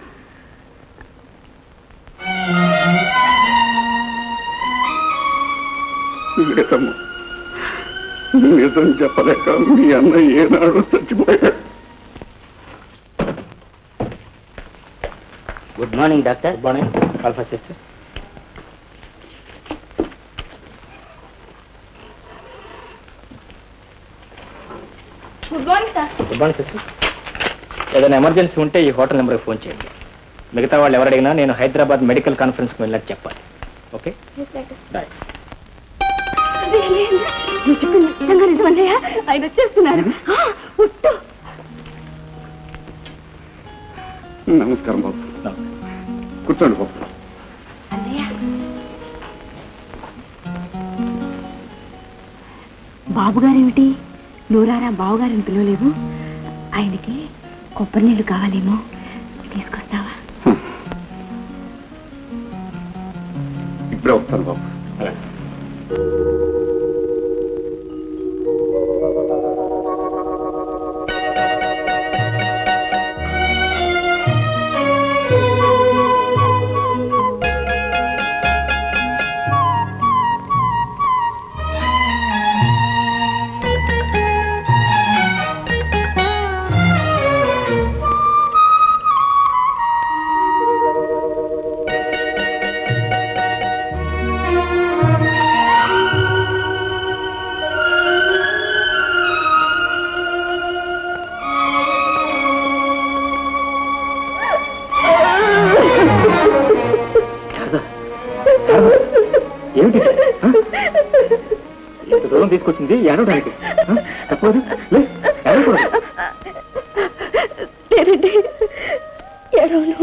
లేదమ్మా నిజం చెప్పలేక మీ అన్న ఏనాడు చచ్చిపోయాడు good morning doctor good morning కాల్ఫా sister good morning sir good morning sister ఏదైనా ఎమర్జెన్సీ ఉంటే ఈ హోటల్ నెంబర్కి ఫోన్ చేయండి మిగతా వాళ్ళు ఎవరు అడిగినా నేను హైదరాబాద్ మెడికల్ కాన్ఫరెన్స్కి వెళ్ళినట్టు చెప్పాలి ఓకే బాయ్ నువ్వు చెప్పింది నిజంగా నిజమన్నయ్య ఆయన వచ్చేస్తున్నారు ఆ, ఉట్టు నమస్కారం బాబు కూర్చోండి బాబు అన్నయ్య బాబుగారేమిటి నూరారా బావగారిని పిలవలేవు ఆయనకి కొబ్బరి నీళ్ళు కావాలేమో తీసుకొస్తావా ఇప్పుడే వస్తాను బాబు ఆ ఏమిటి ఆ? ఇంత దూరం తీసుకొచ్చింది ఏడవడానికి ఆ? తప్పదు లే ఏడవకూడదు లేదండి ఏడవను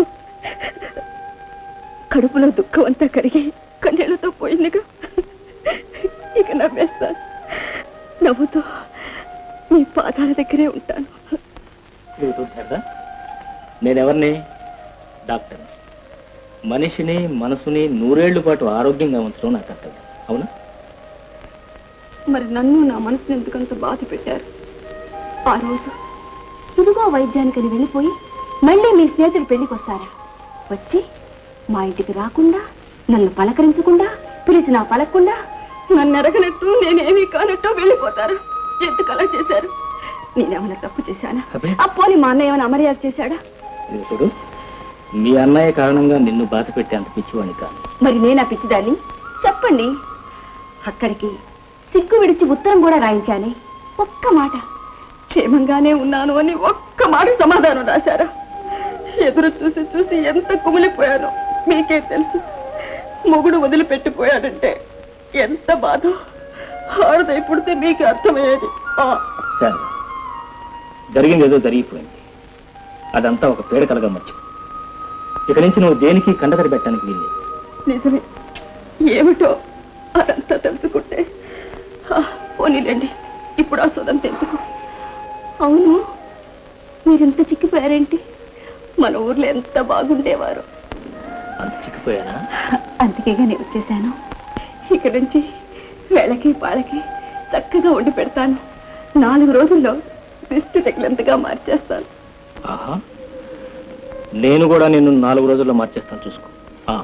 కడుపులో దుఃఖం అంతా కరిగి కన్నీళ్లతో పోయిందిగా ఇక నవ్వేస్తాను నవ్వుతూ మీ పాదాల దగ్గరే ఉంటాను ఇదిగో చూడు శారదా నేనెవరిని డాక్టర్ మనిషిని మనసుని నూరేళ్ల పాటు ఆరోగ్యంగా ఉంచడం నా కర్తవ్యం అవునా మరి నన్ను నా మనసుని ఎందుకంత బాధ పెట్టారు ఆ రోజు ఇదిగో వైద్యానికని వెళ్ళిపోయి మళ్ళీ మీ స్నేహితుడు పెళ్లికి వస్తారా వచ్చి మా ఇంటికి రాకుండా నన్ను పలకరించకుండా పిలిచినా పలకకుండా నన్ను ఎరగనట్టు నేనేమీ కానట్టు వెళ్ళిపోతారు ఎందుకు అలా చేశారు నేనేమైనా తప్పు చేశానా అబ్బే. అప్పోని మా అన్న ఏమైనా అమర్యాద చేశాడా ఇదిగో చూడు మీ అన్నయ్య కారణంగా నిన్ను బాధ పెట్టే అంత పిచ్చివాణి కాదు మరి నేనా పిచ్చిదాన్ని చెప్పండి అక్కడికి సిగ్గు విడిచి ఉత్తరం కూడా రాయించానే ఒక్క మాట క్షేమంగానే ఉన్నాను అని ఒక్క మాట సమాధానం రాశారా ఎదురు చూసి చూసి ఎంత కుమిలిపోయానో మీకే తెలుసు మొగుడు వదిలిపెట్టిపోయాడంటే ఎంత బాధ ఆడదై పుడితే మీకు అర్థమయ్యేది ఆ, సరే జరిగింది ఏదో జరిగిపోయింది అదంతా ఒక పీడకలగా మర్చి ఇక నుంచి నువ్వు దేనికి కండతడి పెట్టడానికి వీల్లేదు నిజమే ఏమిటో అదంతా తెలుసుకుంటే ఆ, పోనీలేండి ఇప్పుడు ఆ సోదం తెలుసుకో అవును మీరింత చిక్కిపోయారేంటి మన ఊర్లో ఎంత బాగుండేవారు అంత చిక్కిపోయానా అందుకేగా నేను వచ్చేసాను ఇక నుంచి వేళకి పాళకి చక్కగా వండి పెడతాను నాలుగు రోజుల్లో దిష్టి తగిలంతగా మార్చేస్తాను ఆహా నేను కూడా నిన్ను నాలుగు రోజుల్లో మార్చేస్తాను చూసుకో ఆ,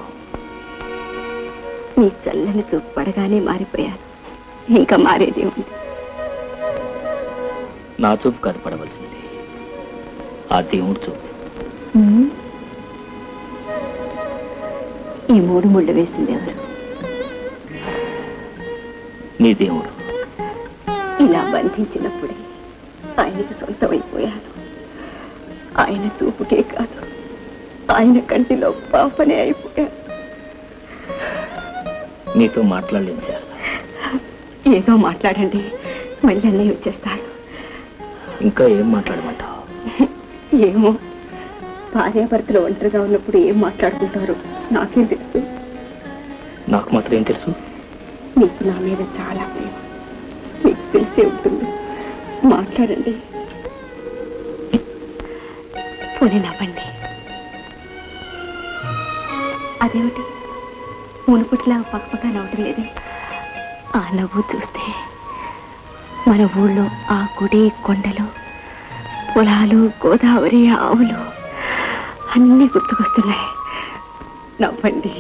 మీ చల్లని చూపు పడగానే మారిపోయాను ఇంకా మారేదే ఉంది నా చూపు కాదు పడవలసింది ఆ దేవుడు చూపు ఉమ్. ఈ మూడు ముళ్ళు వేసింది ఎవరు నీ దేవుడు ఇలా బంధించినప్పుడే ఆయనకు సొంతమైపోయాను ఆయన చూపుకే కాదు ఆయన కంటిలో పాపనే అయిపోయాను నీతో మాట్లాడలేను సార్ ఏదో మాట్లాడండి మళ్ళీ అన్నయ్య వచ్చేస్తాడు ఇంకా ఏం మాట్లాడమంటావు ఏమో భార్యాభర్తలు ఒంటరిగా ఉన్నప్పుడు ఏం మాట్లాడుకుంటారో నాకేం తెలుసు నాకు మాత్రం ఏం తెలుసు మీకు నా మీద చాలా ప్రేమ మీకు తెలిసే ఉంటుంది మాట్లాడండి పోనీ నవ్వండి అదేమిటి మునుపట్లా పక్కపక్క నవ్వటం లేదు ఆ నవ్వు చూస్తే మన ఊళ్ళో ఆ గుడి కొండలు పొలాలు గోదావరి ఆవులు అన్నీ గుర్తుకొస్తున్నాయి నవ్వండి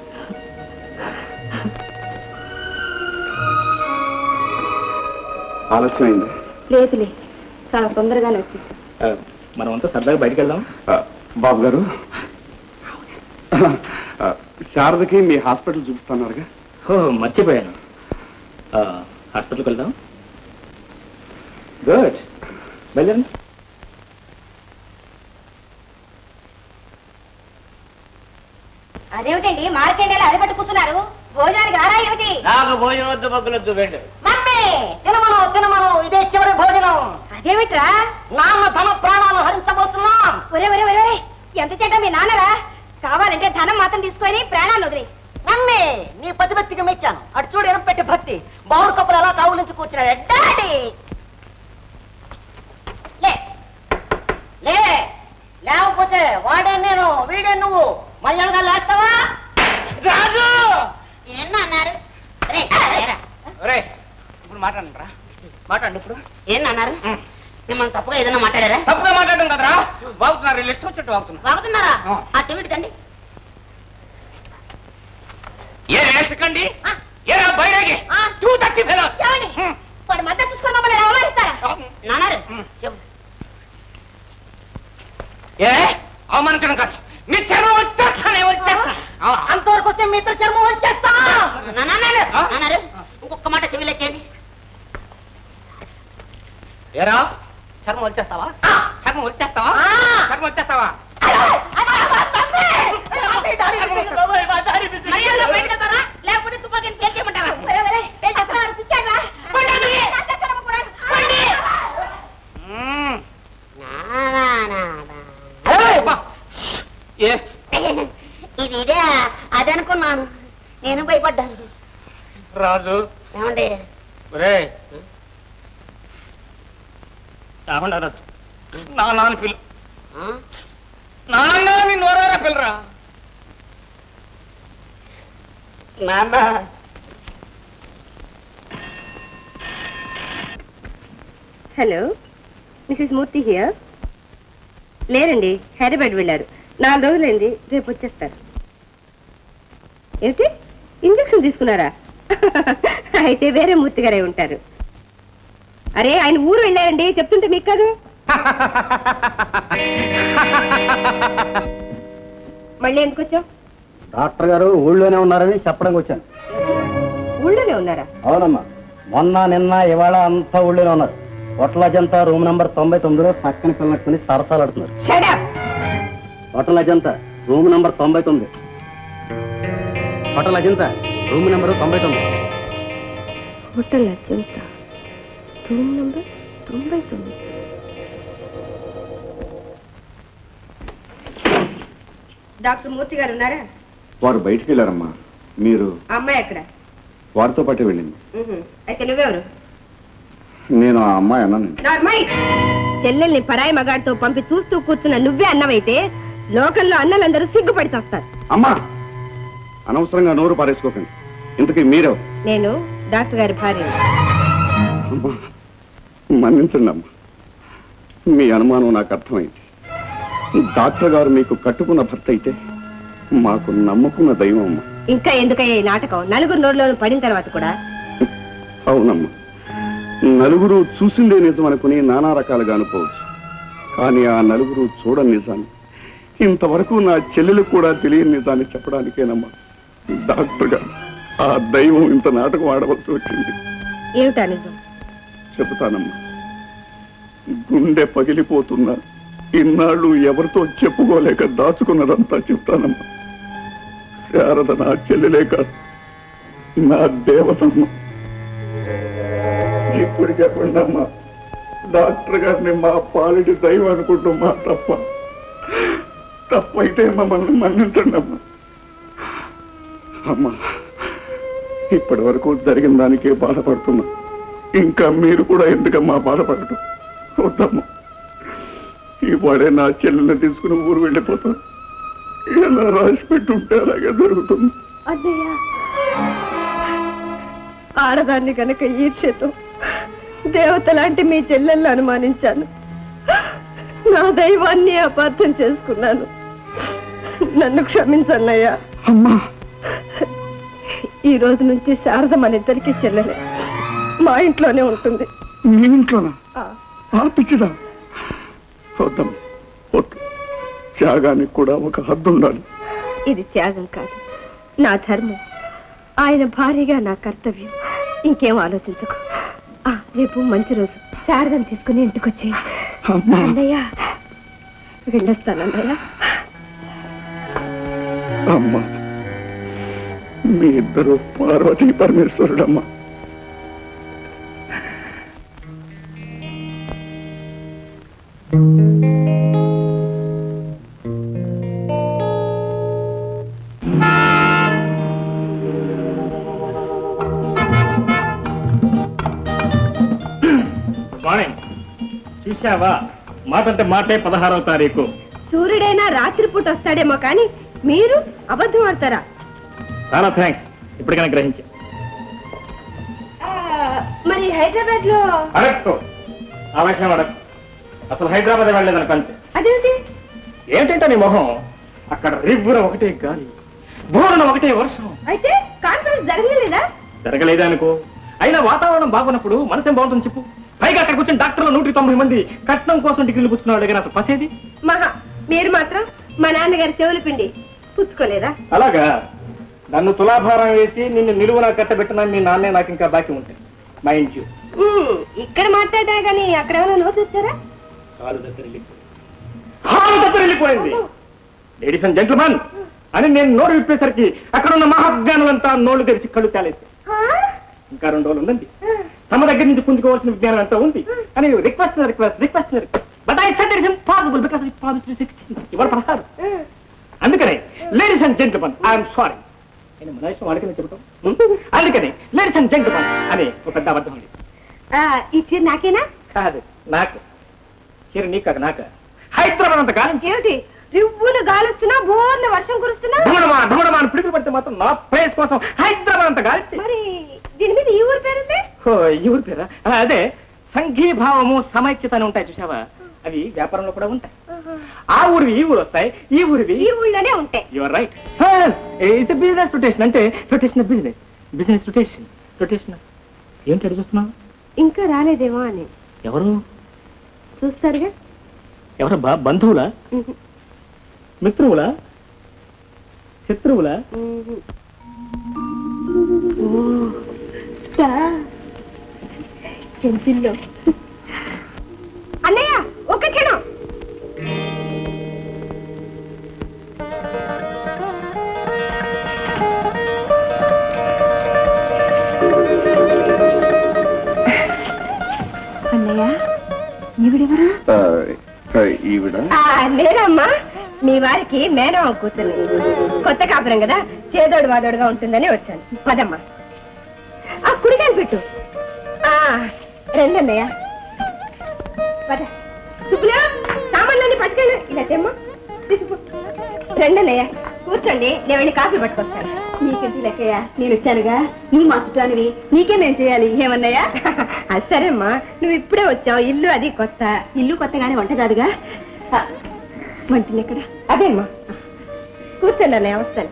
ఆలస్యమైంది లేదులే చాలా తొందరగానే వచ్చేసాం ఆ, మనమంతా సరదాగా బయటికి వెళ్దాం ఆ, బాబు గారు ఆ, శారదకి మీ హాస్పిటల్ చూపిస్తున్నారుగా ఓ మర్చిపోయాను ఆ, హాస్పిటల్కి వెళ్దాం గుడ్ వెళ్ళండి అదేమిటండి మార్కెండేలా అరిపెట్టు కూర్చున్నారు భోజనానికి రారా ఏమిటి నాకు భోజనం వద్దు బగ్గులొద్దు వెండు మమ్మీ తినమను తినమను ఇదే చివరి భోజనం అదేమిట్రా నాన్న తన ప్రాణాలు హరించబోతున్నాం ఒరే ఒరే ఒరే ఒరే ఎంత చేట మీ నాన్నరా కావాలంటే ధనం మాత్రం తీసుకొని ప్రాణాలు వదిలే మమ్మీ నీ పతిభక్తికి మెచ్చాను అటు చూడు ఎనం పెట్టి భక్తి బావుడు కప్పులు ఎలా తావు నుంచి కూర్చున్నాడు డాడీ లే లే లేకపోతే వాడే నేను వీడే నువ్వు మర్యాదగా లేస్తావా రాజు ఏమన్నారు రే ఇప్పుడు మాట్లాడండిరా మాట్లాడండి ఇప్పుడు ఏమన్నారు మిమ్మల్ని తప్పుగా ఏదైనా మాట్లాడారా తప్పుగా మాట్లాడడం కదరా బాగుతున్నారు వీళ్ళు ఇష్టం వచ్చినట్టు బాగుతున్నారు బాగుతున్నారా ఆ. ఆ టిమిటి తండి ఏ వేసకండి ఏ బైరాగి టూ థర్టీ ఫెలో ఏమండి వాడు మద్దతు చూసుకొని మమ్మల్ని అవమానిస్తారా నాన్నారు ఏ అవమానించడం కాదు మీ చర్మం వచ్చేస్తానే వచ్చేస్తా అంతవరకు వస్తే మీ ఇద్దరు చర్మం వచ్చేస్తా నాన్నారు నాన్నారు ఇంకొక మాట చెవిలెక్కండి ఏరా చర్మం వచ్చేస్తావా చర్మం వచ్చేస్తావా చర్మం వచ్చేస్తావా మర్యాదగా బయటకు వెళ్తారా లేకపోతే తుపాకీని ఇది ఇదే అది అనుకున్నాను నేను భయపడ్డాను రాజు ఏమండి ఒరే ఏమన్నా రాజు నా నాన్న పిలు ఆ? నాన్న నిన్ను వరారా పిల్లరా నాన్న హలో మిసెస్ మూర్తి హియర్ లేరండి హైదరాబాద్ వెళ్ళారు నాలుగు రోజులైంది రేపు వచ్చేస్తారు ఏమిటి ఇంజక్షన్ తీసుకున్నారా అయితే వేరే మూర్తి గారే ఉంటారు అరే ఆయన ఊరు వెళ్ళారండి చెప్తుంటే మీకు కాదు మళ్ళీ ఎందుకు వచ్చావు డాక్టర్ గారు ఊళ్ళోనే ఉన్నారని చెప్పడానికి వచ్చాను ఊళ్ళోనే ఉన్నారా అవునమ్మా మొన్న నిన్న ఇవాళ అంతా ఊళ్ళోనే ఉన్నారు హోటల్ అజంతా రూమ్ నంబర్ తొంభై తొమ్మిదిలో చక్కని పిల్లట్టుకుని సరసాలాడుతున్నారు shut up hotel Ajanta room number తొంభై తొమ్మిది హోటల్ అజంతా రూమ్ నంబర్ తొంభై తొమ్మిది హోటల్ అత్యంత రూమ్ నంబర్ తొంభై తొమ్మిది డాక్టర్ మూర్తి గారు ఉన్నారా వారు బయటికి వెళ్ళారమ్మా మీరు ఆ అమ్మాయి అక్కడ వారితో పాటే వెళ్ళింది ఉహు. అయితే నువ్వెవరు నేను ఆ అమ్మాయి అన్నానండి నా అమ్మాయి చెల్లెల్ని పరాయి మగాడితో పంపి చూస్తూ కూర్చున్న నువ్వే అన్నవైతే లోకంలో అన్నలందరూ సిగ్గుపడి చేస్తారు అమ్మా అనవసరంగా నోరు పారేసుకోకండి ఇంతకీ మీరే నేను డాక్టర్ గారి భార్య అమ్మా మన్నించండి అమ్మా మీ అనుమానం నాకు అర్థమైంది డాక్టర్ గారు మీకు కట్టుకున్న భర్త అయితే మాకు నమ్ముకున్న దైవం అమ్మా ఇంకా ఎందుకయ్యా ఈ నాటకం నలుగురు నోరులోనూ పడిన తర్వాత కూడా అవునమ్మా నలుగురు చూసిందే నిజం అనుకుని నానా రకాలుగా అనుకోవచ్చు కానీ ఆ నలుగురు చూడని నిజాన్ని ఇంతవరకు నా చెల్లెలు కూడా తెలియని నిజాన్ని చెప్పడానికేనమ్మా డాక్టర్ గారు ఆ దైవం ఇంత నాటకం ఆడవలసి వచ్చింది ఏమిటా నిజం చెబుతానమ్మా గుండె పగిలిపోతున్నా ఇన్నాళ్ళు ఎవరితో చెప్పుకోలేక దాచుకున్నదంతా చెప్తానమ్మా శారద నా చెల్లెలే కాదు నా దేవతమ్మ ఇప్పుడు చెప్పండి అమ్మా డాక్టర్ గారిని మా పాలిటి దైవం అనుకుంటాం మా తప్ప తప్పైతే మమ్మల్ని మన్నించండి అమ్మా అమ్మా ఇప్పటి వరకు జరిగిన దానికే బాధపడుతున్నా ఇంకా మీరు కూడా ఎందుకమ్మా బాధపడటం వద్దమ్మా ఇవాడే నా చెల్లెల్ని తీసుకుని ఊరు వెళ్ళిపోతాను ఎలా రాసి పెట్టుంటే అలాగే జరుగుతుంది అన్నయ్య ఆడదాన్ని కనుక ఈర్ష్యతో దేవత లాంటి మీ చెల్లెల్ని అనుమానించాను నా దైవాన్ని అపార్థం చేసుకున్నాను నన్ను క్షమించన్నయ్యా అమ్మా ఈ రోజు నుంచి శారద మన ఇద్దరికి చెల్లెలే మా ఇంట్లోనే ఉంటుంది మీ ఇంట్లోనా ఆ, ఆ పిచ్చిదా వద్దమ్మా వద్దు త్యాగానికి కూడా ఒక హద్దు ఉండాలి ఇది త్యాగం కాదు నా ధర్మం ఆయన భార్యగా నా కర్తవ్యం ఇంకేం ఆలోచించకు ఆ, రేపు మంచి రోజు శారదను తీసుకుని ఇంటికి వచ్చే అమ్మా అన్నయ్య వెళ్ళొస్తానన్నయ్య అమ్మా మీ ఇద్దరు పార్వతీ పరమేశ్వరుడమ్మా మార్నింగ్ చూశావా మాట అంటే మాటే పదహారవ తారీఖు సూర్యుడైనా రాత్రిపూట వస్తాడేమో కానీ మీరు అబద్ధం ఆడతారా చాలా థ్యాంక్స్ ఇప్పటికైనా గ్రహించా ఆ, మరి హైదరాబాద్ లో అడక్కు ఆ విషయం అడక్కు అసలు హైదరాబాద్ వెళ్ళలేదని కంటే అదేంటి ఏంటంటే నీ మొహం అక్కడ రివ్వున ఒకటే గాలి బోరున ఒకటే వర్షం అయితే కాన్ఫరెన్స్ జరగలేదా జరగలేదా అనుకో అయినా వాతావరణం బాగున్నప్పుడు మనసేం బాగుంటుంది చెప్పు పైగా అక్కడ కూర్చొని డాక్టర్లు నూట తొంభై మంది కట్నం కోసం డిగ్రీలు పుచ్చుకున్నాడు కానీ అసలు పసేది మహా మీరు మాత్రం మా నాన్నగారి చెవులు పిండి పుచ్చుకోలేదా అలాగా నన్ను తులాభారం వేసి నిన్ను నిలువున కట్టబెట్టిన మీ నాన్నే నాకు ఇంకా బాకీ ఉంటాయి మైండ్ యూ ఉమ్, ఇక్కడ మాట్లాడా కానీ అక్కడ ఏమైనా నోట్స్ వచ్చారా కాలు దగ్గర వెళ్ళిపోయింది కాలు దగ్గర వెళ్ళిపోయింది లేడీస్ అండ్ జెంట్లమన్ అని నేను నోరు విప్పేసరికి అక్కడ ఉన్న మహాజ్ఞానులంతా నోళ్లు తెరిచి కళ్ళు తేలేసి ఇంకా రెండు రోజులు ఉందండి తమ దగ్గర నుంచి పుంజుకోవాల్సిన విజ్ఞానం అంతా ఉంది అని request request request but I set it's impossible because it promise to sixteen ఇవాళ పదహారు అందుకనే ladies and gentleman I'm sorry నేను మన విషయం వాడికనే చెబుతాం అందుకని లేడీస్ అండ్ జెంట్మన్ అని ఒక పెద్ద అబద్ధం ఉంది ఆ, ఈ చీర నాకేనా కాదు నాకు చీర నీకు కాదు నాకు హైదరాబాద్ అంత కాలం ఏమిటి రివ్వులు గాలుస్తున్నా బోర్లు వర్షం కురుస్తున్నా ఢమడమా ఢమడమా అని పిడుగులు పడితే మాత్రం నా ప్లేస్ కోసం హైదరాబాద్ అంత గాల్చి మరి దీని మీద ఈ ఊరు పేరుంది ఓ, ఈ ఊరి పేరా ఆ, అదే సంఘీభావము సమైక్యత అని ఉంటాయి చూసావా అవి వ్యాపారంలో కూడా ఉంటాయి ఆ ఊరివి ఈ ఊరు వస్తాయి ఈ ఊరివి ఈ ఊళ్ళోనే ఉంటాయి your right it's business rotation అంటే rotation business business rotation rotation ఏంటి అడిగి చూస్తున్నావు ఇంకా రాలేదేమో అని ఎవరు చూస్తారుగా ఎవరు బా బంధువులా ఉహు, మిత్రువులా శత్రువులా ఉహు. ఓ, సా. చెంపిల్లో అన్నయ్య ఒక క్షణం అన్నయ్య ఈవిడెవరు ఈవిడ ఆ, నేనమ్మా మీ వారికి మేనమామ కూతుర్ని కొత్త కాపురం కదా చేదోడు వాదోడుగా ఉంటుందని వచ్చాను పదమ్మా ఆ కుడికాయలు పెట్టు ఆ, రండి అన్నయ్య పద సుబ్బులు సామాన్లన్నీ పట్టుకెళ్ళు ఇలా తెమ్మా తీసుకు రండి అన్నయ్య కూర్చోండి నేను వెళ్ళి కాఫీ పట్టుకొస్తాను నీకెందుకు లెక్కయ్యా నేను వచ్చానుగా నీ మా చుట్టానివి నీకే మేము చేయాలి ఏమన్నయ్యా అది సరేమ్మా నువ్వు ఇప్పుడే వచ్చావు ఇల్లు అది కొత్త ఇల్లు కొత్తగానే వంట కాదుగా ఆ, వంటిని ఎక్కడ అదేమ్మా కూర్చోండి అన్నయ్య వస్తాను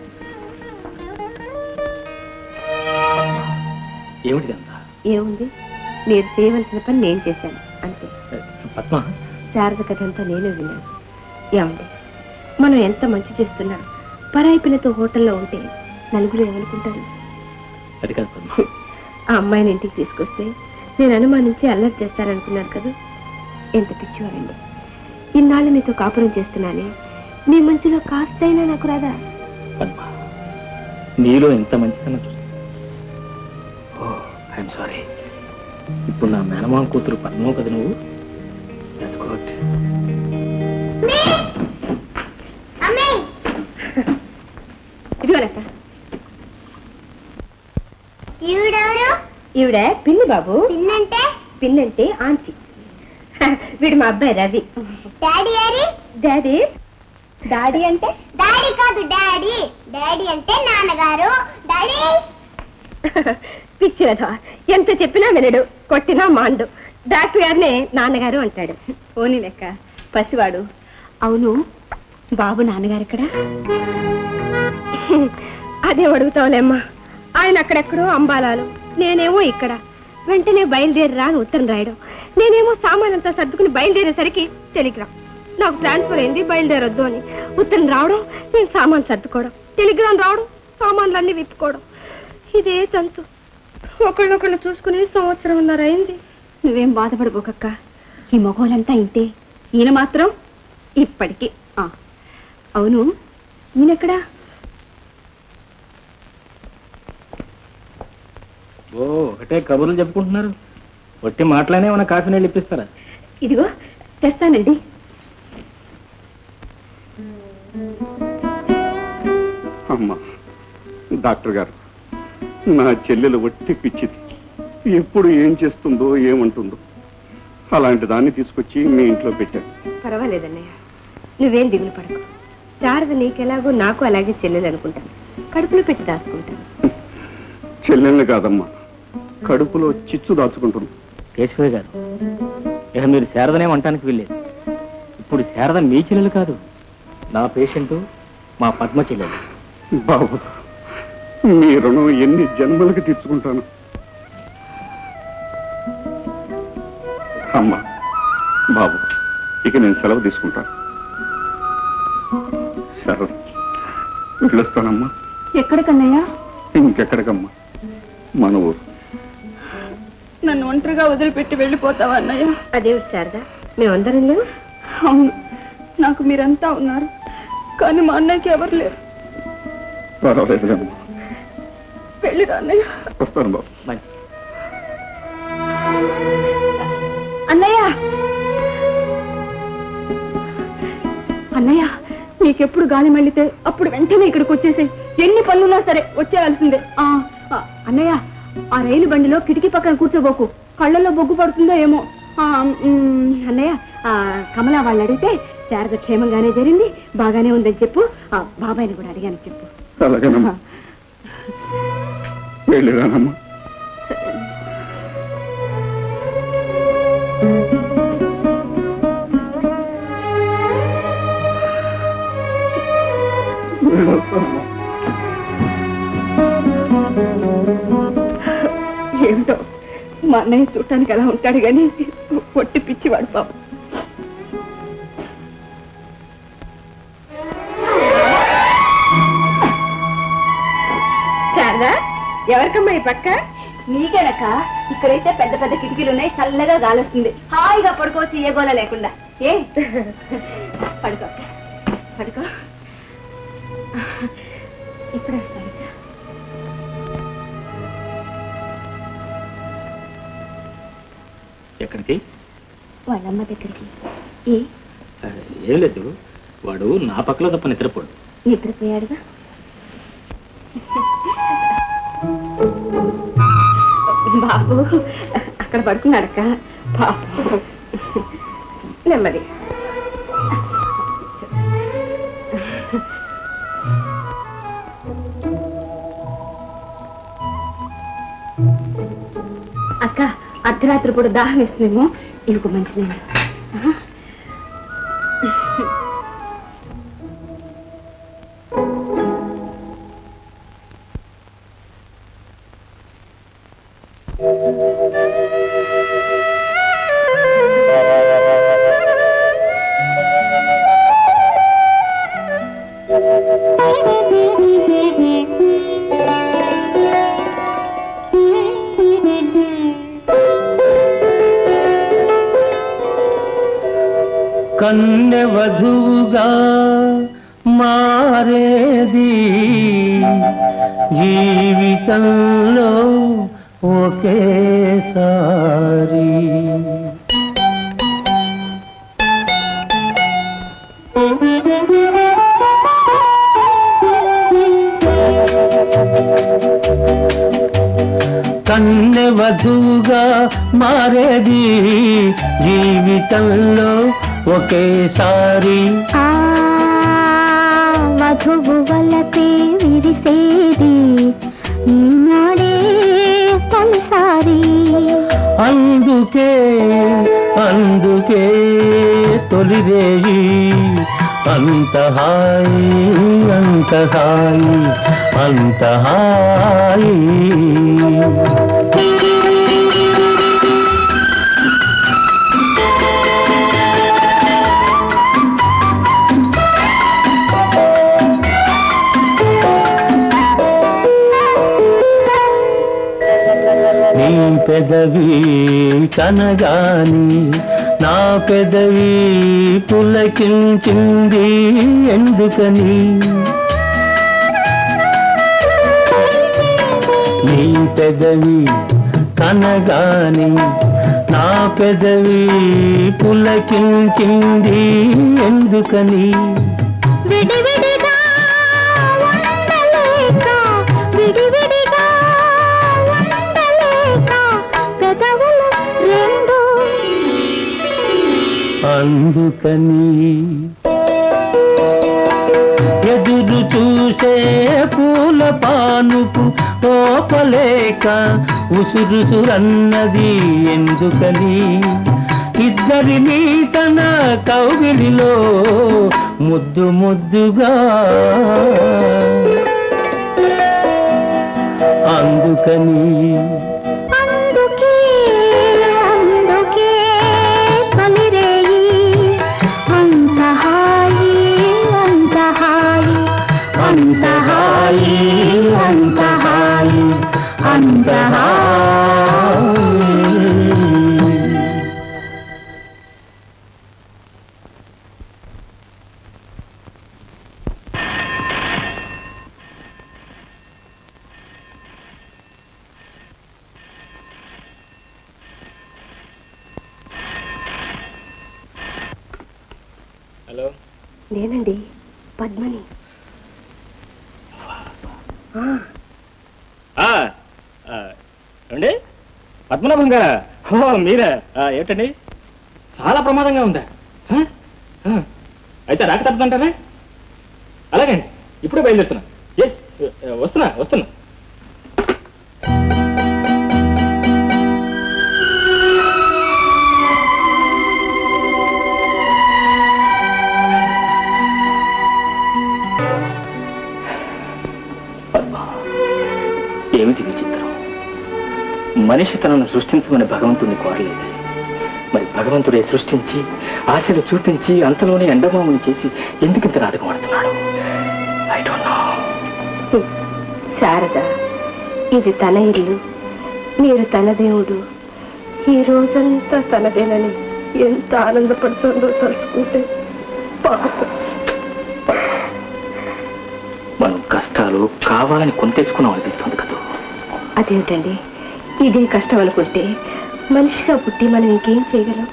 ఏమిటిదంతా ఏముంది మీరు చేయవలసిన పని నేను చేశాను అంతే పద్మ శారద కథ అంతా నేను విన్నాను ఏమండి మనం ఎంత మంచి చేస్తున్నా పరాయి పిల్లతో హోటల్లో ఉంటే నలుగురు ఏమనుకుంటారు అది కాదు పద్మ ఆ అమ్మాయిని ఇంటికి తీసుకొస్తే నేను అనుమానించి అల్లరి చేస్తారనుకున్నారు కదా ఎంత పిచ్చివారండి ఇన్నాళ్ళు మీతో కాపురం చేస్తున్నానే మీ మంచిలో కాస్తైనా నాకు రాదా పద్మ నీలో ఎంత మంచిదన్న చూసి ఓ ఐఎమ్ సారీ ఇప్పుడు నా మేనమామ కూతురు పద్మో కదా నువ్వు That's good. ఇదిగోనక్క ఈవిడెవరు ఈవిడ పిన్ని బాబు పిన్నంటే పిన్నంటే ఆంటీ వీడు మా అబ్బాయి రవి డాడీ అని డాడీ డాడీ అంటే డాడీ కాదు డాడీ డాడీ అంటే నాన్నగారు డాడీ పిచ్చిరథ ఎంత చెప్పినా వినడు కొట్టినా మాండు డాక్టర్ గారినే నాన్నగారు అంటాడు ఓని లెక్క పసివాడు అవును బాబు నాన్నగారు ఎక్కడ అదే అడుగుతావులేమ్మా ఆయన అక్కడెక్కడో అంబాలాలు నేనేమో ఇక్కడ వెంటనే బయలుదేరిరా అని ఉత్తరం రాయడం నేనేమో సామానంతా సర్దుకుని బయలుదేరేసరికి టెలిగ్రామ్ నాకు ట్రాన్స్ఫర్ అయింది బయలుదేరొద్దు అని ఉత్తరం రావడం నేను సామాన్ సర్దుకోవడం టెలిగ్రామ్ రావడం సామాన్లన్నీ విప్పుకోవడం ఇదే తంతు ఒకళ్ళొకళ్ళు చూసుకుని సంవత్సరం అయింది నువ్వేం బాధపడబోకక్క ఈ మగవాళ్ళంతా ఇంతే ఈయన మాత్రం ఇప్పటికి ఆ, అవును ఈయనెక్కడా ఓ ఒకటే కబుర్లు చెప్పుకుంటున్నారు ఒట్టి మాటలనే మన కాఫీ నీళ్ళు ఇప్పిస్తారా ఇదిగో తెస్తానండి అమ్మా డాక్టర్ గారు నా చెల్లెలు ఒట్టి పిచ్చిది ఎప్పుడు ఏం చేస్తుందో ఏమంటుందో అలాంటి దాన్ని తీసుకొచ్చి మీ ఇంట్లో పెట్టాను పర్వాలేదన్నయ్య నువ్వేం దిగులు పడకు శారద నీకెలాగో నాకు అలాగే చెల్లెలు అనుకుంటాను కడుపులో పెట్టి దాచుకుంటాను చెల్లెల్ని కాదమ్మా కడుపులో చిచ్చు దాచుకుంటుంది కేశవయ్య గారు ఇక మీరు శారదనే వంటానికి వెళ్ళేది ఇప్పుడు శారద మీ చెల్లెలు కాదు నా పేషెంట్ మా పద్మ చెల్లెలు బాబు మీ రుణం ఎన్ని జన్మలకు తీర్చుకుంటాను అమ్మా బాబు ఇక నేను సెలవు తీసుకుంటాను సరే వెళ్ళొస్తానమ్మా ఎక్కడికన్నయ్యా ఇంకెక్కడికమ్మా మన ఊరు నన్ను ఒంటరిగా వదిలిపెట్టి వెళ్ళిపోతావా అన్నయ్య అదేమిటి శారద మేమందరం లేవు అవును నాకు మీరంతా ఉన్నారు కానీ మా అన్నయ్యకి ఎవరు లేరు పర్వాలేదులేమ్మా వెళ్ళిరా అన్నయ్య వస్తాను బాబు మంచి అన్నయ్య అన్నయ్య నీకెప్పుడు గాలి మళ్ళితే అప్పుడు వెంటనే ఇక్కడికి వచ్చేసాయి ఎన్ని పనులున్నా సరే వచ్చేయాల్సిందే ఆ, ఆ, అన్నయ్య ఆ రైలు బండిలో కిటికీ పక్కన కూర్చోబోకు కళ్ళల్లో బొగ్గు పడుతుందో ఏమో ఆ, మ్, అన్నయ్య ఆ, కమలా వాళ్ళు అడిగితే శారద క్షేమంగానే జరిగింది బాగానే ఉందని చెప్పు ఆ, బాబాయ్ని కూడా అడిగాను చెప్పు అలాగేనమ్మా వెళ్ళిరానమ్మా ఏమిటో మా అన్నయ్య చూడటానికి అలా ఉంటాడు కానీ పొట్టి పిచ్చివాడు పాపం శారదా ఎవరికమ్మా ఈ పక్క నీకేనక్క ఇక్కడైతే పెద్ద పెద్ద కిటికీలు ఉన్నాయి చల్లగా గాలి వస్తుంది హాయిగా పడుకోవచ్చు ఏ గోల లేకుండా ఏ పడుకో అక్క. పడుకో ఇప్పుడు వస్తాను ఎక్కడికి వాళ్ళమ్మ దగ్గరికి ఏ ఆ, ఏం లేదు వాడు నా పక్కలో తప్ప నిద్రపోడు నిద్రపోయాడుగా బాబు అక్కడ పడుకున్నాడక్క పాపం నెమ్మది అక్క అర్ధరాత్రి కూడా దాహం వేస్తుందేమో ఇవికు మంచి కన్నె వధువుగా మారేది జీవితంలో ఒకేసారి కన్నె వధువుగా మారేది జీవితంలో ఒకేసారి ఆ వధువు వలపే విరిసేది ఈనాడే తొలిసారి అందుకే అందుకే తొలిరేయి అంత హాయి అంత హాయి అంత హాయి నీ పెదవి కనగాని నా పెదవి పులకించింది ఎందుకని నీ పెదవి కనగాని నా పెదవి పులకించింది ఎందుకని విడివిడిగా ఉండలేక విడివిడిగా ఉండలేక పెదవులు రెండు అందుకని ఎదురు చూసే పూల పానుపు ఓపలేక ఉసురుసురన్నది ఎందుకని ఇద్దరిని తన కౌగిలిలో ముద్దు ముద్దుగా అందుకని అందుకే అందుకే తొలిరేయి అంత హాయి అంత హాయి అంత హాయి అంత హాయి అంత హాయి హలో నేనండి పద్మని ఆ, ఆ, ఏమండి పద్మనాభం గారా ఓ మీరా ఆ, ఏమిటండి చాలా ప్రమాదంగా ఉందా ఆ? ఆ. అయితే రాక తప్పదంటారా అలాగే ఇప్పుడే బయలుదేరుతున్నా ఎస్ వస్తున్నా వస్తున్నా పద్మ ఏమిటి విచిత్రం మనిషి తనను సృష్టించమని భగవంతుడిని కోరలేదు మరి భగవంతుడే సృష్టించి ఆశలు చూపించి అంతలోనే ఎండమాముని చేసి ఎందుకు ఇంత నాటకం ఆడుతున్నాడు ఐ డోంట్ నో శారద ఇది తన ఇల్లు మీరు తన దేవుడు ఈ రోజంతా తనదేనని ఎంత ఆనందపడుతుందో తలుచుకుంటే పాపం మనం కష్టాలు కావాలని కొని తెచ్చుకున్నాం అనిపిస్తుంది కదా అదేమిటండి ఇదే కష్టం అనుకుంటే మనిషిగా పుట్టి మనం ఇంకేం చేయగలం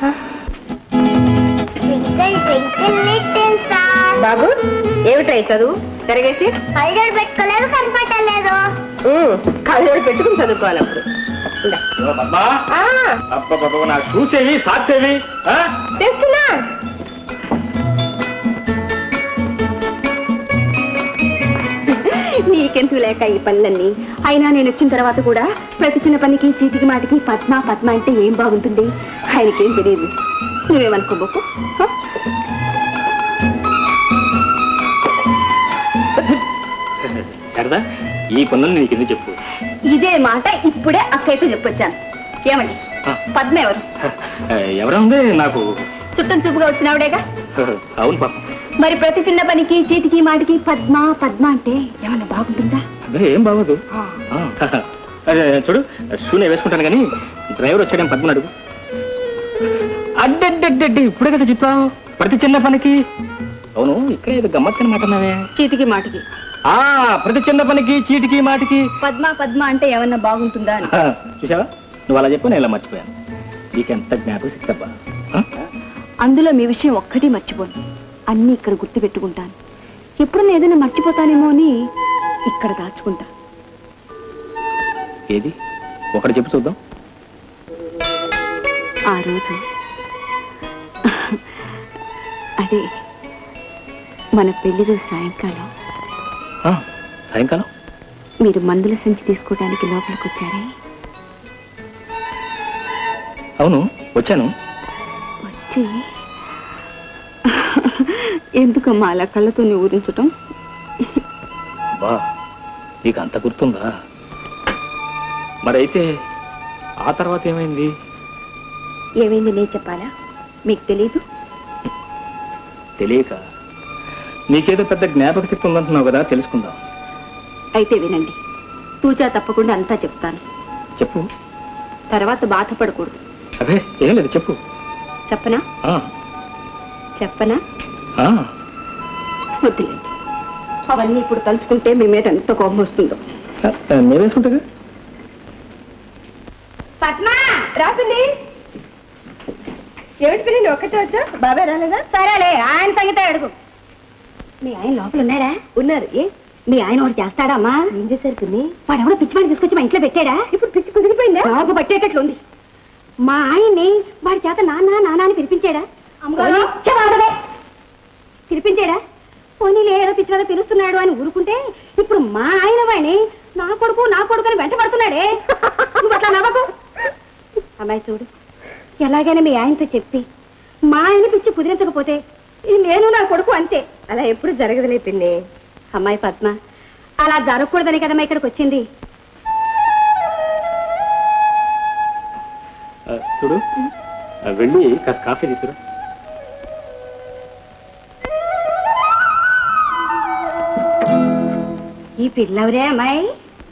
బాబు ఏమిటా ఈ చదువు తిరగేసి ఐడర్ పెట్టుకోలేదు కనపడలేదు కళ్ళజోడు పెట్టుకుని చదువుకోవాలి అప్పుడు ఇందా. ఆ, నా షూస్ ఏవి సాక్స్ ఏవి ఆ? తెస్తున్నా నీకెందుకు లేక ఈ పనులన్నీ అయినా నేను వచ్చిన తర్వాత కూడా ప్రతి చిన్న పనికి చీటికి మాటికి పద్మ పద్మ అంటే ఏం బాగుంటుంది ఆయనకేం తెలియదు నువ్వేమనుకోబోకు హ? శారదా ఈ పనులను నీకు ఎందుకు చెప్పు ఇదే మాట ఇప్పుడే అక్కయ్యతో చెప్పొచ్చాను ఏమండి పద్మ ఎవరు ఆ, ఎవరా ఉంది నాకు చుట్టం చూపుగా వచ్చినావిడేగా అవును పాప మరి ప్రతి చిన్న పనికి చీటికి మాటికి పద్మ పద్మ అంటే ఏమన్నా బాగుంటుందా అదే ఏం బాగోదు ఆ, అదే, చూడు షూనే వేసుకుంటాను కానీ డ్రైవర్ వచ్చాడేం పద్మని అడుగు అడ్డడ్డడ్డడ్డి ఇప్పుడే కదా చెప్పావు ప్రతి చిన్న పనికి అవును ఇక్కడ ఏదో గమ్మత్తని మాట అన్నావే చీటికి మాటికి ఆ ప్రతి చిన్న పనికి చీటికి మాటికి పద్మ పద్మ అంటే ఏమన్నా బాగుంటుందా అని ఆ, చూసావా నువ్వు అలా చెప్పు నేను ఇలా మర్చిపోయాను నీకెంత జ్ఞాపకం శిక్షబ్బా అందులో మీ విషయం ఒక్కటి మర్చిపోను అన్నీ ఇక్కడ గుర్తు పెట్టుకుంటాను ఎప్పుడన్నా ఏదైనా మర్చిపోతానేమో అని ఇక్కడ దాచుకుంటా ఏది ఒకటి చెప్పు చూద్దాం ఆ రోజు అదే మన పెళ్లి రోజు సాయంకాలం ఆ, సాయంకాలం మీరు మందుల సంచి తీసుకోవడానికి లోపలికి వచ్చారే అవును వచ్చాను వచ్చి ఎందుకమ్మా అలా కళ్ళతో ఊరించటం బా నీకు అంత గుర్తుందా మరైతే ఆ తర్వాత ఏమైంది ఏమైంది నేను చెప్పాలా మీకు తెలీదు తెలియక నీకేదో పెద్ద జ్ఞాపక శక్తి ఉందంటున్నావు కదా తెలుసుకుందాం అయితే వినండి తూచా తప్పకుండా అంతా చెప్తాను చెప్పు తర్వాత బాధపడకూడదు అదే ఏం లేదు చెప్పు చెప్పనా ఆ, చెప్పనా ఆ, వద్దులేండి అవన్నీ ఇప్పుడు తలుచుకుంటే మీ మీద ఎంత కోపం వస్తుందో ఆ, మేము వేసుకుంటా పద్మా రాసింది ఏమిటి పిల్లి ఒక్కటే వచ్చా బాబాయ్ రాలేదా సరేలే ఆయన సంగతే అడుగు మీ ఆయన లోపల ఉన్నారా ఉన్నారు ఏ మీ ఆయన ఒకటి చేస్తాడా అమ్మా ఏం చేశారు పిన్ని వాడు ఎవడో పిచ్చివాడిని తీసుకొచ్చి మా ఇంట్లో పెట్టాడా ఇప్పుడు పిచ్చి కుదిరిపోయిందా నాకు పట్టేటట్లుంది మా ఆయన్ని వాడి చేత నాన్న నాన్న అని పిలిపించాడా అమ్మగారు. ఛ, వాడవే. పిలిపించాడా పోనీలే ఏదో పిచ్చివాడు పిలుస్తున్నాడు అని ఊరుకుంటే ఇప్పుడు మా ఆయన వాడిని నా కొడుకు నా కొడుకు అని వెంట పడుతున్నాడే నువ్వు అట్లా నవ్వకు అమ్మాయి చూడు ఎలాగైనా మీ ఆయనతో చెప్పి మా ఆయన పిచ్చి కుదిరించకపోతే ఈ నేను నా కొడుకు అంతే అలా ఎప్పుడు జరగదులే పిన్ని అమ్మాయి పద్మ అలా జరగకూడదని కదమ్మా ఇక్కడికి వచ్చింది ఆ, చూడు ఆ, వెళ్ళి కాస్త కాఫీ తీసుకురా ఈ పిల్లవరే అమ్మాయి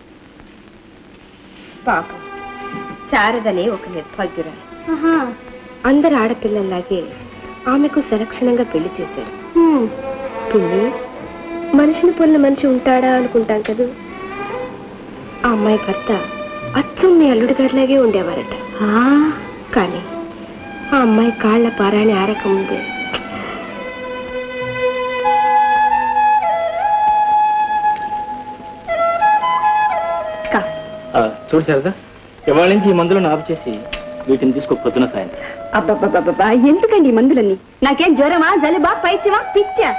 పాపం శారదని ఒక నిర్భాగ్యురాలు అందరు ఆడపిల్లల్లాగే ఆమెకు సలక్షణంగా పెళ్లి చేశారు పిన్ని మనిషిని పొన్న మనిషి ఉంటాడా అనుకుంటాం కదూ ఆ అమ్మాయి భర్త అచ్చం మీ అల్లుడి గారిలాగే ఉండేవారట కానీ ఆ అమ్మాయి కాళ్ల పారాణి ఆరకముందే చూడు శారదా ఇవాళ నుంచి ఈ మందులను ఆపు చేసి వీటిని తీసుకో పొద్దున సాయంత్రం అబ్బబ్బబ్బబ్బా ఎందుకండి ఈ మందులన్నీ నాకేం జ్వరమా జలుబా పైచ్యమా పిచ్చా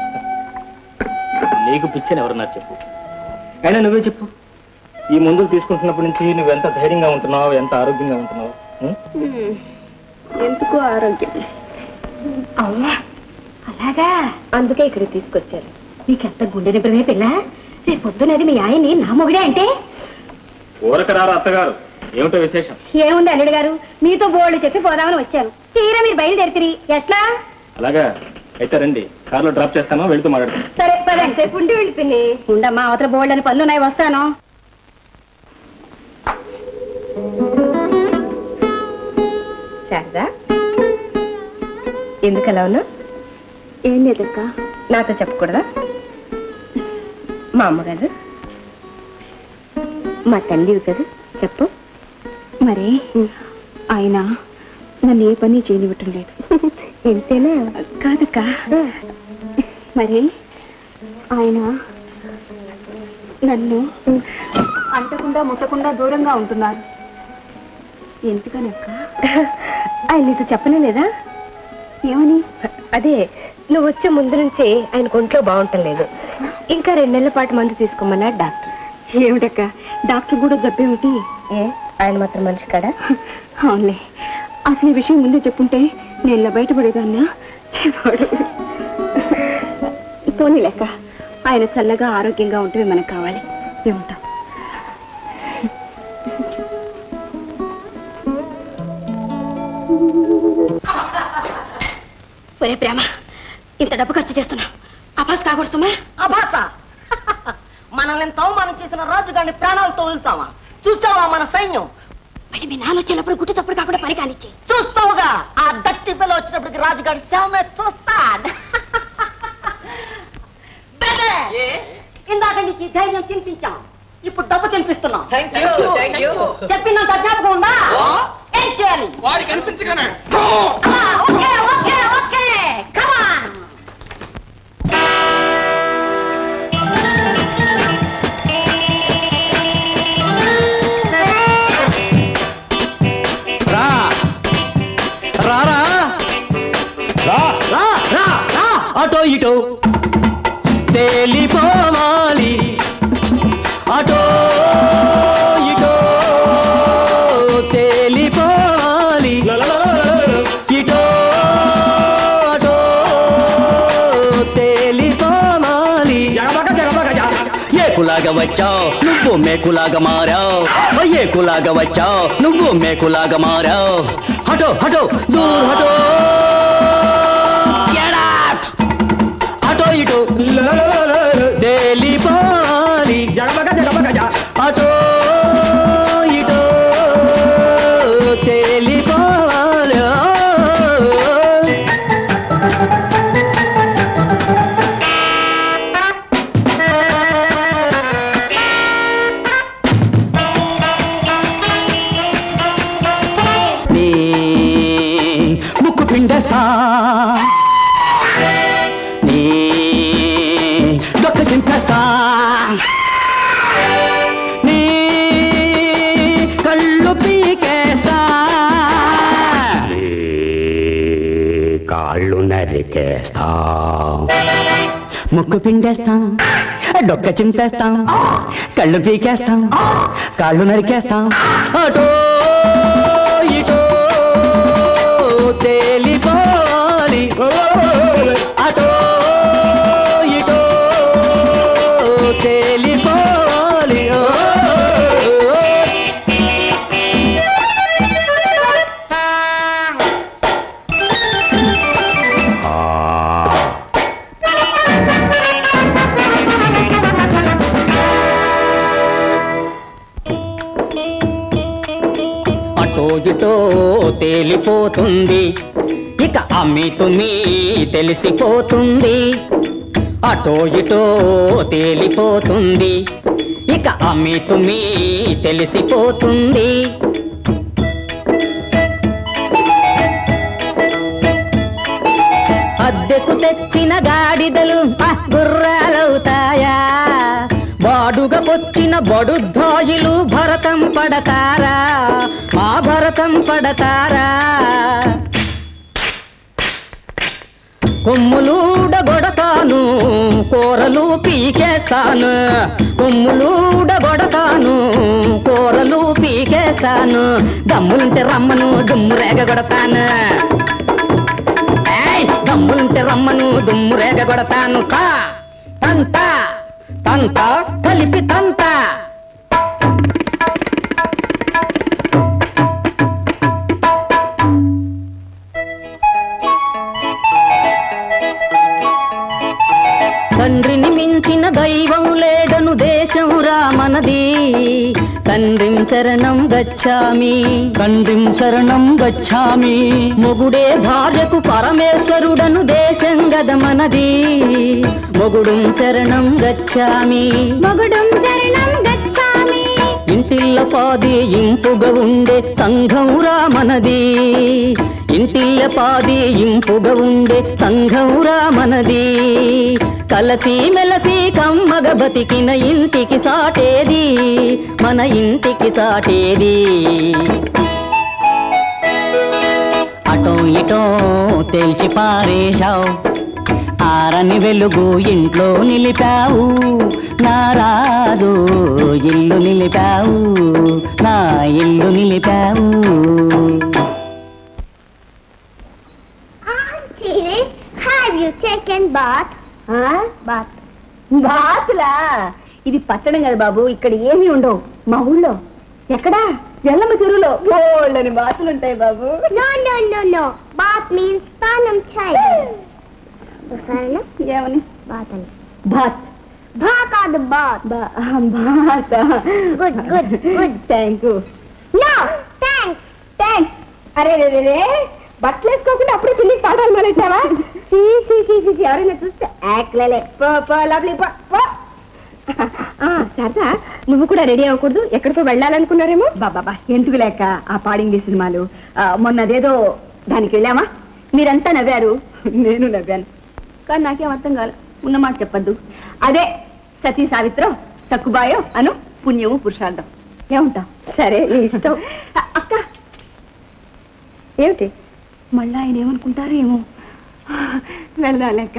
నీకు పిచ్చని ఎవరన్నారు చెప్పు అయినా నువ్వే చెప్పు ఈ మందులు తీసుకుంటున్నప్పటి నుంచి నువ్వెంత ధైర్యంగా ఉంటున్నావు ఎంత ఆరోగ్యంగా ఉంటున్నావు ఉం? ఎందుకు ఆరోగ్యం అమ్మా అలాగా అందుకే ఇక్కడ తీసుకొచ్చారు నీకెంత గుండె నిబ్బరమే పిల్ల రేపు పొద్దునది మీ ఆయన్ని నా మొగుడే అంటే ఊరకరారు అత్తగారు ఏమిటో విశేషం ఏముంది అల్లుడు గారు మీతో బోల్డ్ చెప్పి పోదామని వచ్చాను తీరా మీరు బయలుదేరి ఎట్లా అలాగా అయితే రండి కార్లో డ్రాప్ చేస్తాను వెళుతూ మాట్లాడతాను సరే పదండి రేపు ఉండి వెళ్ళిపోయింది ఉండమ్మా అవతల బోల్డ్ అని పనులు ఉన్నాయి వస్తాను శారదా ఎందుకు అలా ఉన్నా ఏం లేదక్క నాతో చెప్పకూడదా మా అమ్మగారు మా తల్లివి కదా చెప్పు మరి ఆయన నన్ను ఏ పని చేయనివ్వటం లేదు ఎంతేనా కాదక్క మరి ఆయన నన్ను అంటకుండా ముట్టకుండా దూరంగా ఉంటున్నారు ఎందుకనక్క ఆయన నీతో చెప్పనే లేదా ఏమని అదే నువ్వు వచ్చే ముందు నుంచే ఆయన ఒంట్లో బాగుంటం లేదు ఇంకా రెండు నెలల పాటు మందు తీసుకోమన్నాడు డాక్టర్ ఏమిటక్క డాక్టర్ కూడా జబ్బేమిటి ఏ ఆయన మాత్రం మనిషి కాడా అవునులే అసలు ఈ విషయం ముందే చెప్పుంటే నేను ఇలా బయటపడేదాన్నా చెప్పాడు పోనీ లెక్క ఆయన చల్లగా ఆరోగ్యంగా ఉంటే మనకు కావాలి ఏమంటాం ఒరే ప్రేమ ఇంత డబ్బు ఖర్చు చేస్తున్నా అపాస్ కాకూడదు సుమా అపాస మనల్ని ఎంత అవమానం చేసిన రాజుగారిని ప్రాణాలతో వదులుతావా చూసావా మన సైన్యం మరి మీ నాన్న వచ్చినప్పుడు గుట్టు తప్పుడు కాకుండా పని కానిచ్చి చూస్తావుగా ఆ దట్టి పిల్ల వచ్చినప్పటికి రాజుగారి శవమే చూస్తాడు బ్రదర్, ఇందాక నుంచి ధైర్యం తినిపించాం ఇప్పుడు డబ్బు తినిపిస్తున్నాం చెప్పినంత జ్ఞాపకం ఉందా ఏం చేయాలి వాడికి అనిపించగానే ఓకే ఓకే ఓకే కమాన్ రా రారా రా రా రా రా అటో ఇటో తేలిపోవాలి అటో ఇటో తేలిపోవాలి ఇటో అటో తేలిపోవాలి ఏకులాగా వచ్చావు నువ్వు మేకులాగా మారావు ఏకులాగా వచ్చావు నువ్వు మేకులాగా మారావు హటో హటో దూర్ హటో Get out! అటో ఇటో తేలిపోవాలి అటో ఇటో తేలిపోవాలి నీ ముక్కు పిండేస్తా నీ డొక్క చింపేస్తా నీ కళ్ళు పీకేస్తా నీ కాళ్ళు నరికేస్తా ముక్కు పిండేస్తాం డొక్క చింపేస్తాం కళ్ళు పీకేస్తాం కాళ్ళు నరికేస్తాం అటో ఇటో తేలిపోవాలి అటో ఇటో తేలిపోవాలి అటో ఇటో తేలిపోతుంది ఇక అమ్మి తుమ్మి తెలిసిపోతుంది అటో ఇటో తేలిపోతుంది ఇక అమ్మి తుమ్మి తెలిసిపోతుంది అద్దెకు తెచ్చిన గాడిదలు ఆ, గుర్రాలవుతాయా బాడుగకొచ్చిన బడుద్దాయిలు భరతం పడతారా మా భరతం పడతారా కొమ్ములూడగొడతాను కూరలు పీకేస్తాను కొమ్ములూడగొడతాను కూరలు పీకేస్తాను దమ్ములుంటే రమ్మను దుమ్ము రేగగొడతాను ఏయ్, దమ్ములుంటే రమ్మను దుమ్ము రేగగొడతాను తా తంత తంత కలిపి తంత తండ్రిని మించిన దైవం లేడను దేశం రామనది తండ్రిం శరణం గచ్చామి తండ్రిం శరణం గచ్చామి మొగుడే భార్యకు పరమేశ్వరుడను దేశం గదమనది మొగుడుం శరణం గచ్చామి మొగుడుం శరణం గచ్చామి ఇంటిల్ల పాది ఇంపుగా ఉండే సంఘం రామనది ఇంటిల్ల పాది ఇంపుగా ఉండే సంఘం రామనది కలసి మెలసి కమ్మగ బతికిన ఇంటికి సాటేది మన ఇంటికి సాటేది అటో ఇటో తేల్చి పారేశావు ఆరని వెలుగు ఇంట్లో నిలిపావు నా రాదు ఇల్లు నిలిపావు నా ఇల్లు నిలిపావు Auntie, have you taken bath? Bath బాతులా ఇది పట్టణం కదా బాబు ఇక్కడ ఏమీ ఉండవు మా ఊళ్ళో ఎక్కడా ఎల్లమ్మ చెరువులో బోళ్ళని బాతులు ఉంటాయి బాబు No, no, no, no. Bath means స్నానం చేయడం. సరేనా? ఏమని బాత్ అని. బాత్ భా కాదు bath. Bath Good, good, good. Thank you No, thanks. Thanks అరే రే రే రే బట్టలు వేసుకోకుండా అప్పుడే పిల్లికి పాఠాలు మొదలెట్టావా సీ సీ సీ సీ సీ, ఎవరైనా చూస్తే యాక్లలే పో పో లోపలికి పో పో ఆ, సరదా నువ్వు కూడా రెడీ అవ్వకూడదు ఎక్కడికో వెళ్ళాలనుకున్నారేమో బాబా ఎందుకు లేక ఆ పాడింగ్ సినిమాలు ఆ, మొన్న అదేదో దానికి వెళ్ళామా మీరంతా నవ్వారు నేను నవ్వాను కానీ నాకేం అర్థం కాలే ఉన్నమాట చెప్పద్దు అదే సతీ సావిత్రం సక్కుబాయో అను పుణ్యము పురుషార్థం ఏమంటావు సరే నీ ఇష్టం అ- అక్క ఏమిటి మళ్ళా ఆయన ఏమనుకుంటారో ఏమో వెళ్ళాలేక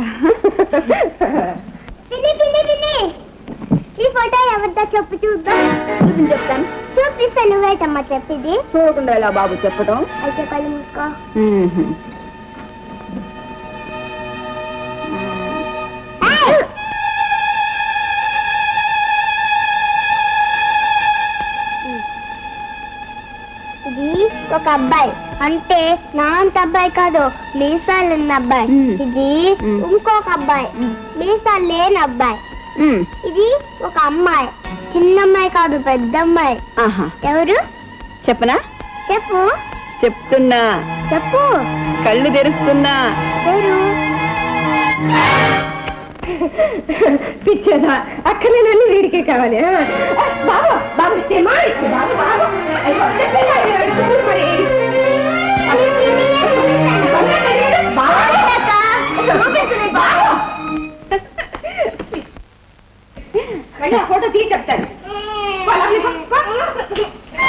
పిన్ని పిన్ని పిన్ని ఈ ఫోటో ఎవరిదో చెప్పు చూద్దాం చెప్తాను చూపిస్తాను నువ్వేటమ్మా చెప్పింది చూడకుండా ఎలా బాబు చెప్పడం అయితే కళ్ళు మూసుకో ఇది ఒక అబ్బాయి అంటే నా అంత అబ్బాయి కాదు మీసాలు ఉన్న అబ్బాయి మ్మ్. ఇది మ్మ్. ఇంకొక అబ్బాయి మీసాలు లేని అబ్బాయి ఉమ్, ఇది ఒక అమ్మాయి చిన్న అమ్మాయి కాదు పెద్ద అమ్మాయి ఆహా ఎవరు చెప్పనా చెప్పు చెప్తున్నా చెప్పు కళ్ళు తెరుస్తున్నా ఎవరు పిచ్చదా అక్కలేనని వీడికే కావాలి ఆ, ఆ, బాబు బాబు సినిమా ఇచ్చి, బాబు బాబు అయ్యో, చెప్పేదా, ఏడుస్తుంది మరి. బాబు, చూపిస్తుంది, బాబు. మళ్ళీ ఆ ఫోటో తీసి చెప్తాను పో, లోపలికి పో, పో.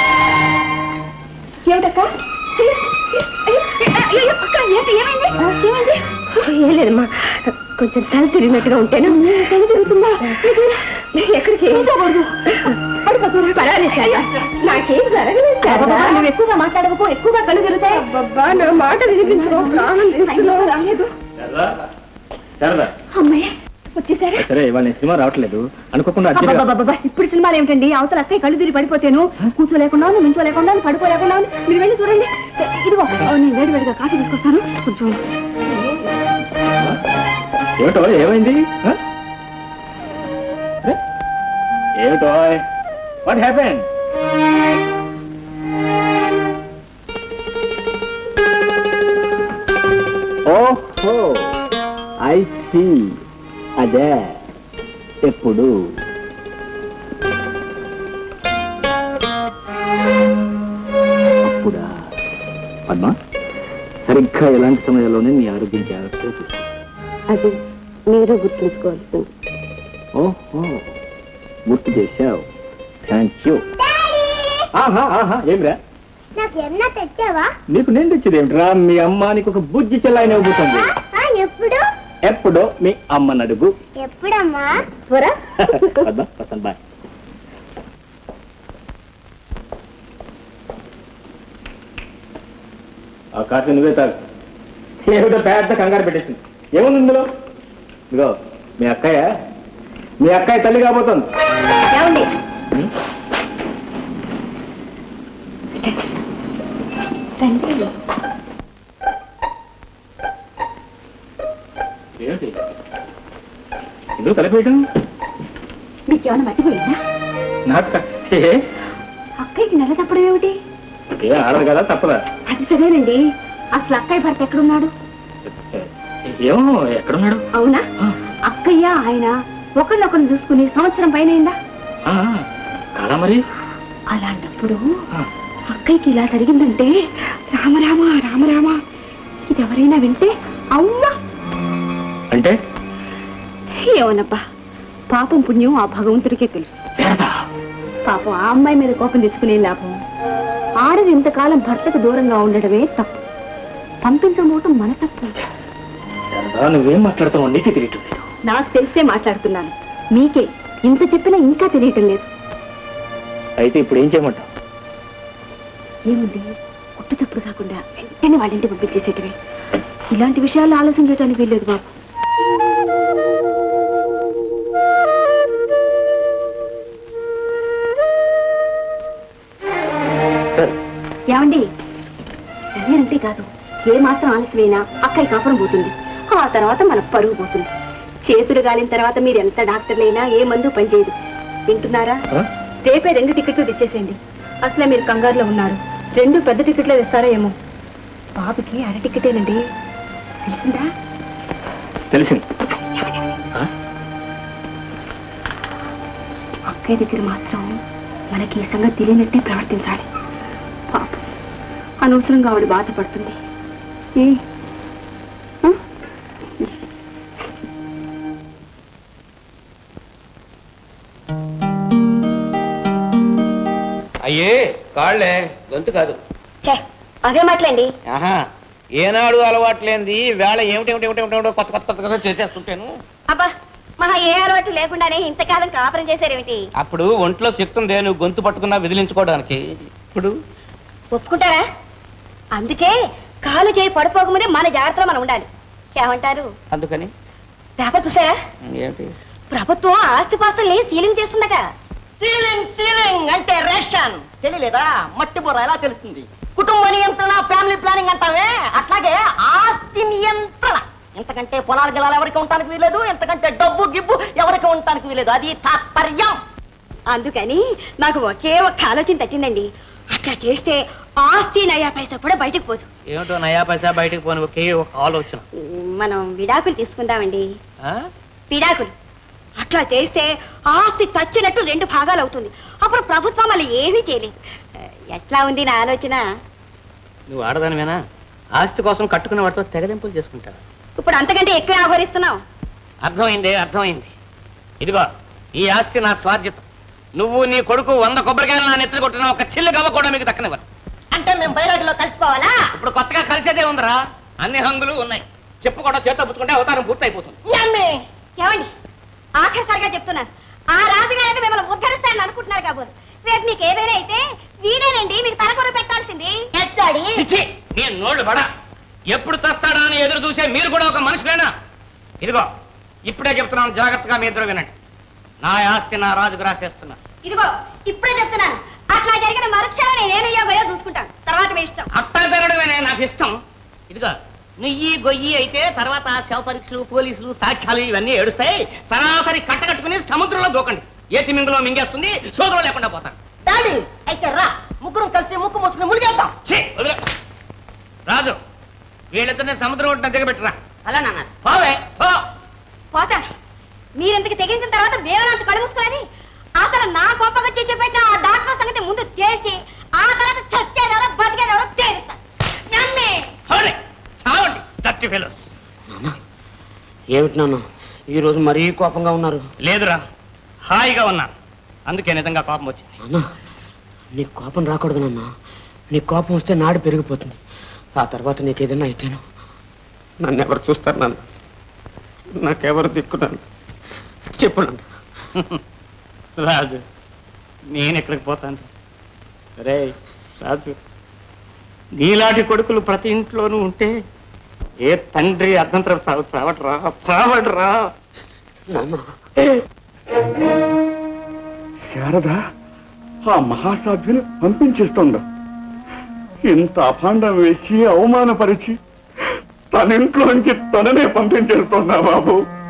ఏమిటక్క అయ్యో, అయ్యో, అక్క, ఏంటి, ఏమైంది? ఏమైంది? ఏం లేదమ్మా కొంచెం తల తిరిగినట్టుగా ఉంటాను తల తిరుగుతుందా ఎక్కడికి కూర్చోకూడదు పడిపోతున్నా పర్వాలేదు శారదా. నాకేం జరగలేదు శారదా. నువ్వు ఎక్కువగా మాట్లాడకపో ఎక్కువగా కళ్ళు తిరుగుతాయి అబ్బబ్బా నా మాట వినిపించుకో ప్రాణం తీస్తున్నావు. రాలేదు శారదా అమ్మయ్య వచ్చేసారా సరే ఇవాళ నేను సినిమా రావట్లేదు అనుకోకుండా అర్జెంట్గా- అబ్బబ్బబ్బబ్బా, ఇప్పుడు సినిమాలు ఏమిటండి అవతల అక్కయ్య కళ్ళు తిరిగి పడిపోతాను కూర్చోలేకుండా నించోలేకుండా పడుకోలేకుండా మీరు వెళ్ళి చూడండి ఇదిగో నేను వేడి వేడిగా కాఫీ తీసుకొస్తాను కొంచెం ఏమిటో ఏమైంది ఆ? అరే, ఏమిటో వాట్ హ్యాపెన్ ఓహో ఐ సీ అదే ఎప్పుడు అప్పుడా పద్మ సరిగ్గా ఎలాంటి సమయాల్లోనే నీ ఆరోగ్యం జాగ్రత్తగా చూసుకో అది మీరు గుర్తుంచుకోవాల్సింది ఓహో గుర్తు చేశావు థ్యాంక్ యూ ఆహా ఆహా ఏమిరా నాకు ఎన్న తెచ్చావా నీకు నేను తెచ్చేది ఏమిట్రా మీ అమ్మ నీకు ఒక బుజ్జి చెల్లాయిన ఇవ్వబోతుంది ఆ, ఎప్పుడు ఎప్పుడో మీ అమ్మని అడుగు ఎప్పుడమ్మా పోరా వద్దా వస్తాను బాయ్ ఆ కాఫీ నువ్వే తాగు ఏమిటో పెద్ద కంగారు పెట్టేసింది ఏముంది ఇందులో ఇదిగో మీ అక్కయ్య మీ అక్కయ్య తల్లి కాబోతోంది ఏమండి రండి ఏమిటి ఎందుకు తలపేయటం మీకేమైనా మర్చిపోయిందా నాకు ఏ అక్కయ్యకి నెల తప్పడం ఏమిటి ఏ ఆడదు కదా తప్పదా అది సరేనండి అసలు అక్కయ్య భర్త ఎక్కడున్నాడు ఏమో ఎక్కడున్నాడు అవునా అక్కయ్య ఆయన ఒకరినొకరు చూసుకుని సంవత్సరం పైన అయిందా ఆ, కాదా మరి అలాంటప్పుడు అక్కయ్యకి ఇలా జరిగిందంటే రామరామ రామరామ ఇది ఎవరైనా వింటే అవ్వా అంటే ఏమోనబ్బా పాపం పుణ్యం ఆ భగవంతుడికే తెలుసు పాపం ఆ అమ్మాయి మీద కోపం తెచ్చుకునే లాభం ఆడది ఇంతకాలం భర్తకు దూరంగా ఉండడమే తప్పు పంపించబోవటం మన తప్పు శారదా, నువ్వేం మాట్లాడుతావు నీకే తెలియటం లేదు నాకు తెలిసే మాట్లాడుతున్నాను మీకే ఇంత చెప్పినా ఇంకా తెలియటం లేదు అయితే ఇప్పుడు ఏం చేయమంటావు ఏముంది కుట్టు చప్పుడు కాకుండా వెంటనే వాళ్ళ ఇంటికి పంపించేసేటివి ఇలాంటి విషయాలు ఆలోచన చేయడానికి వీల్లేదు బాబు సరే ఏమండి సరే అంటే కాదు ఏ మాత్రం ఆలస్యమైనా అక్కడి కాపురం పోతుంది ఆ తర్వాత మన పరుగు పోతుంది చేతులు గాలిన తర్వాత మీరు ఎంత డాక్టర్లైనా ఏ మందు పనిచేయదు వింటున్నారా ఆ? రేపే రెండు టికెట్లు తెచ్చేసేయండి అసలే మీరు కంగారులో ఉన్నారు రెండు పెద్ద టికెట్లు తెస్తారా ఏమో బాబుకి అర టికెటేనండి తెలిసిందా తెలిసింది ఆ? అక్కయ్య దగ్గర మాత్రం మనకి ఈ సంగతి తెలియనట్టే ప్రవర్తించాలి పాపం అనవసరంగా ఆవిడ బాధపడుతుంది ఏ ఆ? అయ్యే కాళ్ళే గొంతు కాదు ఛే, అవే మాటలండి ఆహా ఏనాడు అలవాట్లేంది వేళ ఏమిటి ఏమిటి ఏమిటి ఏమిటి కొత్త కొత్త కొత్తగా చేసేస్తుంటాను అబ్బా మహా ఏ అలవాటు లేకుండానే ఇంతకాలం కాపురం చేశారేమిటి అప్పుడు ఒంట్లో శక్తి ఉందే నువ్వు గొంతు పట్టుకున్నా విదిలించుకోవడానికి ఇప్పుడు ఒప్పుకుంటారా అందుకే కాలు చేయి పడిపోకముందే మన జాగ్రత్తలో మనం ఉండాలి ఏమంటారు అందుకని పేపర్ చూసారా ఏమిటి ప్రభుత్వం ఆస్తిపాస్తుల్ని సీలింగ్ చేస్తుందట సీలింగ్ సీలింగ్ అంటే రేషన్ తెలియలేదా మట్టి బుర్ర ఎలా తెలుస్తుంది కుటుంబ నియంత్రణ ఫ్యామిలీ ప్లానింగ్ అంటావే అట్లాగే ఆస్తి నియంత్రణ ఇంతకంటే పొలాల గిలాలు ఎవరికి ఉండటానికి వీలేదు ఇంతకంటే డబ్బు గిబ్బు ఎవరికి ఉండటానికి వీలేదు అది తాత్పర్యం అందుకని నాకు ఒకే ఒక్క ఆలోచన తట్టిందండి అట్లా చేస్తే ఆస్తి నయా పైసా కూడా బయటకు పోదు ఏమిటో నయా పైసా బయటకు పోని ఒకే ఒక ఆలోచన మనం విడాకులు తీసుకుందామండి ఆ? విడాకులు అట్లా చేస్తే ఆస్తి చచ్చినట్టు రెండు భాగాలు అవుతుంది అప్పుడు ప్రభుత్వం మళ్ళీ ఏమీ చేయలేదు ఎట్లా ఉంది నా ఆలోచన నువ్వు ఆడదానివేనా ఆస్తి కోసం కట్టుకున్న వాడితో తెగదింపులు చేసుకుంటారు ఇప్పుడు అంతకంటే ఎక్కువ ఆహ్వానిస్తున్నావు అర్థమైంది అర్థమైంది ఇదిగో ఈ ఆస్తి నా స్వాధ్యతం నువ్వు నీ కొడుకు వంద కొబ్బరికాయలు నా నెత్తిన కొట్టిన ఒక చిల్లు గవ్వ కూడా మీకు దక్కనివ్వరు అంటే మేము బైరాగిలో కలిసిపోవాలా ఇప్పుడు కొత్తగా కలిసేదే ఉందిరా అన్ని హంగులు ఉన్నాయి చెప్పు కూడా చేత పుచ్చుకుంటే అవతారం పూర్తయిపోతుంది యమ్మి. ఏమండి ఆఖరిసారిగా చెప్తున్నాను ఆ రాజుగారిని మిమ్మల్ని ఉద్ధరిస్తానని అనుకుంటున్నారు కాబోలు రేపు మీకు ఏదైనా అయితే వీడేనండి మీకు తలకొర పెట్టాల్సింది ఎత్తాడి చిచ్చి నీ నోళ్ళు బడా ఎప్పుడు చస్తాడా అని ఎదురు చూసే మీరు కూడా ఒక మనుషులేనా ఇదిగో ఇప్పుడే చెప్తున్నాను జాగ్రత్తగా మీ ఇద్దరు వినండి నా ఆస్తి నా రాజుకు రాసేస్తున్నా ఇదిగో ఇప్పుడే చెప్తున్నాను అట్లా జరిగిన మరుక్షణం నేను యోగయో చూసుకుంటాను తర్వాత మీ ఇష్టం అట్టా జరగడమే నాకు ఇష్టం ఇదిగో నుయ్యి గొయ్యి అయితే తర్వాత శవ పరీక్షలు పోలీసులు సాక్ష్యాలు ఇవన్నీ ఏడుస్తాయి సరాసరి కట్టకట్టుకుని సముద్రంలో దూకండి ఏ తిమింగలో మింగేస్తుంది సోదరులు లేకుండా పోతాను డాడీ అయితే రా ముగ్గురం కలిసి ముక్కు మూసుకుని ములిగేద్దాం ఛీ, వదిలే. రాజు వీళ్ళిద్దరిని సముద్రం ఒడ్డున దిగబెట్టరా అలా నాన్న పోవే పో పోతాను మీరెంతకు తెగించిన తర్వాత వేవనంత కళ్ళు మూసుకుని అసలు నా గొప్పగా చేర్చిపెట్టిన ఆ డాక్టర్ సంగతి ముందు తేల్చి ఆ తర్వాత చచ్చేదెవరో బతికేదెవరో తేలుస్తాను నమ్మే పోనీ, చావండి థర్టీ ఫెలోస్ ఏమిటి నాన్న ఈ రోజు మరీ కోపంగా ఉన్నారు లేదురా హాయిగా ఉన్నా అందుకే నిజంగా కోపం వచ్చింది నాన్న నీకు కోపం రాకూడదు నాన్న నీకు కోపం వస్తే నాడు పెరిగిపోతుంది ఆ తర్వాత నీకు ఏదైనా అయితేను నన్ను ఎవరు చూస్తారు నాన్న నాకెవరు దిక్కున్నాను చెప్పు నాన్న రాజు నేను ఎక్కడికి పోతాను రే రాజు నీలాంటి కొడుకులు ప్రతి ఇంట్లోనూ ఉంటే ఏ తండ్రి అర్థంతరం చావు చావట్రా చావట్రా శారద ఆ మహాసాధ్యుని పంపించేస్తుండ ఇంత అభాండం వేసి అవమానపరిచి తన ఇంట్లోంచి తననే పంపించేస్తున్నా బాబు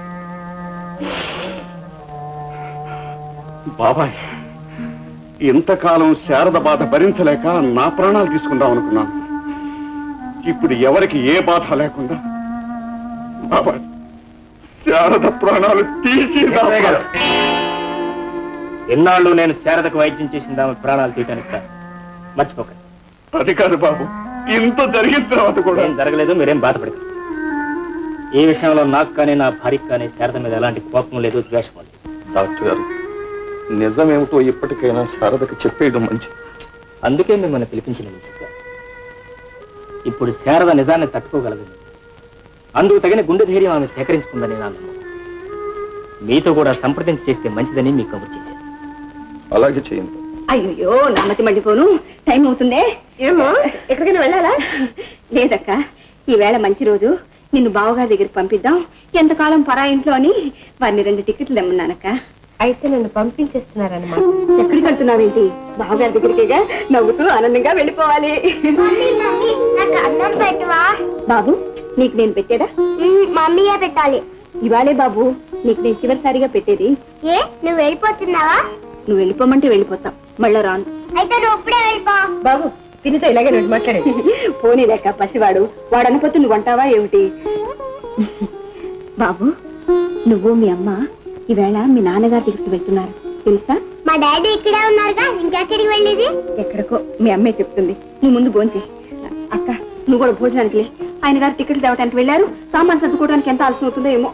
బాబాయ్ ఇంతకాలం శారద బాధ భరించలేక నా ప్రాణాలు తీసుకుందాం అనుకున్నాను ఇప్పుడు ఎవరికి ఏ బాధ లేకుండా బాబాయ్ శారద ప్రాణాలు తీసి నా ఎస్ఐ గారు. ఎన్నాళ్ళు నేను శారదకు వైద్యం చేసిందా ప్రాణాలు తీయటానికి కాదు. మర్చిపోకండి అది కాదు బాబు ఇంత జరిగిన తర్వాత కూడా ఏం జరగలేదు మీరేం బాధపడకండి ఈ విషయంలో నాకు కానీ నా భార్యకి కానీ శారద మీద ఎలాంటి కోపం లేదు ద్వేషం లేదు డాక్టర్ గారు నిజమేమిటో ఇప్పటికైనా శారదకి చెప్పేయడం మంచిది అందుకే మిమ్మల్ని పిలిపించిన చెప్పాను ఇప్పుడు శారద నిజాన్ని తట్టుకోగలదు అందుకు తగిన గుండె ధైర్యం ఆమె సేకరించుకుందని నా నమ్మకం మీతో కూడా సంప్రదించి చేస్తే మంచిదని మీకు కబురు చేశాను అలాగే చేయండి అయ్యో నామతి మండిపోను టైం అవుతుందే ఏమో ఎక్కడికైనా వెళ్ళాలా లేదక్క ఈవేళ మంచి రోజు నిన్ను బావగారి దగ్గరికి పంపిద్దాం ఎంతకాలం పరా ఇంట్లో అని వారిని రెండు టికెట్లు ఇమ్మన్నానక్క అయితే నన్ను పంపించేస్తున్నారన్నమాట ఎక్కడికి వెళ్తున్నావేంటి బావగారి దగ్గరికేగా నవ్వుతూ ఆనందంగా వెళ్ళిపోవాలి అన్నం పెట్టవా బాబు నీకు నేను పెట్టేదా మమ్మీయే పెట్టాలి ఇవాళే బాబు నీకు నేను చివరిసారిగా పెట్టేది ఏ నువ్వు వెళ్ళిపోతున్నావా నువ్వు వెళ్ళిపోమంటే వెళ్ళిపోతాం మళ్ళా రాను అయితే నువ్వు ఇప్పుడే వెళ్ళిపో బాబు తిరిగితో ఇలాగే నువ్వు మాట్లాడేది పోనీ లెక్క పసివాడు వాడు అనకపోతే నువ్వు అంటావా ఏమిటి బాబు నువ్వు మీ అమ్మ ఈవేళ మీ నాన్నగారి దగ్గరికి వెళ్తున్నారు తెలుసా మా డాడీ ఇక్కడే ఉన్నారుగా ఇంకెక్కడికి వెళ్ళేది ఎక్కడికో మీ అమ్మే చెప్తుంది నువ్వు ముందు భోంచే అక్క నువ్వు కూడా భోజనానికి లే ఆయన గారు టికెట్లు తేవడానికి వెళ్ళారు సామాన్ సర్దుకోవడానికి ఎంత ఆలస్యం అవుతుందో ఏమో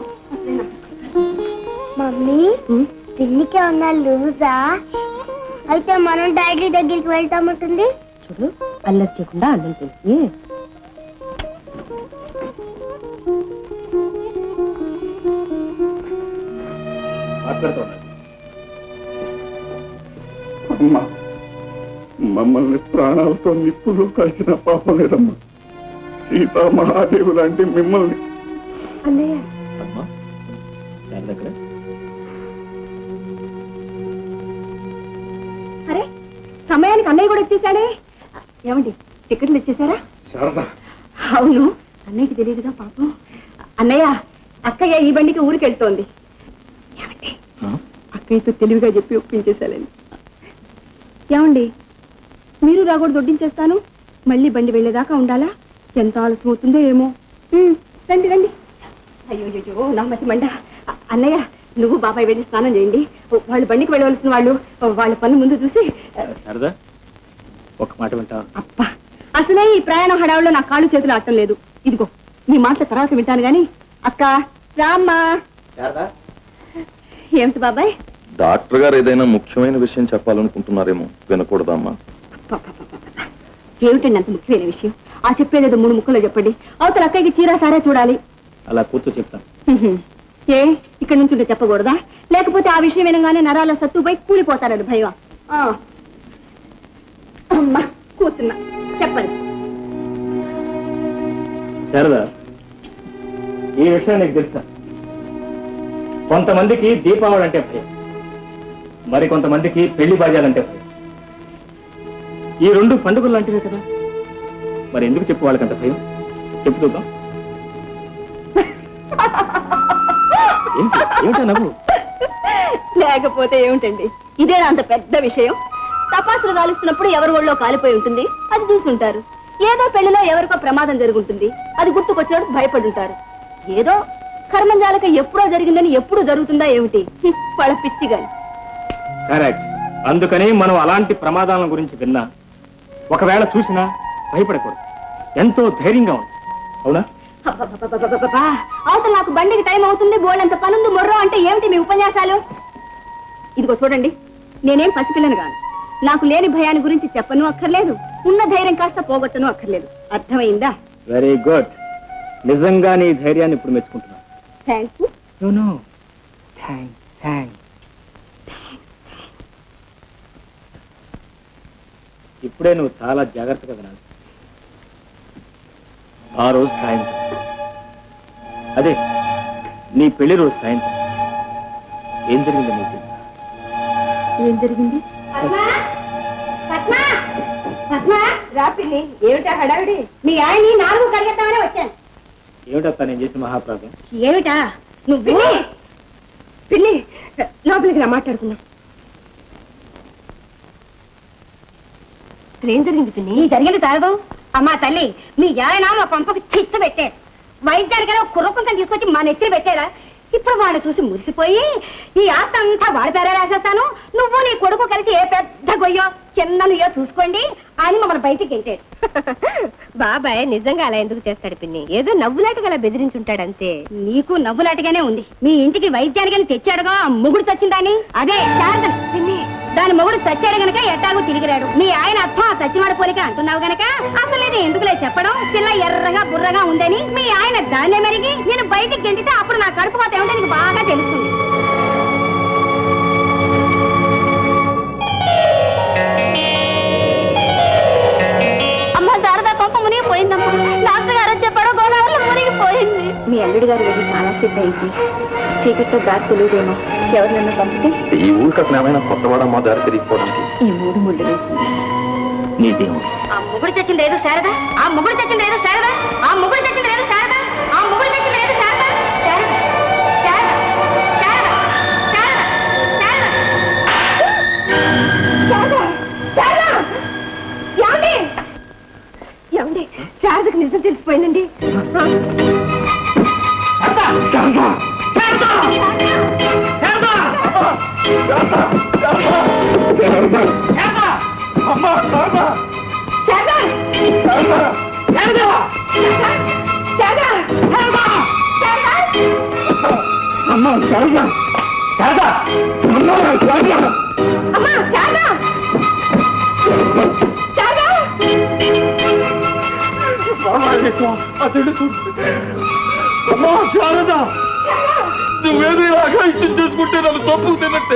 మమ్మీ పిన్నికే ఉన్న లూజా అయితే మనం డాడీ దగ్గరికి వెళ్తామంటుంది చూడు అల్లరి చేయకుండా అన్నం తెలిసి మాట్లాడుతున్నాను అమ్మా మమ్మల్ని ప్రాణాలతో నిప్పులు కలిసిన పాపం లేదమ్మా సీతా మహాదేవు లాంటి మిమ్మల్ని అన్నయ్య అమ్మా శారద ఎక్కడ? అరే సమయానికి అన్నయ్య కూడా వచ్చేసాడే ఏమండి టికెట్లు ఇచ్చేసారా శారద అవును అన్నయ్యకి తెలియదుగా పాపం అన్నయ్య అక్కయ్య ఈ బండికి ఊరికి వెళ్తోంది ఏమండి అక్కయ్యతో తెలివిగా చెప్పి ఒప్పించేసాలని ఏమండి మీరు రాకూడదు దొడ్డించేస్తాను మళ్ళీ బండి వెళ్ళేదాకా ఉండాలా ఎంత ఆలస్యం అవుతుందో ఏమో ఉమ్, రండి రండి అయ్యో అయ్యో నా మతి మండ అ- అన్నయ్య నువ్వు బాబాయ్ వెళ్ళి స్నానం చేయండి వాళ్ళు బండికి వెళ్ళవలసిన వాళ్ళు వాళ్ళ పని ముందు చూసి శారద ఒక మాట వింటావా అబ్బా అసలే ఈ ప్రయాణం హడావుల్లో నా కాళ్ళు చేతులు ఆడటం లేదు ఇదిగో నీ మాటల తర్వాత వింటాను గాని అక్క రామ్మా ఏమిటి బాబాయ్ డాక్టర్ గారు ఏదైనా ముఖ్యమైన విషయం చెప్పాలనుకుంటున్నారేమో వినకూడదమ్మా ఏమిటండి అంత ముఖ్యమైన విషయం ఆ చెప్పేదేదో మూడు ముక్కలో చెప్పండి అవతల అక్కయ్యకి చీరా సారా చూడాలి అలా కూర్చో చెప్తాను హ్మ్. ఏ ఇక్కడ నుంచి ఉంటే చెప్పకూడదా లేకపోతే ఆ విషయం వినగానే నరాల సత్తుపై కూలిపోతారని భయం ఆ. అమ్మా కూర్చున్నా చెప్పండి శారద ఈ విషయం నీకు తెలుసా కొంతమందికి దీపావళి అంటే భయం మరి కొంతమందికి పెళ్లి బాజాలంటే భయం ఈ రెండు పండుగలు లాంటివే కదా మరి ఎందుకు చెప్పు వాళ్ళకంత భయం చెప్పు చూద్దాం ఏంటి ఏమిటా నవ్వు లేకపోతే ఏమిటండి ఇదే అంత పెద్ద విషయం తపాసులు కాలుస్తున్నప్పుడు ఎవరి ఒళ్ళో కాలిపోయి ఉంటుంది అది చూసుంటారు ఏదో పెళ్లిలో ఎవరికో ప్రమాదం జరుగుంటుంది అది గుర్తుకొచ్చినప్పుడు భయపడి ఉంటారు ఏదో కర్మంజాలక ఎప్పుడో జరిగిందని ఎప్పుడు జరుగుతుందా ఏమిటి హ్మ్, వాళ్ళ పిచ్చి గాని కరెక్ట్ అందుకని మనం అలాంటి ప్రమాదాల గురించి విన్నా ఒకవేళ చూసినా భయపడకూడదు ఎంతో ధైర్యంగా ఉంది అవునా అబ్బబ్బబ్బబ్బబ్బబ్బా, అవతల నాకు బండికి టైం అవుతుంది బోళ్ళంత పనుంది మొర్రో అంటే ఏమిటి మీ ఉపన్యాసాలు ఇదిగో చూడండి నేనేం పసిపిల్లను కాను నాకు లేని భయాన్ని గురించి చెప్పను అక్కర్లేదు ఉన్న ధైర్యం కాస్త పోగొట్టను అక్కర్లేదు అర్థమైందా వెరీ గుడ్ నిజంగా నీ ధైర్యాన్ని ఇప్పుడు మెచ్చుకుంటున్నాను thank you no no thank thank ఇప్పుడే నువ్వు చాలా జాగ్రత్తగా వినాలి ఆ రోజు సాయంత్రం అదే నీ పెళ్లి రోజు సాయంత్రం ఏం జరిగింది నీకు తెలుసా? ఏం జరిగింది రా పిన్ని ఏమిటా హడావిడి మీ ఆయన్ని నాలుగు కడిగేద్దామని వచ్చాను ఏమిటత్తా నేను చేసిన మహాప్రాధం ఏమిటా నువ్వు పిన్ని పిన్ని లోపలికి రా మాట్లాడుకుందాం ఏం జరిగింది పిన్ని నీ జరిగింది తాగదు అమ్మా తల్లి మీ యాయన మా పంపకు చిచ్చు పెట్టాడు వైద్యానికైనా ఒక కుర్రకుంకం తీసుకొచ్చి మా నెత్తిన పెట్టారా ఇప్పుడు వాడు చూసి మురిసిపోయి ఈ ఆస్తి అంతా వాడి పేరే రాసేస్తాను నువ్వు నీ కొడుకు కలిసి ఏ పెద్ద గొయ్యో చిన్న నుయ్యో చూసుకోండి అని మమ్మల్ని బయటికి గెంటాడు బాబాయ్ నిజంగా అలా ఎందుకు చేస్తాడు పిన్ని ఏదో నవ్వులాటగా అలా బెదిరించుంటాడు అంతే నీకు నవ్వులాటగానే ఉంది మీ ఇంటికి వైద్యానికని తెచ్చాడుగా ఆ మొగుడు చచ్చిందాని అదే శారదని పిన్ని దాని మొగుడు చచ్చాడు గనక ఎట్టాగో తిరిగిరాడు మీ ఆయన అర్థం ఆ చచ్చినాడు పోలిక అంటున్నావు గనక అసలు ఇది ఎందుకులే చెప్పడం పిల్ల ఎర్రగా బుర్రగా ఉందని మీ ఆయన దాన్నే మెరిగి నేను బయటికి గెంటితే అప్పుడు నా కడుపు కోత ఏమిటో నీకు బాగా తెలుస్తుంది అమ్మ శారదా కొంప మునిగిపోయిందమ్మా డాక్టర్ గారు చెప్పాడు గోదావరిలో మునిగిపోయింది మీ అల్లుడి గారు వెళ్ళి చాలా సేపు అయింది చీకట్లో దారి తెలియదేమో ఎవరినన్నా పంపితే ఈ ఊరికి అసలు ఏమైనా కొత్తవాడమ్మా దారి తిరిగిపోవడానికి ఈ మూడు ముళ్ళు వేసింది నీ దేవుడు ఆ ముగుడు చచ్చింది ఏదో శారదా ఆ ముగుడు చచ్చింది ఏదో శారదా ఆ ముగుడు చచ్చింది ఏదో శారదా ఆ ముగుడు చచ్చింది ఏదో శారదా శారదా శారదా శారదా శారదా శారదా శారదా! ఏమండి ఏమండి శారదకు నిజం తెలిసిపోయిందండి అమ్మా శారదా శారదా శారదా నువ్వేదో ఇలాగా ఇచ్చి చేసుకుంటే నన్ను తప్పు తిన్నట్టే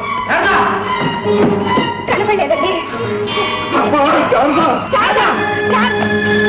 కనపడలేదండి శారదా శారదా శారదా!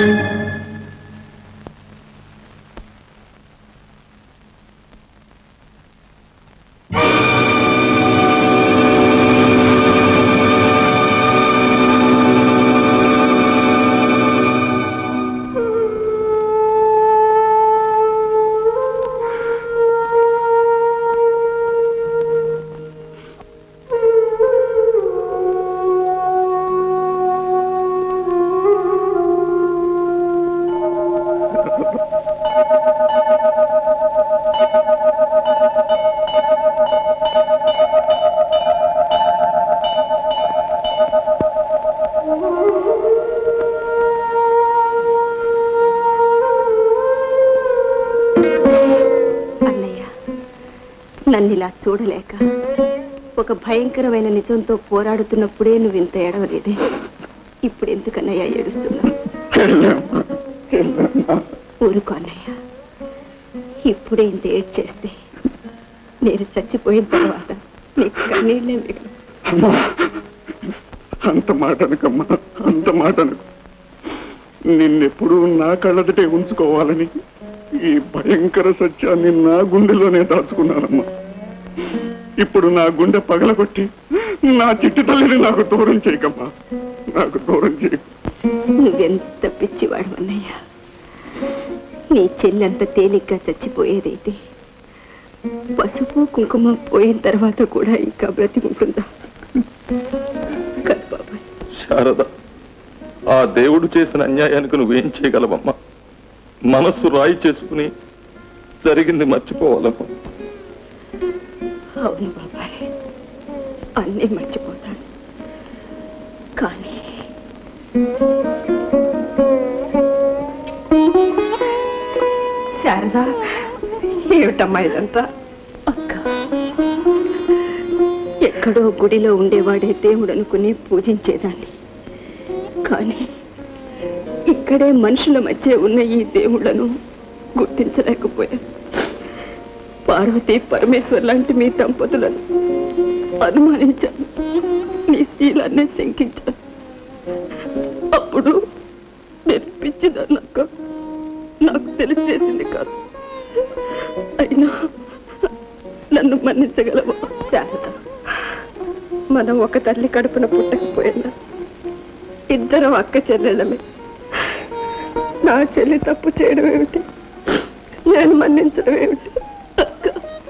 అన్నయ్య నన్ను ఇలా చూడలేక ఒక భయంకరమైన నిజంతో పోరాడుతున్నప్పుడే నువ్వు ఇంత ఏడవలేదే ఇప్పుడు ఎందుకన్నయ్య ఏడుస్తున్నా ఊరుకో అన్నయ్య ఇప్పుడే ఇంత ఏడ్ చేస్తే నేను చచ్చిపోయిన తర్వాత నీకు కన్నీళ్ళే మిగలవు అంత మాట అనకమ్మా అంత మాట అనకు నిన్నెప్పుడు నా కళ్ళదటే ఉంచుకోవాలని ఈ భయంకర సత్యాన్ని నా గుండెలోనే దాచుకున్నానమ్మా ఇప్పుడు నా గుండె పగలగొట్టి నా చిట్టి తల్లిని నాకు దూరం చేయకమ్మా నాకు దూరం చేయకు నువ్వెంత పిచ్చివాడు అన్నయ్య నీ చెల్లెంత తేలిగ్గా చచ్చిపోయేదైతే పసుపు కుంకుమ పోయిన తర్వాత కూడా ఇంకా బ్రతికుంటుందా కాదు బాబాయ్ శారద ఆ దేవుడు చేసిన అన్యాయానికి నువ్వేం చేయగలవమ్మా మనస్సు రాయి చేసుకుని జరిగింది మర్చిపోవాలమ్మా అవును బాబాయ్ అన్నీ మర్చిపోతాను కానీ శారదా ఏమిటమ్మా ఇదంతా అక్క ఎక్కడ ఎక్కడో గుడిలో ఉండేవాడే దేవుడు అనుకుని పూజించేదాన్ని కానీ ఇక్కడే మనుషుల మధ్య ఉన్న ఈ దేవుళ్ళను గుర్తించలేకపోయాను పార్వతి పరమేశ్వర్ లాంటి మీ దంపతులను అనుమానించాను నీ శీలాన్ని శంకించాను అప్పుడు నేను పిచ్చిదన్నాక నాకు తెలిసి చేసింది కాదు అయినా నన్ను మన్నించగలవా శారద మనం ఒక తల్లి కడుపున పుట్టకపోయినా ఇద్దరం అక్క చెల్లెలమే నా చెల్లి తప్పు చేయడం ఏమిటి నేను మన్నించడం ఏమిటి అక్క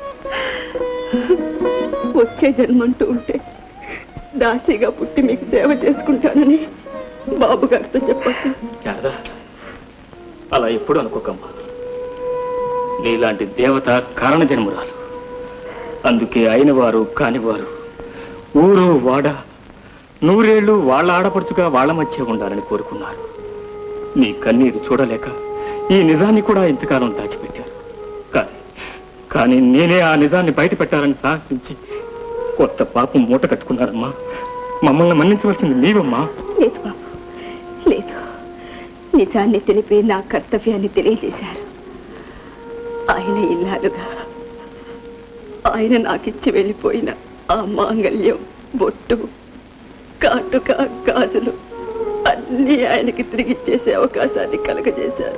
వచ్చే జన్మంటూ ఉంటే దాసిగా పుట్టి మీకు సేవ చేసుకుంటానని బాబు గారితో చెప్పాను శారదా అలా ఎప్పుడు అనుకోకమ్మా నీలాంటి దేవత కారణ జన్మురాలు అందుకే అయిన వారు కానివారు ఊరు వాడ నూరేళ్లు వాళ్ళ ఆడపడుచుగా వాళ్ళ మధ్య ఉండాలని కోరుకున్నారు నీ కన్నీరు చూడలేక ఈ నిజాన్ని కూడా ఇంతకాలం దాచిపెట్టారు కానీ కానీ నేనే ఆ నిజాన్ని బయట పెట్టాలని సాహసించి కొత్త పాపం మూట కట్టుకున్నారమ్మా మమ్మల్ని మన్నించవలసింది నీవమ్మా లేదు బాబు లేదు నిజాన్ని తెలిపి నా కర్తవ్యాన్ని తెలియజేశారు ఆయన ఇల్లాలుగా ఆయన నాకిచ్చి వెళ్ళిపోయిన ఆ మాంగల్యం బొట్టు కాటుక గాజులు అన్నీ ఆయనకి తిరిగి ఇచ్చేసే అవకాశాన్ని కలగజేశారు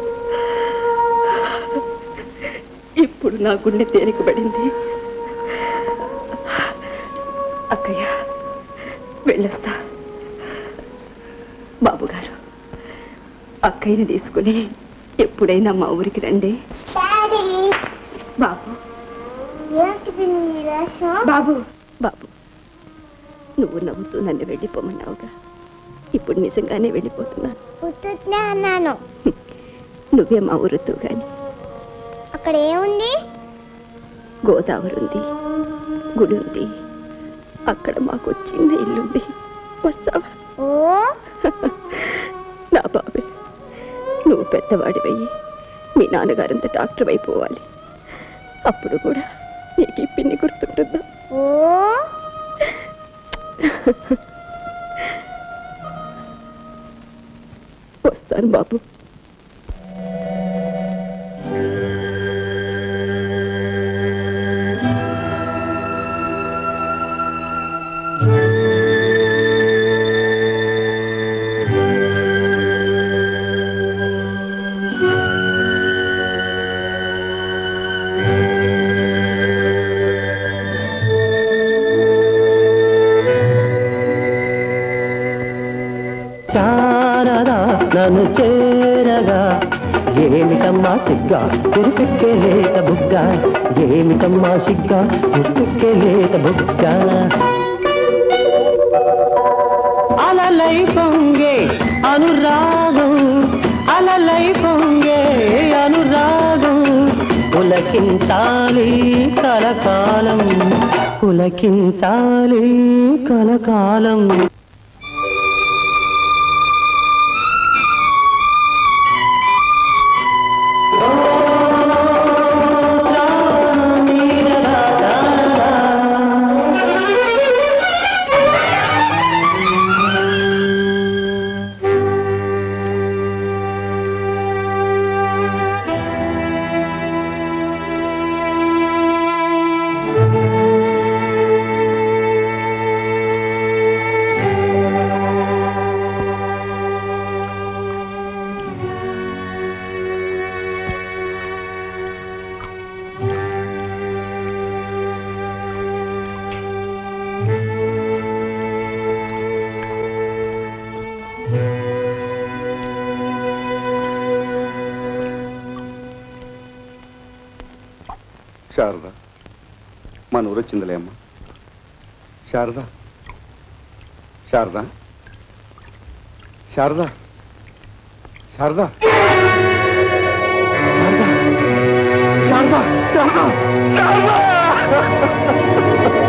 ఇప్పుడు నా గుండె తేలికబడింది అక్కయ్య వెళ్ళొస్తా బాబు గారు అక్కయ్యని తీసుకుని ఎప్పుడైనా మా ఊరికి రండి బాబు బాబు బాబు నువ్వు నవ్వుతూ నన్ను వెళ్ళిపోమన్నావుగా ఇప్పుడు నిజంగానే వెళ్ళిపోతున్నాను ఉత్తునే అన్నాను నువ్వే మా ఊరుతూ గాని అక్కడ ఏముంది గోదావరి ఉంది గుడి ఉంది అక్కడ మాకు చిన్న ఇల్లుంది వస్తావా ఓ నా బాబే నువ్వు పెద్దవాడివయ్యి మీ నాన్నగారంత డాక్టర్ అయిపోవాలి అప్పుడు కూడా నీకు ఈ పిన్ని గుర్తుంటుందా ఓ వస్తాను బాబు చారదా నన్ను చేరగా ఏమిటమ్మా సిగ్గా తెరిపెక్కే లేత బుగ్గ ఏమిటమ్మా సిగ్గా తెరిపెక్కే లేత బుగ్గ అలలై పొంగే అనురాగం అలలై పొంగే అనురాగం పులకించాలి కలకాలం పులకించాలి కలకాలం శారద మన ఊరు వచ్చిందిలే అమ్మా శారద శారద శారద శారద శారద శారద శారద